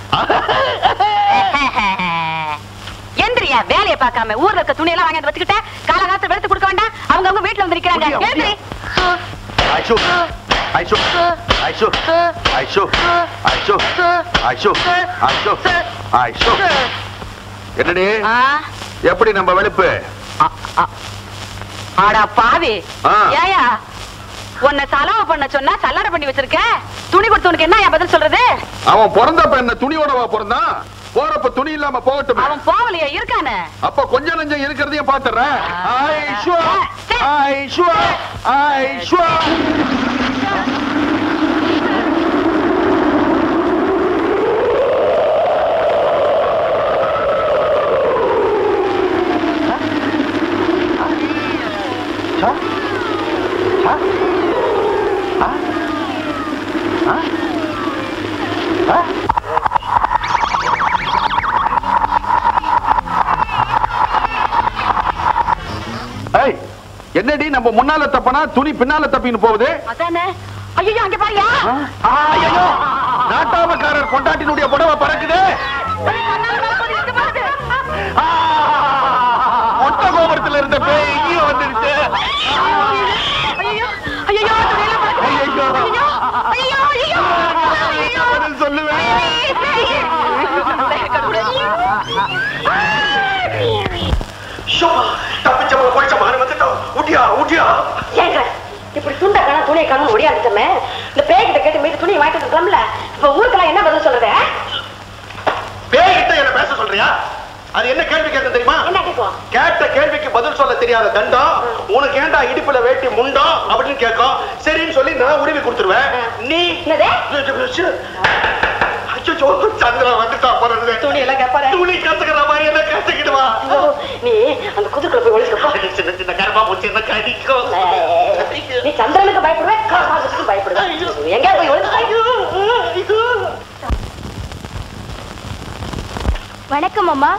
எந்திரியா வேலையை பார்க்காம ஊர்ல இருக்க துணி எல்லாம் வாங்கி வச்சுக்கிட்ட காலகாலத்துல வெளுத்து கொடுக்க வேண்டாம் அவங்க அவங்க வீட்டுல வந்து நிக்கிறாங்க முடியும், எந்திரி ஐஷு ஐஷு ஐஷு ஐஷு ஐஷு ஐஷு ஐஷு ஐஷு என்னடி ஆ, எப்படி நம்ம வெளுப்பு அடா பாவி ஆ. ஏயா உன்னை செலவு பண்ண சொன்னா சல்லடை பண்ணி வச்சிருக்க துணி கொடுத்தவனுக்கு என்ன என் பதில் சொல்றது அவன் பிறந்தப்ப என்ன துணியோடவா பிறந்தான் போறப்ப துணி இல்லாம போகட்டுமே அவன் போகலையா இருக்கானே அப்ப கொஞ்சம் நஞ்சம் இருக்கிறதையும் பாத்துறேன் ஐஷு ஐஷு ஐஷு ஏய், என்னடி நம்ம முன்னால தப்பனா துணி பின்னால தப்பின்னு போகுது அதானே ஐயோ அங்க பாரியா ஐயோ நாட்டாமக்காரர் கொண்டாட்டினுடைய புடவை பறக்குது ஒட்ட கோபுரத்துல இருந்த பேய் இங்கேயும் வந்துடுச்சு துணியை கண்ணு ஒடியாந்துட்டமே இந்த பேய்கிட்ட கேட்டு மீது துணியை வாங்கிட்டு இருக்கலாம்ல இப்ப ஊருக்கெல்லாம் என்ன பதில் சொல்றது பேய்கிட்ட என்ன பேச சொல்றியா அது என்ன கேள்வி கேட்க தெரியுமா என்ன கேட்கும் கேட்ட கேள்விக்கு பதில் சொல்ல தெரியாத தண்டம் உனக்கு ஏன்டா இடுப்புல வேட்டி முண்டம் அப்படின்னு கேட்கும் சரின்னு சொல்லி நான் உரிமை கொடுத்துருவேன் நீ அச்சோ சந்திரா வந்துட்டா போறது துணி எல்லாம் கேட்பாரு துணி கத்துக்கிற மாதிரி என்ன கத்துக்கிட்டு வா நீ அந்த குதிரைக்குள்ள போய் ஒளிச்சுக்கப்பா சின்ன சின்ன கருமா பூச்சி என்ன கடிக்கும் நீ சந்திரனுக்கு பயப்படுவேன் காசுக்கு பயப்படுவேன் எங்க போய் ஒளிச்சு வணக்கம் அம்மா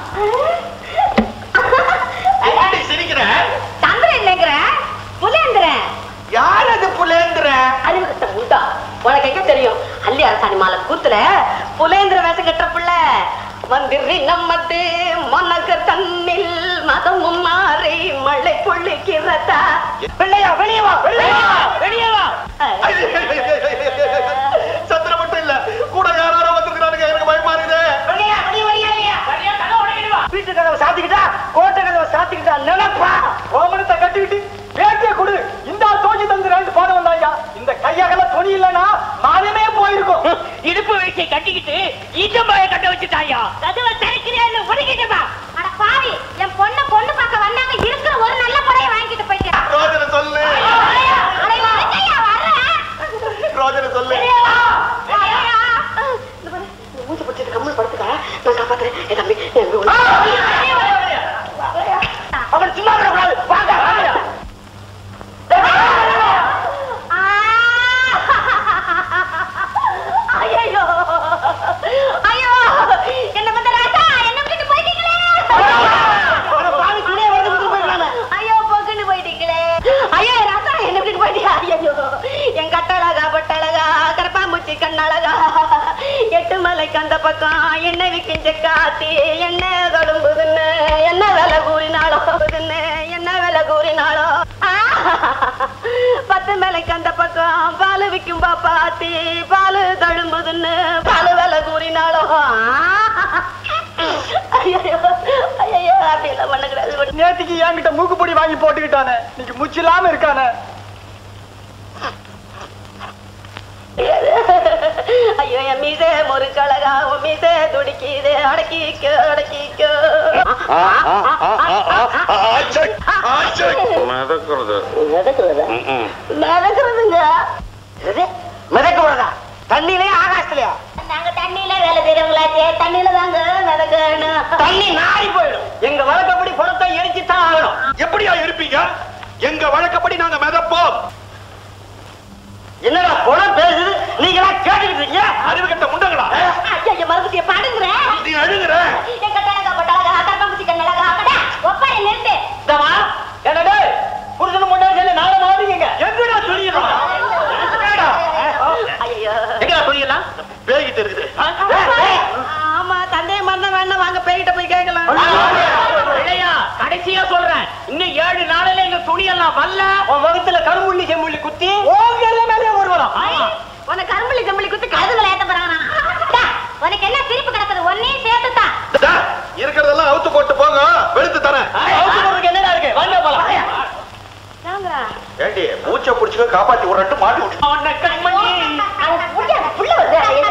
சிரிக்கிற சந்திரன் என்னங்கிற புலேந்திரன் யார் அது புலேந்திர அறிவு கட்ட முண்டா உனக்கு எங்க தெரியும் அள்ளி அரசாணி மாலை கூத்துல புலேந்திர வேஷம் கட்ட புள்ள வந்திரி நம்மது மனக்கு தன்னில் மதமும் மாறி மழை பொழிக்கிறதா பிள்ளையா வெளியே வா வெளியே வா வெளியே வா சந்திர மட்டும் இல்ல கூட யாரோ வந்துருக்கானுங்க எனக்கு பயமா இருக்குது வீட்டு கதவை சாத்திக்கிட்டா கோட்டை கதவை சாத்திக்கிட்டா நினைப்பா ஓமனத்தை கட்டிக்கிட்டு வேட்டிய கொடு இந்த தோஞ்சி தந்து ரெண்டு போட வந்தாங்க இந்த கையகல துணி இல்லைன்னா மாதமே போயிருக்கும் இடுப்பு வேட்டியை கட்டிக்கிட்டு ஈச்சம்பாய கட்ட வச்சுட்டாயா கதவை திறக்கிறேன்னு உடைக்கிட்டுமா அட பாவி என் பொண்ணை பொண்ணு பார்க்க வந்தாங்க இருக்கிற ஒரு நல்ல புடைய வாங்கிட்டு போயிட்டேன் ரோஜனை சொல்லு ரோஜனை சொல்லு மூச்சு பிடிச்சிட்டு கம்மல் படுத்துக்கா நான் காப்பாத்துறேன் என் தம்பி என் தம்பி அவன் சும்மா விடக்கூடாது வாங்க வாங்க ஐயோ ஐயோ என்ன பண்ற ராஜா என்ன விட்டுட்டு போயிட்டீங்களே ஐயோ போக்குன்னு போயிட்டீங்களே ஐயோ ராஜா என்ன விட்டுட்டு போயிட்டியா ஐயோ என் கட்டழகா பட்டழகா கரப்பாம்பூச்சி கண்ணழகா எட்டு மலைக்கு அந்த பக்கம் என்ன விக்கிஞ்ச காத்தி என்ன கடும்புதுன்னு என்ன விலை கூறினாலோ புதுன்னு என்ன விலை கூறினாலோ பத்து மேலைக்கு அந்த பக்கம் பால் விக்கும் பாப்பாத்தி பால் தழும்புதுன்னு பால் விலை கூறினாலோ ஐயோ ஐயோ அப்படி எல்லாம் பண்ணக்கூடாது நேத்திக்கு என்கிட்ட மூக்குப்பொடி வாங்கி போட்டுக்கிட்டானே நீங்க முச்சு இல்லாம இருக்கானே ஐயோ என் மீசே முறுக்கழகா உன் மீசே துடிக்குது அடக்கிக்கோ அடக்கிக்கோ மிதக்கிறது மிதக்குறதுங்க மிதக்க தண்ணியிலே ஆகாசத்துலயா நாங்க தண்ணியில வேலை செய்யறவங்களாச்சே தண்ணியில தாங்க மிதக்கணும் தண்ணி நாரி போயிடும் எங்க வழக்கப்படி பணத்தை எரிச்சு தான் ஆகணும் எப்படியா இருப்பீங்க எங்க வழக்கப்படி நாங்க மிதப்போம் என்னடா குணம் பேசுது நீங்களா கேட்டுக்கிட்டு இருக்கீங்க அறிவு கட்ட முண்டங்களா ஐயா மறுபடியும் பாடுங்கிறேன் நீ அழுகுற என் கட்டழகா பட்டழகா கரப்பாம்பூச்சி கண்ணழகா அக்கடா ஒப்பாரி நிறுத்து இந்தமா என்னடே புருஷனும் முன்னாடி சொல்லி நாளை மாறீங்க எங்கடா துணியலாம் ஐயோ எங்கடா துணியலாம் பேய்கிட்ட இருக்குது ஆமா தந்தைய மறந்த வேண்டாம் வாங்க பேய்கிட்ட போய் கேட்கலாம் இல்லையா கடைசியா சொல்றேன் இன்னும் ஏழு நாளில எங்க துணியெல்லாம் வரல உன் வகுத்துல கருமுள்ளி செம்முள்ளி குத்தி ஓங்க மேலே வருவலாம் உனக்கு கரும்புலி கம்பளி குத்து கழுதுல ஏத்த போறாங்க உனக்கு என்ன சிரிப்பு கிடக்குது ஒன்னையும் சேர்த்துதான் டா, இருக்கிறதெல்லாம் அவுத்து போட்டு போங்க வெளுத்து தரேன் என்னடா இருக்கு வாங்க போலாம் ஏண்டி மூச்சை பிடிச்சுக்க காப்பாத்தி விடுறட்டு மாட்டி விட்டு உன்னை கண்மணி புள்ள வருது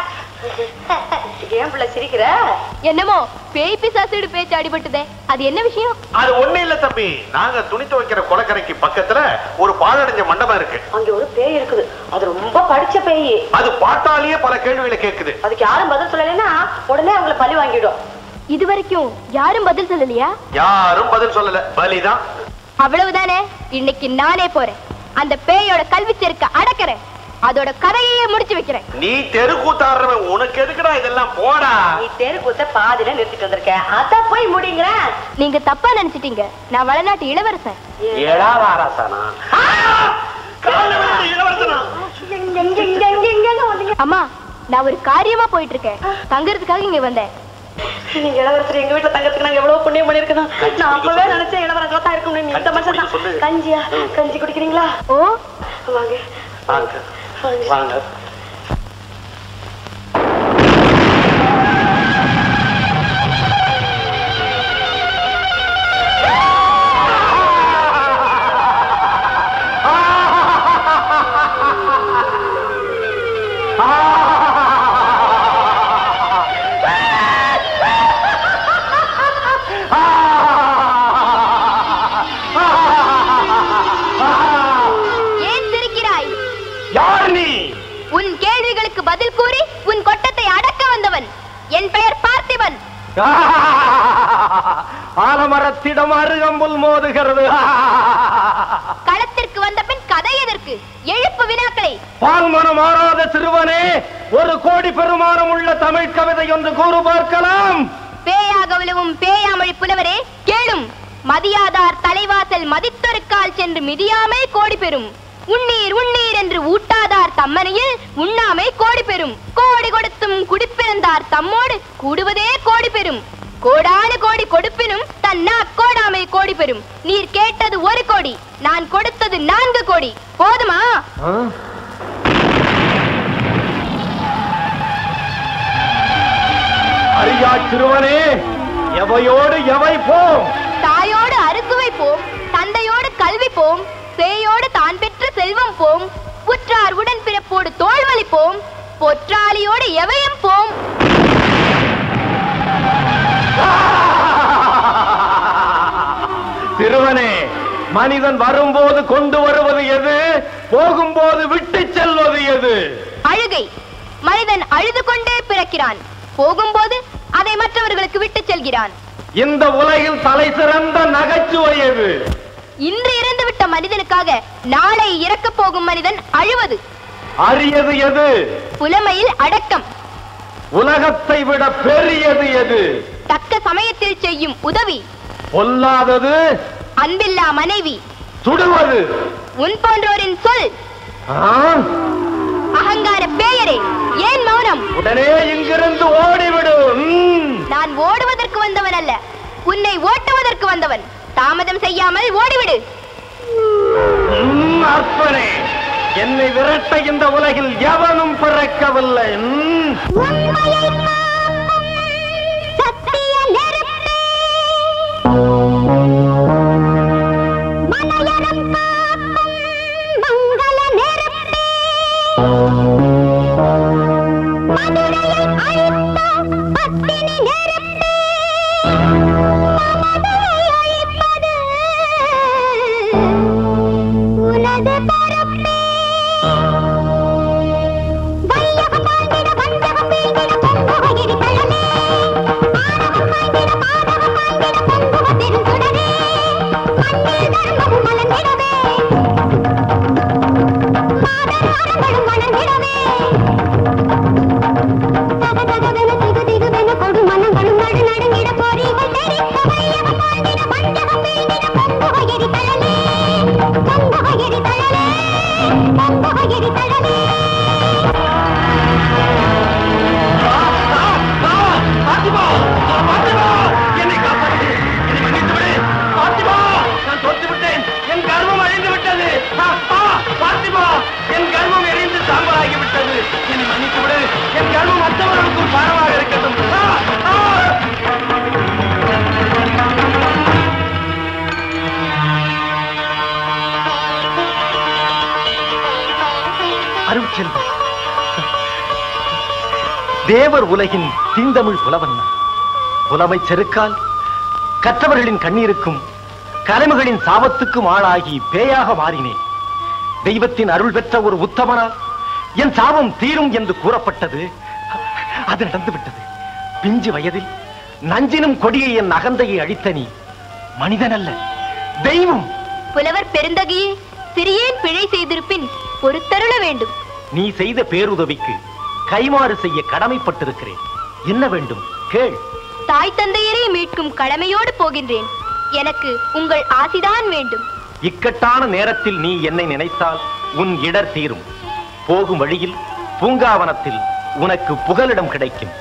ஏன் புள்ள சிரிக்கிற என்னமோ பேய் பிசாசோடு பேச்சு அடிபட்டுதே அது என்ன விஷயம் அது ஒண்ணு இல்ல தம்பி நாங்க துணி துவைக்கிற குளக்கரைக்கு பக்கத்துல ஒரு பாழடைஞ்ச மண்டபம் இருக்கு அங்க ஒரு பேய் இருக்குது அது ரொம்ப படிச்ச பேய் அது பார்த்தாலேயே பல கேள்விகளை கேக்குது அதுக்கு யாரும் பதில் சொல்லலைன்னா உடனே அவங்கள பழி வாங்கிடும் இது வரைக்கும் யாரும் பதில் சொல்லலையா யாரும் பதில் சொல்லல பலிதான் அவ்வளவுதானே இன்னைக்கு நானே போறேன் அந்த பேயோட கல்வி சேர்க்க அடக்கிறேன் அதோட கதையையே முடிச்சு வைக்கிறேன் நீ தெருக்கூத்தாடுறவன் உனக்கு எதுக்குடா இதெல்லாம் போடா நீ தெரு கூத்த பாதியில நிறுத்திட்டு வந்திருக்க அத போய் முடிங்கிற நீங்க தப்பா நினைச்சிட்டீங்க நான் வளநாட்டு இளவரசன் ஏடா வாராசானா அம்மா நான் ஒரு காரியமா போயிட்டு இருக்கேன் தங்கறதுக்காக இங்க வந்தேன் நீங்க இளவரசர் எங்க வீட்டுல தங்கறதுக்கு நாங்க எவ்வளவு புண்ணியம் பண்ணிருக்கோம் நான் அப்பவே நினைச்சேன் இளவரசர் தான் இருக்கும் நீ இந்த மனுஷன் தான் கஞ்சியா கஞ்சி குடிக்கிறீங்களா ஓ வாங்க வாங்க வாங்க ஆலமரத்திடம் அருகம்புல் மோதுகிறது களத்திற்கு வந்த பின் கதை எதற்கு எழுப்பு வினாக்களை பால்மனம் மாறாத சிறுவனே ஒரு கோடி பெருமானம் உள்ள தமிழ் கவிதை ஒன்று கூறு பார்க்கலாம் பேயாக விழுவும் பேயாமொழி புலவரே கேளும் மதியாதார் தலைவாசல் மதித்தொருக்கால் சென்று மிதியாமை கோடி பெறும் உண்ணீர் உண்ணீர் என்று ஊட்டாதார் தம்மனையில் உண்ணாமை கோடி பெறும் கோடி கொடுத்தும் குடிப்பிறந்தார் தம்மோடு கூடுவதே கோடி பெறும் கோடானு கோடி கொடுப்பினும் தன்னா கோடாமை கோடி பெறும் நீர் கேட்டது ஒரு கோடி நான் கொடுத்தது நான்கு கோடி போதுமா அறியா சிறுவனே எவையோடு எவை போம் தாயோடு அறுசுவை போம் தந்தையோடு கல்வி போம் சேயோடு தான் பெற்ற செல்வம் போம் உற்றார் உடன் பிறப்போடு தோல்வழி போம் பொற்றாலியோடு எவையும் போம் சிறுவனே மனிதன் வரும்போது கொண்டு வருவது எது போகும்போது விட்டு செல்வது எது அழுகை மனிதன் அழுது கொண்டே பிறக்கிறான் போகும்போது அதை மற்றவர்களுக்கு விட்டுச் செல்கிறான் இந்த உலகில் தலை சிறந்த நகைச்சுவை எது இன்று இறந்துவிட்ட மனிதனுக்காக நாளை இறக்கப் போகும் மனிதன் அழுவது அரியது எது புலமையில் அடக்கம் உலகத்தை விட பெரியது எது தக்க சமயத்தில் செய்யும் உதவி பொல்லாதது அன்பில்லா மனைவி சுடுவது உன் போன்றோரின் சொல் ஆ? அகங்கார பேயரே ஏன் மௌனம் உடனே இங்கிருந்து ஓடிவிடு ம். நான் ஓடுவதற்கு வந்தவன் அல்ல உன்னை ஓட்டுவதற்கு வந்தவன் தாமதம் செய்யாமல் ஓடிவிடு ம், அற்பனே என்னை விரட்ட இந்த உலகில் எவனும் பிறக்கவில்லை ம். நான் தோத்து விட்டேன் என் கர்வம் அழிந்து விட்டது ஆ, ஆ, பாத்திமா என் கர்வம் எரிந்து சாம்பலாகி விட்டது என்னை மன்னித்து விடு என் கர்வம் மற்றவர்களுக்கும் பாரமாக இருக்கட்டும் ஆ, ஆ. அருட்செல்வம் தேவர் உலகின் தீந்தமிழ் புலவன் நான். புலமை செருக்கால் கற்றவர்களின் கண்ணீருக்கும் கலைமகளின் சாபத்துக்கும் ஆளாகி பேயாக மாறினேன் தெய்வத்தின் அருள் பெற்ற ஒரு உத்தமனால் என் சாபம் தீரும் என்று கூறப்பட்டது அது நடந்துவிட்டது பிஞ்சு வயதில் நஞ்சினும் கொடியை என் அகந்தையை அழித்த நீ மனிதன் அல்ல தெய்வம் புலவர் பெருந்தகையே சிறியேன் பிழை செய்திருப்பின் பொறுத்தருள வேண்டும் நீ செய்த பேருதவிக்கு கைமாறு செய்ய கடமைப்பட்டிருக்கிறேன் என்ன வேண்டும் கேள் தாய் தந்தையரை மீட்கும் கடமையோடு போகின்றேன் எனக்கு உங்கள் ஆசிதான் வேண்டும் இக்கட்டான நேரத்தில் நீ என்னை நினைத்தால் உன் இடர் தீரும் போகும் வழியில் பூங்காவனத்தில் உனக்கு புகலிடம் கிடைக்கும்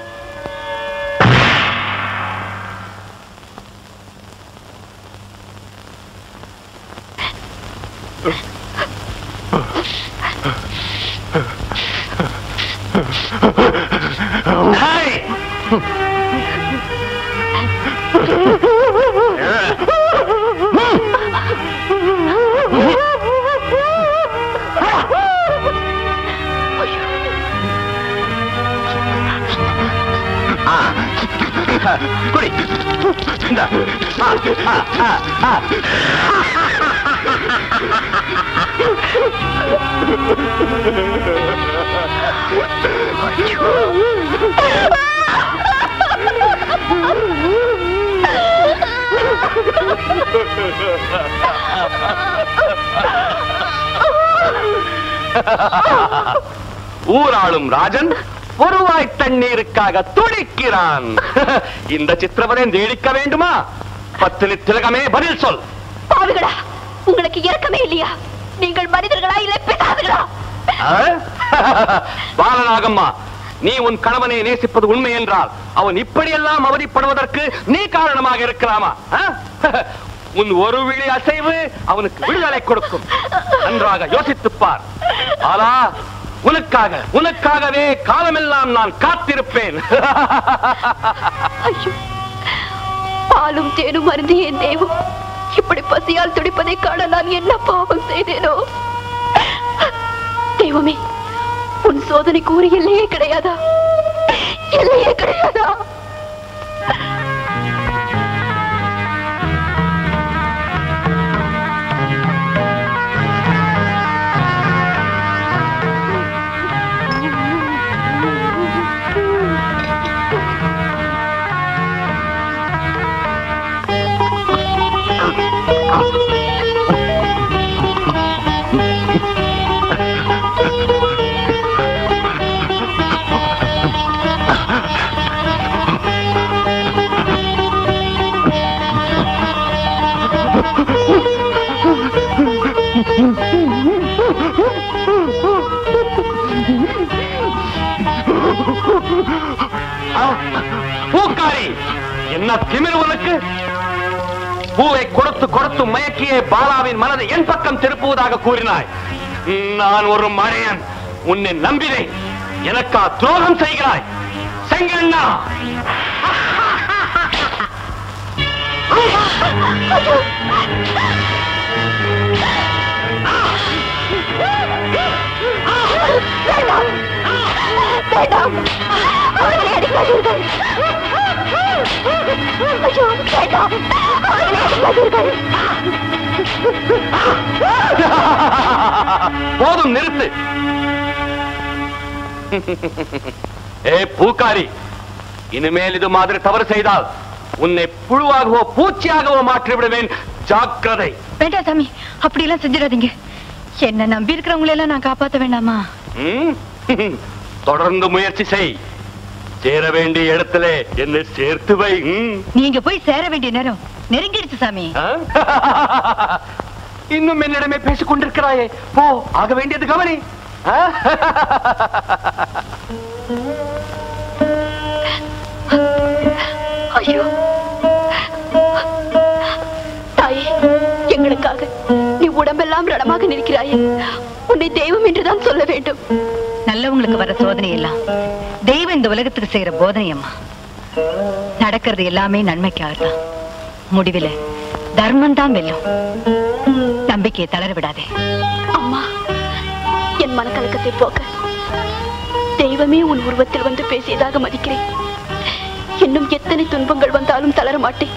குடி இந்தா. ஆ, ஆ, ஆ, ஆ. ஊராளும் ராஜன் ஒருவாய் தண்ணீருக்காக துடிக்கிறான் இந்த சித்திரவதை நீடிக்க வேண்டுமா பத்தினி திலகமே பதில் சொல் பாவிகளா உங்களுக்கு இறக்கமே இல்லையா நீங்கள் மனிதர்களா இல்லை பிசாசுகளா ஆ? பாலநாகம்மா நீ உன் கணவனை நேசிப்பது உண்மை என்றால் அவன் இப்படியெல்லாம் அவதிப்படுவதற்கு நீ காரணமாக இருக்கலாமா ஆ? உன் ஒரு விழி அசைவு அவனுக்கு விடுதலை கொடுக்கும் நன்றாக யோசித்துப் பார் ஆலா உனக்காக உனக்காகவே காலமெல்லாம் நான் காத்திருப்பேன் ஐயோ பாலும் தேனும் அருந்திய என் தெய்வம் இப்படி பசியால் துடிப்பதை காண நான் என்ன பாவம் செய்தேனோ தெய்வமே உன் சோதனைக்கு ஒரு எல்லையே கிடையாதா எல்லையே கிடையாதா ஆ, பூக்காரி என்ன திமிர் உனக்கு பூவை கொடுத்து கொடுத்து மயக்கியே பாலாவின் மனதை என் பக்கம் திருப்புவதாக கூறினாய் நான் ஒரு மழையன் உன்னை நம்பினேன் எனக்கா துரோகம் செய்கிறாய் செங்கண்ணா வேண்டாம் வேண்டாம் அவர்களை அடிக்காதீர்கள் ஐயோ வேண்டாம் அவர்களை அடிக்காதீர்கள் போதும் நிறுத்து ஏ பூக்காரி இனிமேல் இது மாதிரி தவறு செய்தால் உன்னை புழுவாகவோ பூச்சியாகவோ மாற்றி விடுவேன் ஜாக்கிரதை வேண்டாம் சாமி அப்படி எல்லாம் செஞ்சிடாதீங்க என்ன நம்பி இருக்கிறவங்களை எல்லாம் நான் காப்பாத்த வேண்டாமா ம்? தொடர்ந்து முயற்சி செய் சேர வேண்டிய இடத்துல என்னை சேர்த்து வை ம்? நீங்க போய் சேர வேண்டிய நேரம் நெருங்கிடுச்சு சாமி ஆ? இன்னும் என்னிடமே பேசிக் கொண்டிருக்கிறாயே போ ஆக வேண்டியது கவனி ஆ? ஐயோ தாயே எங்களுக்காக நீ உடம்பெல்லாம் ரணமாக நிற்கிறாயே உன்னை தெய்வம் என்றுதான் சொல்ல வேண்டும் நல்லவங்களுக்கு வர சோதனை எல்லாம் தெய்வம் இந்த உலகத்துக்கு செய்யற போதனையம்மா நடக்கிறது எல்லாமே நன்மைக்காகத்தான் முடிவில தர்மம் தான் வெல்லும் நம்பிக்கையை தளர விடாதே அம்மா என் மனக்கலக்கத்தை போக்க தெய்வமே உன் உருவத்தில் வந்து பேசியதாக மதிக்கிறேன் இன்னும் எத்தனை துன்பங்கள் வந்தாலும் தளர மாட்டேன்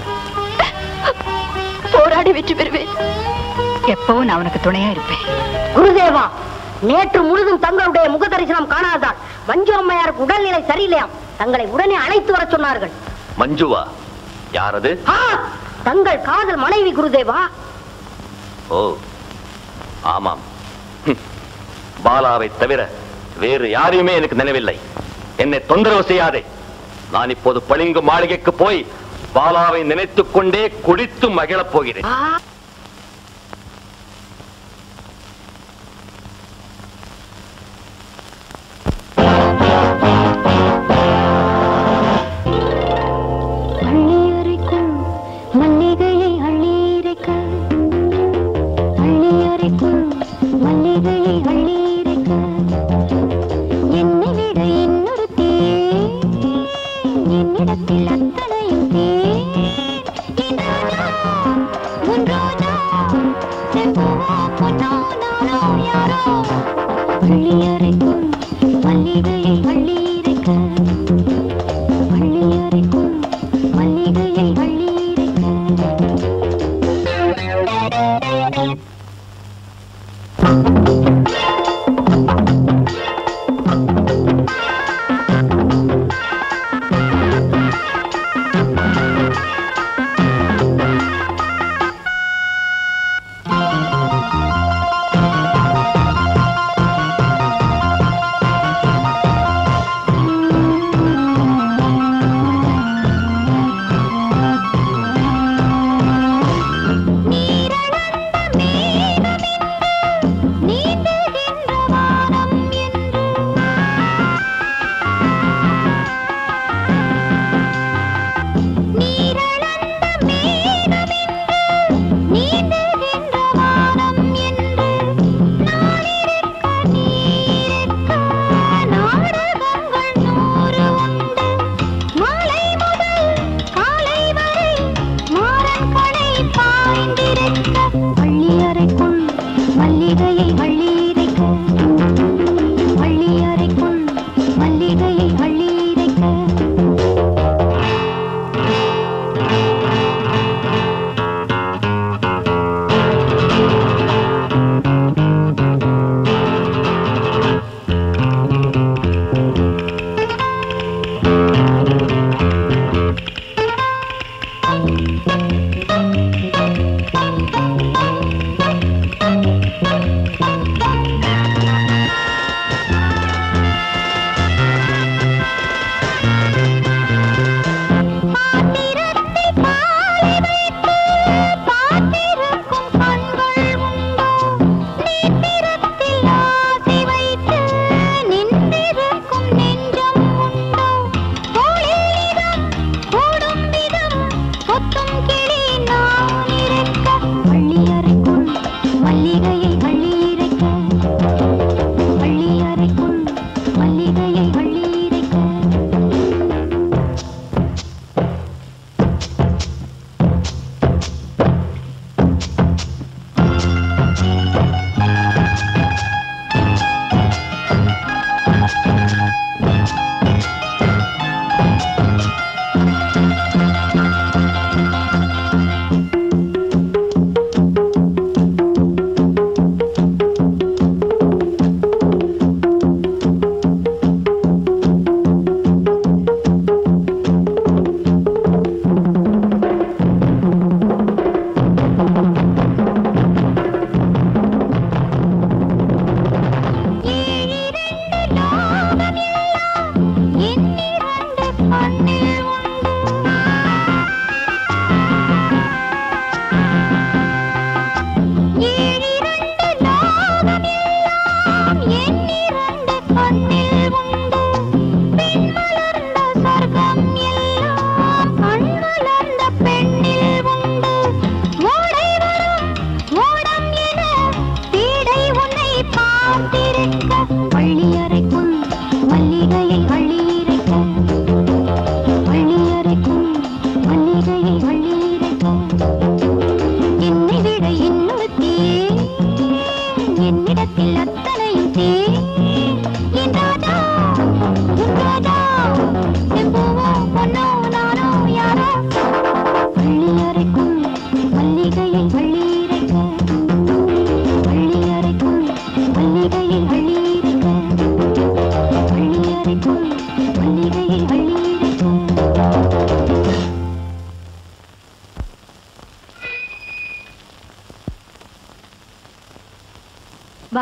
போராடி வெற்றி பெறுவேன் எப்பவும் நான் உனக்கு துணையா இருப்பேன் குருதேவா நேற்று முழுதும் தங்களுடைய முக தரிசனம் காணாதால் மஞ்சு அம்மையாருக்கு உடல்நிலை சரியில்லையாம் தங்களை உடனே அழைத்து வர சொன்னார்கள் மஞ்சுவா யாரது ஆ, தங்கள் காதல் மனைவி குருதேவா ஓ ஆமாம் ஹம். பாலாவை தவிர வேறு யாரையுமே எனக்கு நினைவில்லை என்னை தொந்தரவு செய்யாதே நான் இப்போது பளிங்கு மாளிகைக்கு போய் பாலாவை நினைத்துக் கொண்டே குடித்து மகிழப் போகிறேன் அள்ளியறைக்கும் மல்லிகையை அள்ளீரைக்க அள்ளியறைக்கும் மல்லிகையை அள்ளீரைக்க என்னை விட இன்னொரு தே என்னிடத்தில் அத்தனையும் தே என் ராஜா, உன் ராஜா, செம்பூவா பொன்னா நானோ யாரோ அள்ளியறைக்கும் மல்லிகையை அள்ளீரைக்க அள்ளியறைக்கும் மல்லிகையை அள்ளீரைக்க ஆ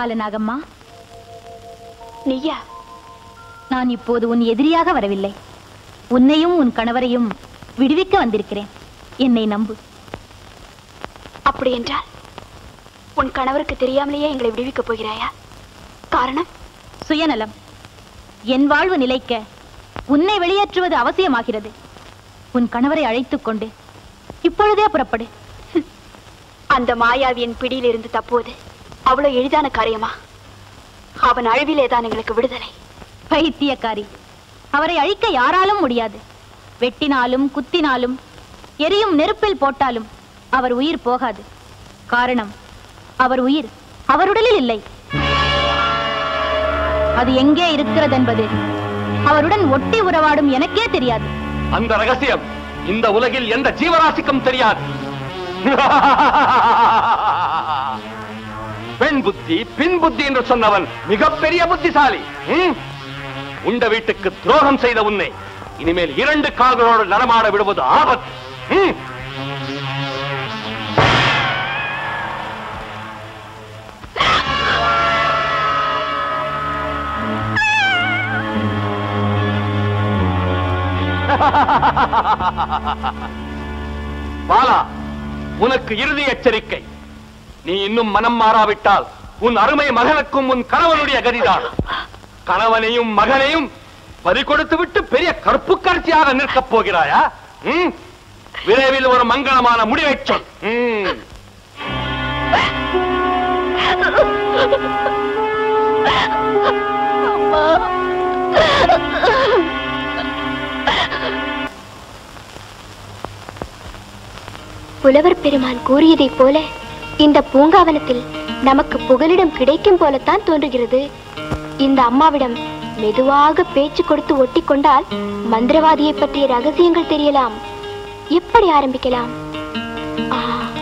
பாலநாகம்மா நீயா நான் இப்போது உன் எதிரியாக வரவில்லை உன்னையும் உன் கணவரையும் விடுவிக்க வந்திருக்கிறேன் என்னை நம்பு அப்படி என்றால் உன் கணவருக்கு தெரியாமலேயே எங்களை விடுவிக்கப் போகிறாயா காரணம் சுயநலம் என் வாழ்வு நிலைக்க உன்னை வெளியேற்றுவது அவசியமாகிறது உன் கணவரை அழைத்துக் கொண்டு இப்பொழுதே புறப்படு அந்த மாயாவியின் பிடியிலிருந்து தப்புவது அவ்வளவு எளிதான காரியமா அவன் அழிவிலே தான் எங்களுக்கு விடுதலை பைத்தியக்காரி அவரை அழிக்க யாராலும் முடியாது வெட்டினாலும் குத்தினாலும் எரியும் நெருப்பில் போட்டாலும் அவர் உயிர் போகாது காரணம் அவர் உயிர் அவர் உடலில் இல்லை அது எங்கே இருக்கிறது என்பது அவருடன் ஒட்டி உறவாடும் எனக்கே தெரியாது அந்த ரகசியம் இந்த உலகில் எந்த ஜீவராசிக்கும் தெரியாது பெண் புத்தி பின் புத்தி என்று சொன்னவன் மிகப்பெரிய புத்திசாலி ம்? உண்ட வீட்டுக்கு துரோகம் செய்த உன்னை இனிமேல் இரண்டு கால்களோடு நடமாட விடுவது ஆபத்து ம்? பாலா உனக்கு இறுதி எச்சரிக்கை நீ இன்னும் மனம் மாறாவிட்டால் உன் அருமை மகனுக்கும் உன் கணவனுடைய கதிதான் கணவனையும் மகனையும் பறி கொடுத்து விட்டு பெரிய கற்பு கட்சியாக நிற்கப் போகிறாயா ம்? விரைவில் ஒரு மங்களமான முடிவைச் சொல் ம். புலவர் பெருமான் கூறியதைப் போல இந்த பூங்காவனத்தில் நமக்கு புகலிடம் கிடைக்கும் போலத்தான் தோன்றுகிறது இந்த அம்மாவிடம் மெதுவாக பேச்சு கொடுத்து ஒட்டி கொண்டால் மந்திரவாதியை பற்றிய ரகசியங்கள் தெரியலாம் எப்படி ஆரம்பிக்கலாம் ஆ,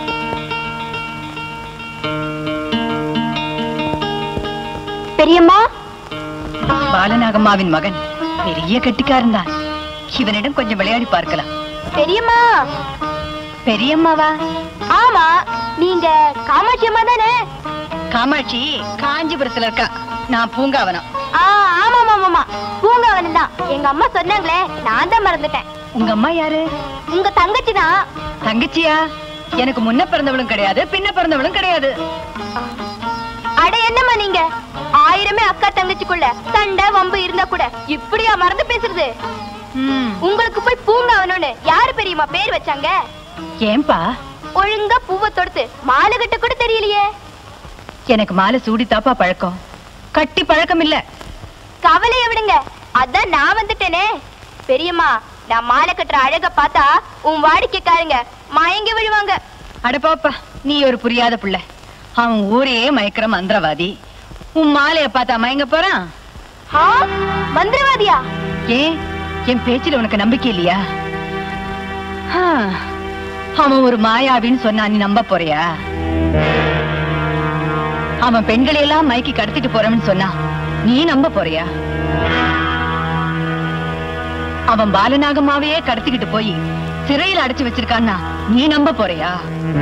பெரியம்மா பாலநாகம்மாவின் மகன் பெரிய கெட்டிக்காரன் தான் இவனிடம் கொஞ்சம் விளையாடி பார்க்கலாம் பெரியம்மா பெரியம்மாவா ஆமா நீங்க காமாட்சி அம்மா தானே காமாட்சி காஞ்சிபுரத்துல இருக்கா நான் பூங்காவனம் ஆ ஆமா ஆமா ஆமா பூங்காவனம் தான் எங்க அம்மா சொன்னாங்களே நான் தான் மறந்துட்டேன் உங்க அம்மா யாரு உங்க தங்கச்சி தான் தங்கச்சியா எனக்கு முன்ன பிறந்தவளும் கிடையாது பின்ன பிறந்தவளும் கிடையாது அட என்னம்மா நீங்க ஆயிரமே அக்கா தங்கச்சிக்குள்ள சண்டை வம்பு இருந்தா கூட இப்படியா மறந்து பேசுறது உங்களுக்கு போய் பூங்காவனம்னு யாரு பெரியம்மா பேர் வச்சாங்க ஏன்பா ஒழுங்கா பூவை தொடுத்து மாலை கட்ட கூட தெரியலையே எனக்கு மாலை சூடி தாப்பா பழக்கம் கட்டி பழக்கம் இல்ல கவலைய விடுங்க அதான் நான் வந்துட்டேனே பெரியம்மா நான் மாலை கட்டுற அழக பார்த்தா உன் வாடிக்கைக்காரங்க மயங்கி விழுவாங்க அட பாப்பா நீ ஒரு புரியாத புள்ள அவன் ஊரையே மயக்கிற மந்திரவாதி உன் மாலைய பார்த்தா மயங்க போறான் ஆ மந்திரவாதியா ஏன் என் பேச்சுல உனக்கு நம்பிக்கை இல்லையா ஆ, அவன் ஒரு மாயாவின்னு சொன்னா நீ நம்ப போறியா அவன் பெண்களை எல்லாம் மயக்கி கடத்திட்டு போறவன்னு சொன்னா நீ நம்ப போறியா அவன் பாலநாகமாவையே கடத்திக்கிட்டு போய் சிறையில் அடைச்சு வச்சிருக்கான்னா நீ நம்ப போறியா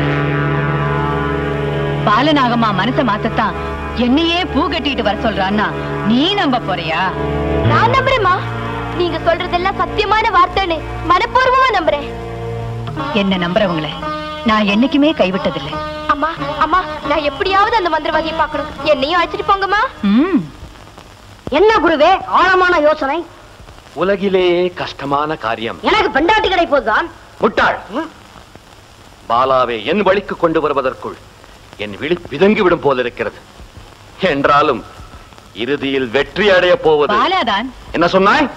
பாலநாகமா மனச மாத்தத்தான் என்னையே பூ கட்டிட்டு வர சொல்றான்னா நீ நம்ப போறியா நான் நம்புறேம்மா நீங்க சொல்றதெல்லாம் சத்தியமான வார்த்தைன்னு மனப்பூர்வமா நம்புறேன் என்ன நம்புறவங்கள நான் என்னைக்குமே கைவிட்டதில்லை அம்மா அம்மா நான் எப்படியாவது அந்த மந்திரவாதியை பார்க்கணும் என்னையும் அழைச்சிட்டு போங்கம்மா ம் என்ன குருவே ஆழமான யோசனை உலகிலேயே கஷ்டமான காரியம் எனக்கு பெண்டாட்டி கிடைப்பதுதான் முட்டாள் பாலாவை என் வழிக்கு கொண்டு வருவதற்குள் என் விழி பிதங்கி விடும் போல இருக்கிறது என்றாலும் இறுதியில் வெற்றி அடைய போவது பாலாதான் என்ன சொன்னாய்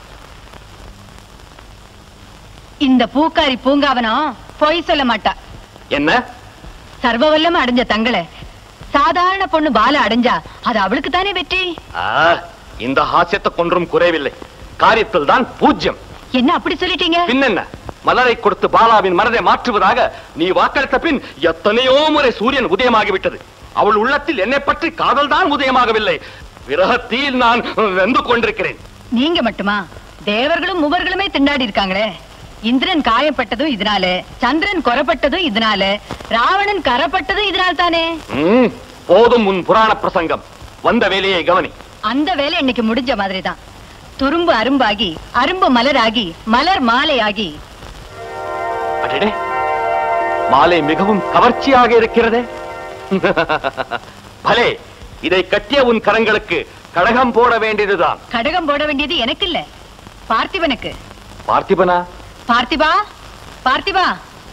இந்த பூக்காரி பூங்காவனம் பொய் சொல்ல மாட்டா என்ன சர்வ வல்லம அடைஞ்ச தங்களை சாதாரண பொண்ணு பால அடைஞ்சா அது அவளுக்கு தானே வெற்றி ஆ, இந்த ஹாஸ்யத்தை கொன்றும் குறைவில்லை காரியத்தில் தான் பூஜ்யம் என்ன அப்படி சொல்லிட்டீங்க பின்னென்ன மலரை கொடுத்து பாலாவின் மனதை மாற்றுவதாக நீ வாக்களித்த பின் எத்தனையோ முறை சூரியன் உதயமாகிவிட்டது அவள் உள்ளத்தில் என்னை பற்றி காதல் தான் உதயமாகவில்லை விரகத்தில் நான் வெந்து கொண்டிருக்கிறேன் நீங்க மட்டுமா தேவர்களும் மூவர்களுமே திண்டாடி இருக்காங்களே இந்திரன் காயப்பட்டதும் இதனால சந்திரன் கொரப்பட்டதும் இதனால ராவணன் கரப்பட்டதும் இதனால தானே ம், போதும் உன் புராண பிரசங்கம் வந்த வேலையை கவனி அந்த வேலை இன்னைக்கு முடிஞ்ச மாதிரிதான் துரும்பு அரும்பாகி அரும்பு மலராகி மலர் மாலையாகி அடடே மாலை மிகவும் கவர்ச்சியாக இருக்கிறதே பலே இதை கட்டிய உன் கரங்களுக்கு கடகம் போட வேண்டியதுதான் கடகம் போட வேண்டியது எனக்கு இல்ல பார்த்திபனுக்கு பார்த்திபனா பார்த்திபா பார்த்திபா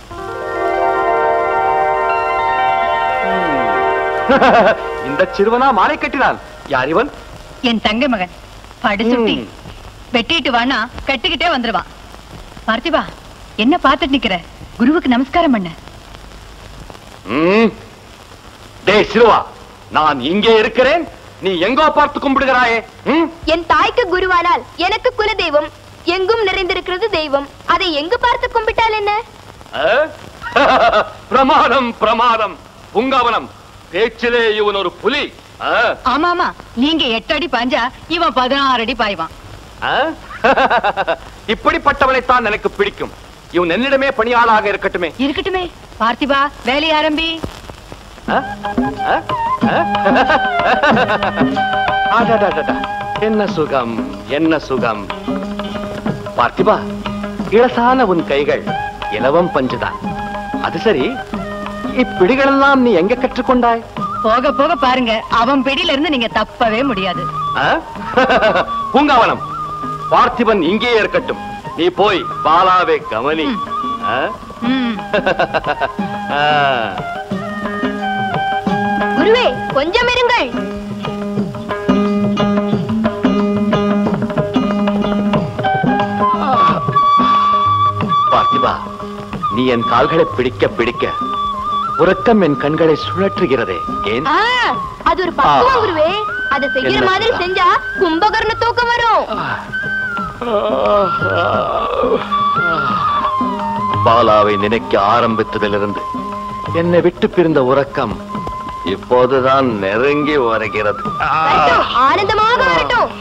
இந்த சிறுவனா மாலை கட்டினான் யார் இவன் என் தங்கை மகன் படுசுட்டி வெட்டிட்டு வானா கட்டிக்கிட்டே வந்துருவான் பார்த்திபா என்ன பார்த்துட்டு நிக்கிற குருவுக்கு நமஸ்காரம் பண்ண ம். டேய் சிறுவா நான் இங்கே இருக்கிறேன் நீ எங்கோ பார்த்து கும்பிடுகிறாயே ம்? என் தாய்க்கு குருவானால் எனக்கு குல தெய்வம் எங்கும் நிறைந்திருக்கிறது தெய்வம் அதை எங்கு பார்த்து கும்பிட்டால் என்ன ஆ? பிரமாதம் பிரமாதம் புங்காவனம் பேச்சிலே இவன் ஒரு புலி ஆ? ஆமா ஆமா நீங்க எட்டு அடி பாஞ்சா இவன் பதினாறு அடி பாய்வான் ஆ? இப்படிப்பட்டவனைத்தான் எனக்கு பிடிக்கும் இவன் என்னிடமே பணியாளாக இருக்கட்டுமே இருக்கட்டுமே பார்த்திபா வேலைய ஆரம்பி ஆ? ஆ? ஆ? அடடடடா. என்ன சுகம் என்ன சுகம் பார்த்திபா இளசான உன் கைகள் இலவம் பஞ்சுதான் அது சரி இப்பிடிகளெல்லாம் நீ எங்க கற்றுக்கொண்டாய் போக போக பாருங்க அவன் பிடியில இருந்து நீங்க தப்பவே முடியாது ஆ? பூங்காவனம் பார்த்திபன் இங்கே இருக்கட்டும் நீ போய் பாலாவை கவனி ஆ? ம். ஆ. குருவே கொஞ்சம் இருங்கள் பார்த்திபா நீ என் கால்களை பிடிக்க பிடிக்க உறக்கம் என் கண்களை சுழற்றுகிறதே ஏன் ஆ, அது ஒரு பக்குவம் ஆ. குருவே அதை செய்யற என்ன மாதிரி சுதா? செஞ்சா கும்பகர்ண தூக்கம் வரும் பாலாவை நினைக்க ஆரம்பித்ததிலிருந்து என்னை விட்டு பிரிந்த உறக்கம் இப்போதுதான் நெருங்கி வருகிறது வரட்டும், ஆனந்தமாக வரட்டும்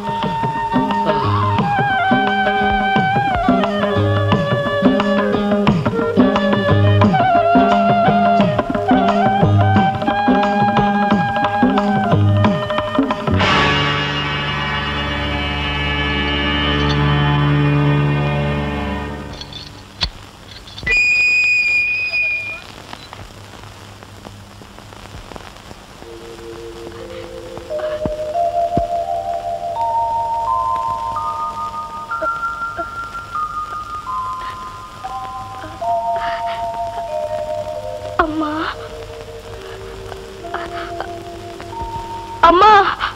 அம்மா அம்மா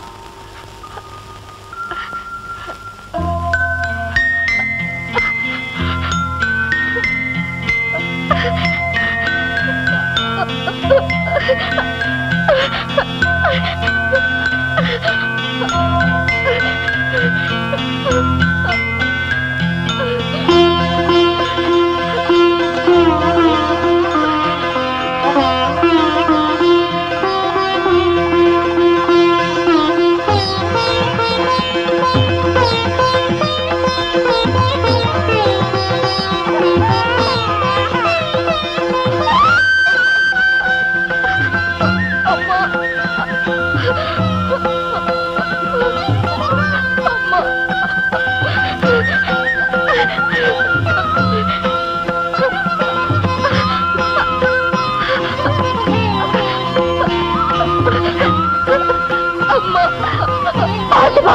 அம்மா ஆசிபா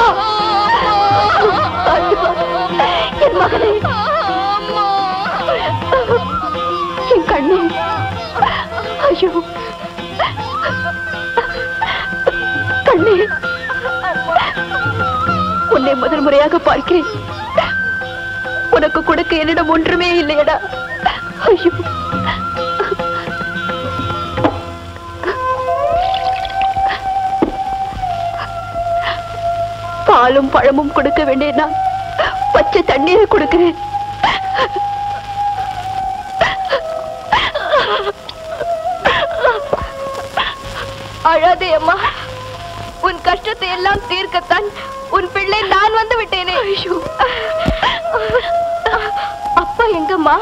ஆசிபா என் மகனே என் கண்ணே ஐயோ கண்ணே உன்னை முதல் முறையாக பார்க்கிறேன் உனக்கு கொடுக்க என்னிடம் ஒன்றுமே இல்லையடா ஐயோ பாலும் பழமும் கொடுக்க வேண்டிய நான் பச்சை தண்ணீரை கொடுக்கிறேன் அழாதே அம்மா உன் கஷ்டத்தை எல்லாம் தீர்க்கத்தான் உன் பிள்ளை நான் வந்து விட்டேனே ஐயோ அப்பா எங்கம்மா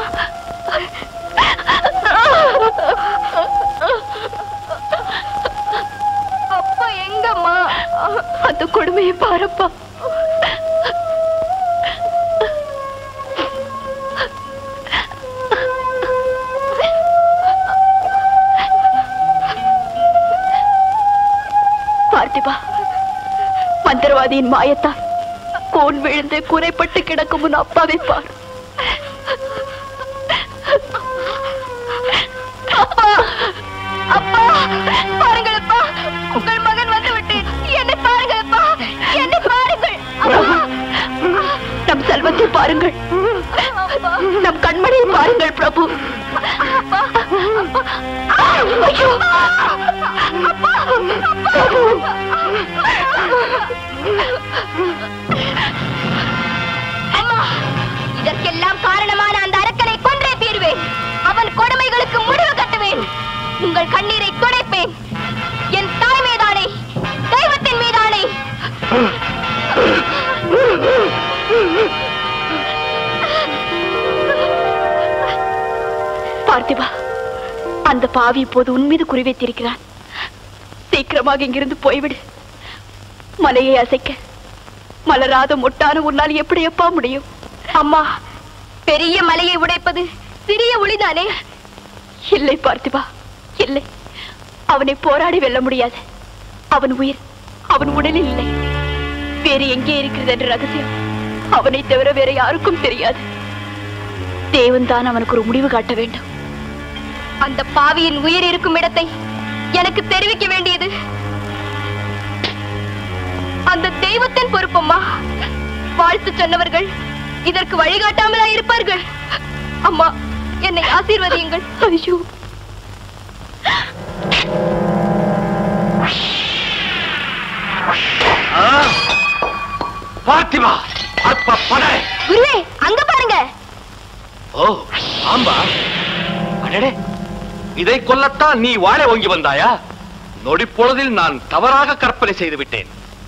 அந்த கொடுமையை பாருப்பா பார்த்திபா மந்திரவாதியின் மாயத்தால் கோன் விழுந்து குறைப்பட்டு கிடக்கும் உன் அப்பாவை பார் அப்பா அப்பா பாருங்கள் அப்பா உங்கள் மகன் வந்து விட்டேன் என்னை பாருங்கள் அப்பா என்னை பாருங்கள் அப்பா நம் செல்வத்தை பாருங்கள் நம் கண்மணியை பாருங்கள் பிரபு ஐயோ! அம்மா இதற்கெல்லாம் காரணமான அந்த அரக்கனை கொன்றே தீர்வேன் அவன் கொடுமைகளுக்கு முடிவு கட்டுவேன் உங்கள் கண்ணீரை துடைப்பேன் என் தாய் மீதானே தெய்வத்தின் மீதானே பார்த்திபா அந்த பாவி இப்போது உன் மீது குறிவைத்திருக்கிறான் சீக்கிரமாக இங்கிருந்து போய்விடு மலையை அசைக்க மலராத மொட்டான உன்னால் எப்படி எப்பா முடியும் அம்மா பெரிய மலையை உடைப்பது சிறிய ஒளிதானே இல்லை பார்த்திபா இல்லை அவனை போராடி வெல்ல முடியாது அவன் உயிர் அவன் உடலில் இல்லை வேறு எங்கே இருக்கிறது என்ற ரகசியம் அவனை தவிர வேற யாருக்கும் தெரியாது தேவன் தான் அவனுக்கு ஒரு முடிவு காட்ட வேண்டும் அந்த பாவியின் உயிர் இருக்கும் இடத்தை எனக்கு தெரிவிக்க வேண்டியது அந்த தெய்வத்தின் பொறுப்பம்மா வாழ்த்து சொன்னவர்கள் இதற்கு வழிகாட்டாமலா இருப்பார்கள் அம்மா என்னை ஆசீர்வதியுங்கள் ஐயோ பார்த்திபா அற்ப படை குருவே அங்க பாருங்க ஓ ஆம்பா அடடே இதை கொல்லத்தான் நீ வாழை ஓங்கி வந்தாயா நொடிப்பொழுதில் நான் தவறாக கற்பனை செய்து விட்டேன்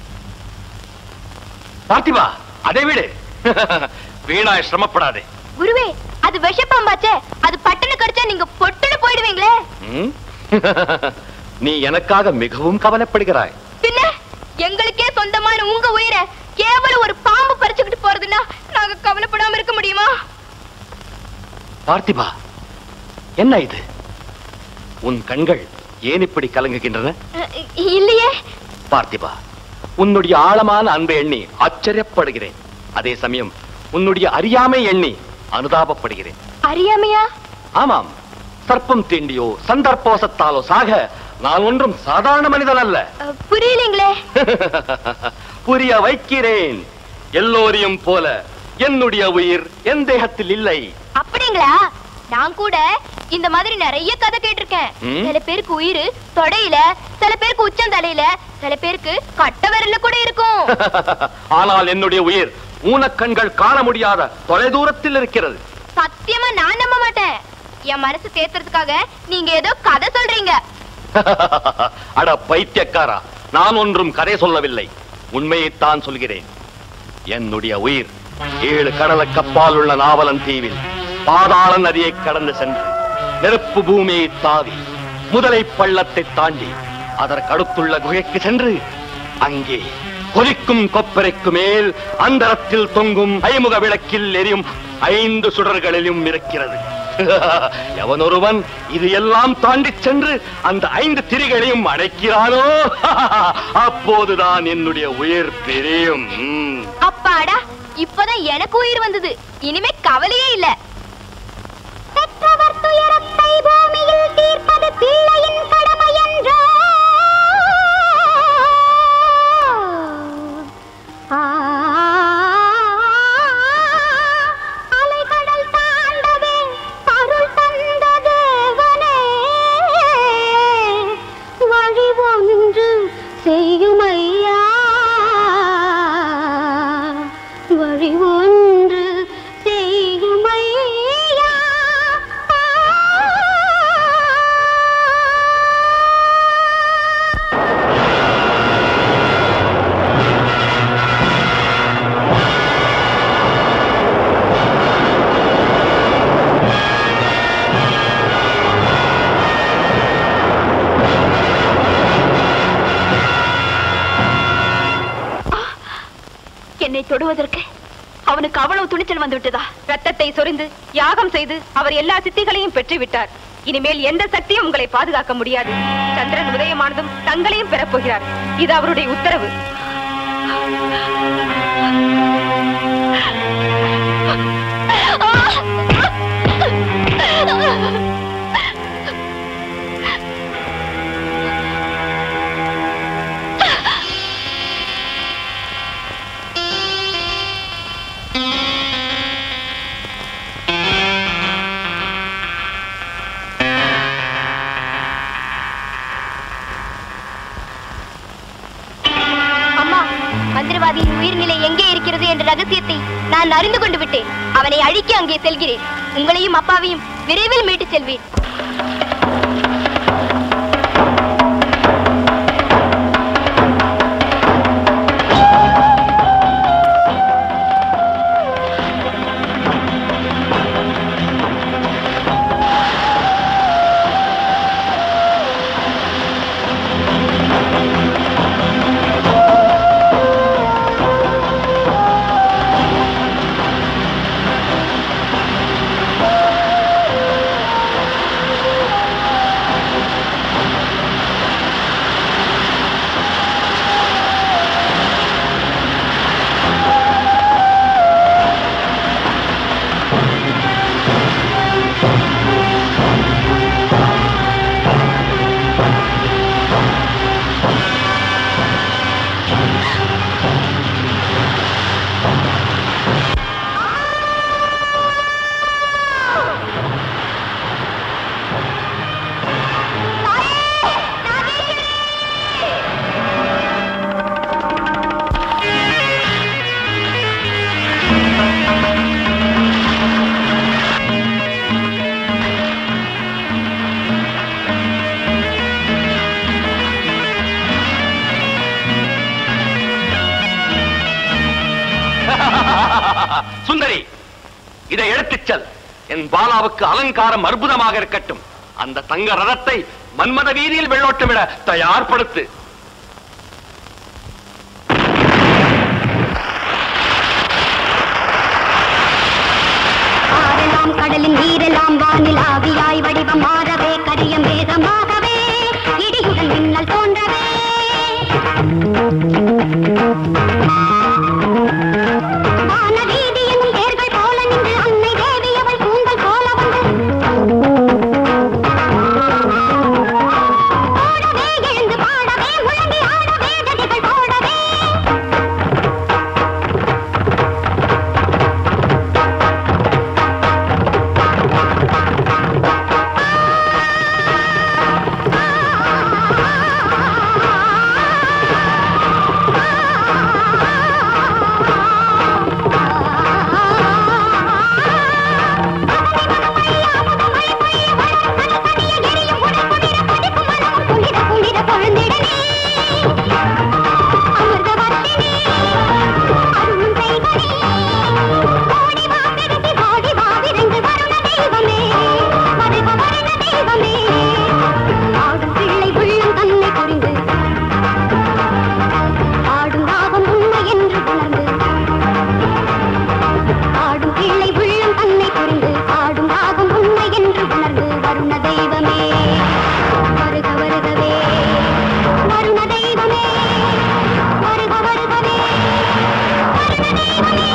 பார்த்திபா அதை விடு வீணாய் சிரமப்படாதே குருவே அது விஷப்பாம்பாச்சே அது பட்டுன்னு கடிச்சா நீங்க பொட்டுன்னு போயிடுவீங்களே ம்? நீ எனக்காக மிகவும் கவலைப்படுகிறாய் பின்ன எங்களுக்கே சொந்தமான உங்க உயிரை கேவலம் ஒரு பாம்பு பறிச்சுக்கிட்டு போறதுன்னா நாங்க கவலைப்படாம இருக்க முடியுமா பார்த்திபா என்ன இது உன் கண்கள் ஏன் இப்படி கலங்குகின்றன அஹ், இல்லையே பார்த்திபா உன்னுடைய ஆழமான அன்பை எண்ணி ஆச்சரியப்படுகிறேன் அதே சமயம் உன்னுடைய அறியாமை எண்ணி அனுதாபப்படுகிறேன் அறியாமையா ஆமாம் சர்ப்பம் தீண்டியோ சந்தர்ப்பவசத்தாலோ சாக நான் ஒன்றும் சாதாரண மனிதன் அல்ல அஹ், புரியலைங்களே புரிய வைக்கிறேன் எல்லோரையும் போல என்னுடைய உயிர் என் தேகத்தில் இல்லை அப்படிங்களா நான் கூட இந்த மாதிரி நிறைய கதை கேட்டிருக்கேன் ம். சில பேருக்கு உயிர் தொடையில சில பேருக்கு உச்சந்தலையில சில பேருக்கு கட்ட விரல்ல கூட இருக்கும் ஆனால் என்னுடைய உயிர் ஊனக்கண்கள் காண முடியாத தொலைதூரத்தில் இருக்கிறது சத்தியமா நான் நம்ப மாட்டேன் என் மனசு தேத்துறதுக்காக நீங்க ஏதோ கதை சொல்றீங்க அட பைத்தியக்காரா நான் ஒன்றும் கதை சொல்லவில்லை உண்மையைத்தான் சொல்கிறேன் என்னுடைய உயிர் ஏழு கடலுக்கு அப்பால் உள்ள நாவலன் தீவில் பாதாள நதியை கடந்து சென்று நெருப்பு பூமியை தாவி முதலை பள்ளத்தை தாண்டி அதற்கு அடுத்துள்ள குகைக்கு சென்று அங்கே கொதிக்கும் கொப்பரைக்கு மேல் அந்தரத்தில் தொங்கும் ஐமுக விளக்கில் எரியும் ஐந்து சுடர்களிலும் இருக்கிறது எவனொருவன் இது எல்லாம் தாண்டி சென்று அந்த ஐந்து திரிகளையும் அடைக்கிறானோ அப்போதுதான் என்னுடைய உயிர் பிரியும் ம். அப்பாடா இப்பதான் எனக்கு உயிர் வந்தது இனிமே கவலையே இல்ல பெற்றவர் துயரத்தை பூமியில் தீர்ப்பது பிள்ளையின் கடமை என்றோ அலைகடல் தாண்டவே அருள் தந்த தேவனே வழி ஒன்று செய்யுமையா வழி ஒன்று செய்யுமையா தொடுவதற்கு அவனுக்கு அவ்வளவு துணிச்சல் வந்து விட்டதா ரத்தத்தை சொரிந்து யாகம் செய்து அவர் எல்லா சித்திகளையும் பெற்று விட்டார் இனிமேல் எந்த சக்தியும் உங்களை பாதுகாக்க முடியாது சந்திரன் உதயமானதும் தங்களையும் பெறப் போகிறார் இது அவருடைய உத்தரவு அம்மா மந்திரவாதியின் உயிர்நிலை எங்கே இருக்கிறது என்ற ரகசியத்தை நான் அறிந்து கொண்டு விட்டேன் அவனை அழிக்க அங்கே செல்கிறேன் உங்களையும் அப்பாவையும் விரைவில் மீட்டு செல்வேன் சுந்தரி இதை எடுத்துச் செல் என் பாலாவுக்கு அலங்காரம் அற்புதமாக இருக்கட்டும் அந்த தங்க ரதத்தை மன்மத வீதியில் வெள்ளோட்டம் விட தயார்படுத்து ஆறெல்லாம் கடலின் நீரெல்லாம் வானில் ஆவியாய் வடிவம் மாறவே கரியம் வேகமாகவே இடியுடன் மின்னல் தோன்றவே வான வீதி எங்கும் தேர்கள் போல நின்று அன்னை தேவி அவள் கூந்தல் போல வந்து ஓடவே எழுந்து பாடவே முழங்கி ஆடவே கதிகள் போடவே குளிர குளிர பொழுந்திடனே அமிர்தவர்ஷினி அருளும் செய்வனே ஓடி வா பெருகி ஓடி வா விரைந்து வருண தெய்வமே வருக வருண தெய்வமே ஆடும் பிள்ளை உள்ளம் தன்னை புரிந்து ஆடும் ராகம் உண்மை என்று உணர்ந்து ஆடும் பிள்ளை உள்ளம் தன்னை புரிந்து ஆடும் ராகம் உண்மை என்று உணர்ந்து வருண தெய்வமே வருக வருகவே வருண தெய்வமே வருக வருகவே வருண தெய்வமே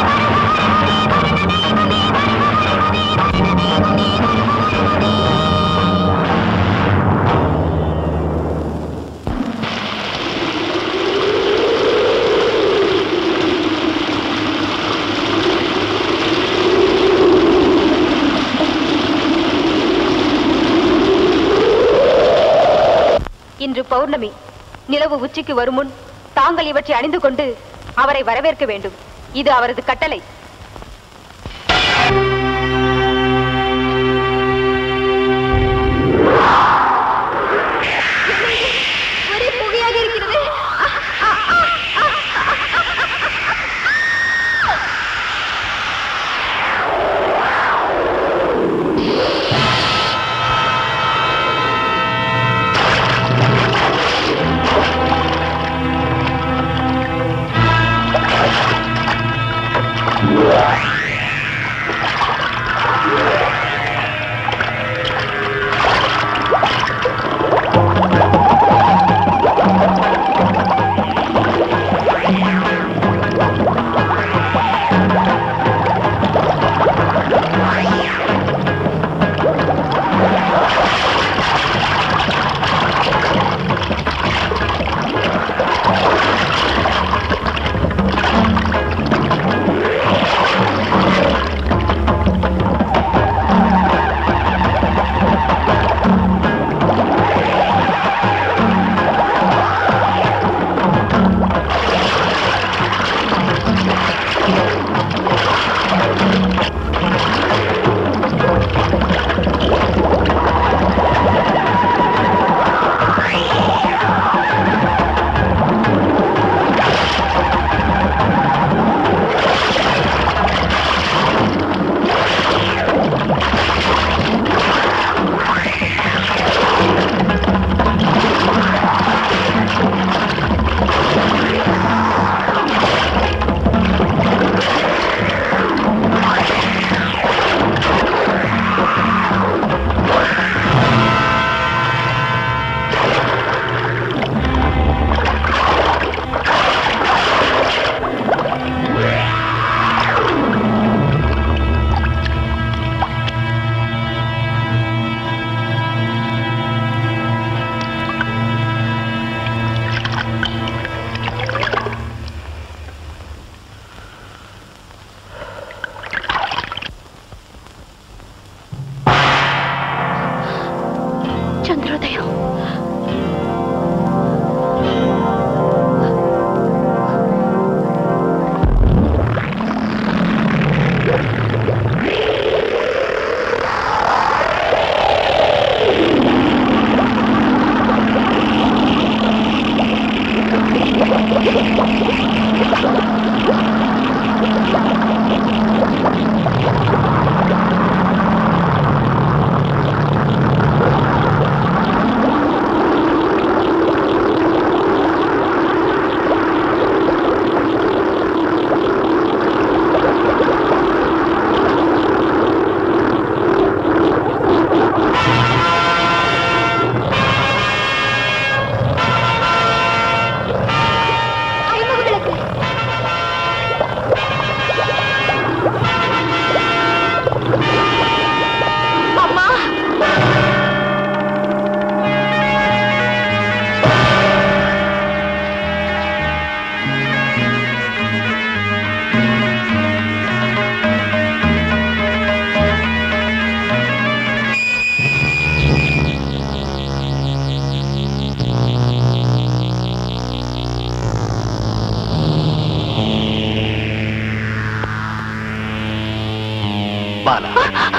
இன்று பௌர்ணமி நிலவு உச்சிக்கு வரும் முன் தாங்கள் இவற்றை அணிந்து கொண்டு அவரை வரவேற்க வேண்டும் இது அவரது கட்டளை ஒரே புகையாக இருக்கிறது ஆ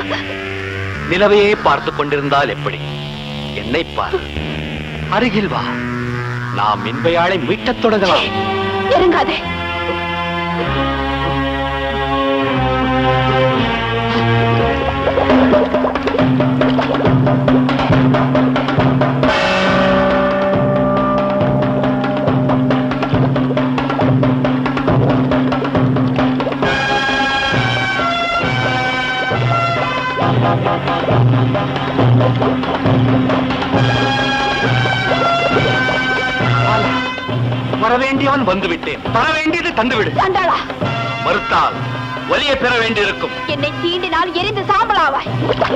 நிலவையே பார்த்து கொண்டிருந்தால் எப்படி என்னை பார் அருகில் வா நாம் மின்வையாளை மீட்டத் தொடங்கலாம் இறங்காதே வர வேண்டியவன் வந்து விட்டேன் தர வேண்டியது தந்துவிடு சண்டாளா மறுத்தால் வலியை பெற வேண்டியிருக்கும் என்னை தீண்டினால் எரிந்து சாம்பலாவாய்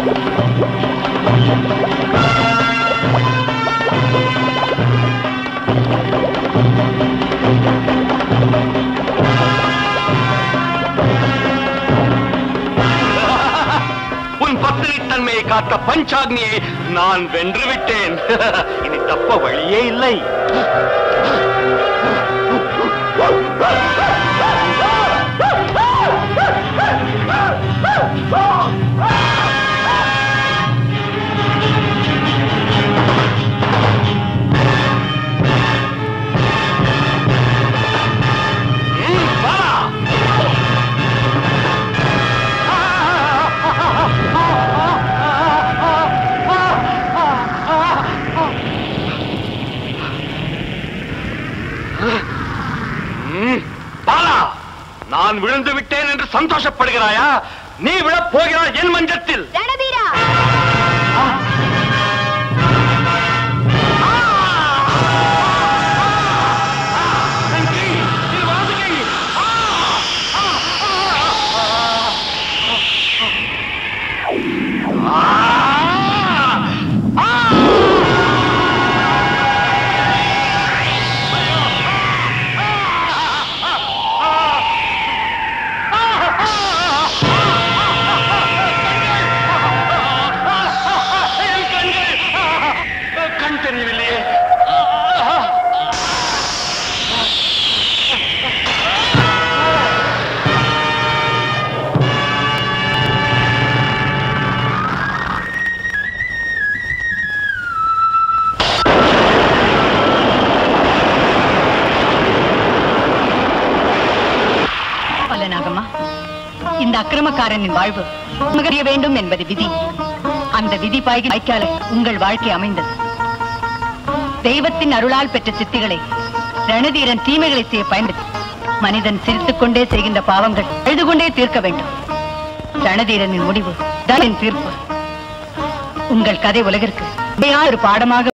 உன் பத்தினி தன்மையை காத்த பஞ்சாக்னியை நான் வென்று விட்டேன் இனி தப்ப வழியே இல்லை ம், பாலா நான் விழுந்து விட்டேன் என்று சந்தோஷப்படுகிறாயா நீ விழப் போகிறாய் என் மஞ்சத்தில் ரணவீரா கண் தெரியவில்லையே அல்ல நாகம்மா இந்த அக்கிரமக்காரனின் வாழ்வு மகரிய வேண்டும் என்பது விதி அந்த விதி பாய்கி வாய்க்கால உங்கள் வாழ்க்கை அமைந்தது தெய்வத்தின் அருளால் பெற்ற சித்திகளை ரணதீரன் தீமைகளை செய்ய பயன்படுத்தி மனிதன் சிரித்துக் கொண்டே செய்கின்ற பாவங்கள் அழுது கொண்டே தீர்க்க வேண்டும் ரணதீரனின் முடிவு தனின் தீர்ப்பு உங்கள் கதை உலகிற்கு ஒரு பாடமாக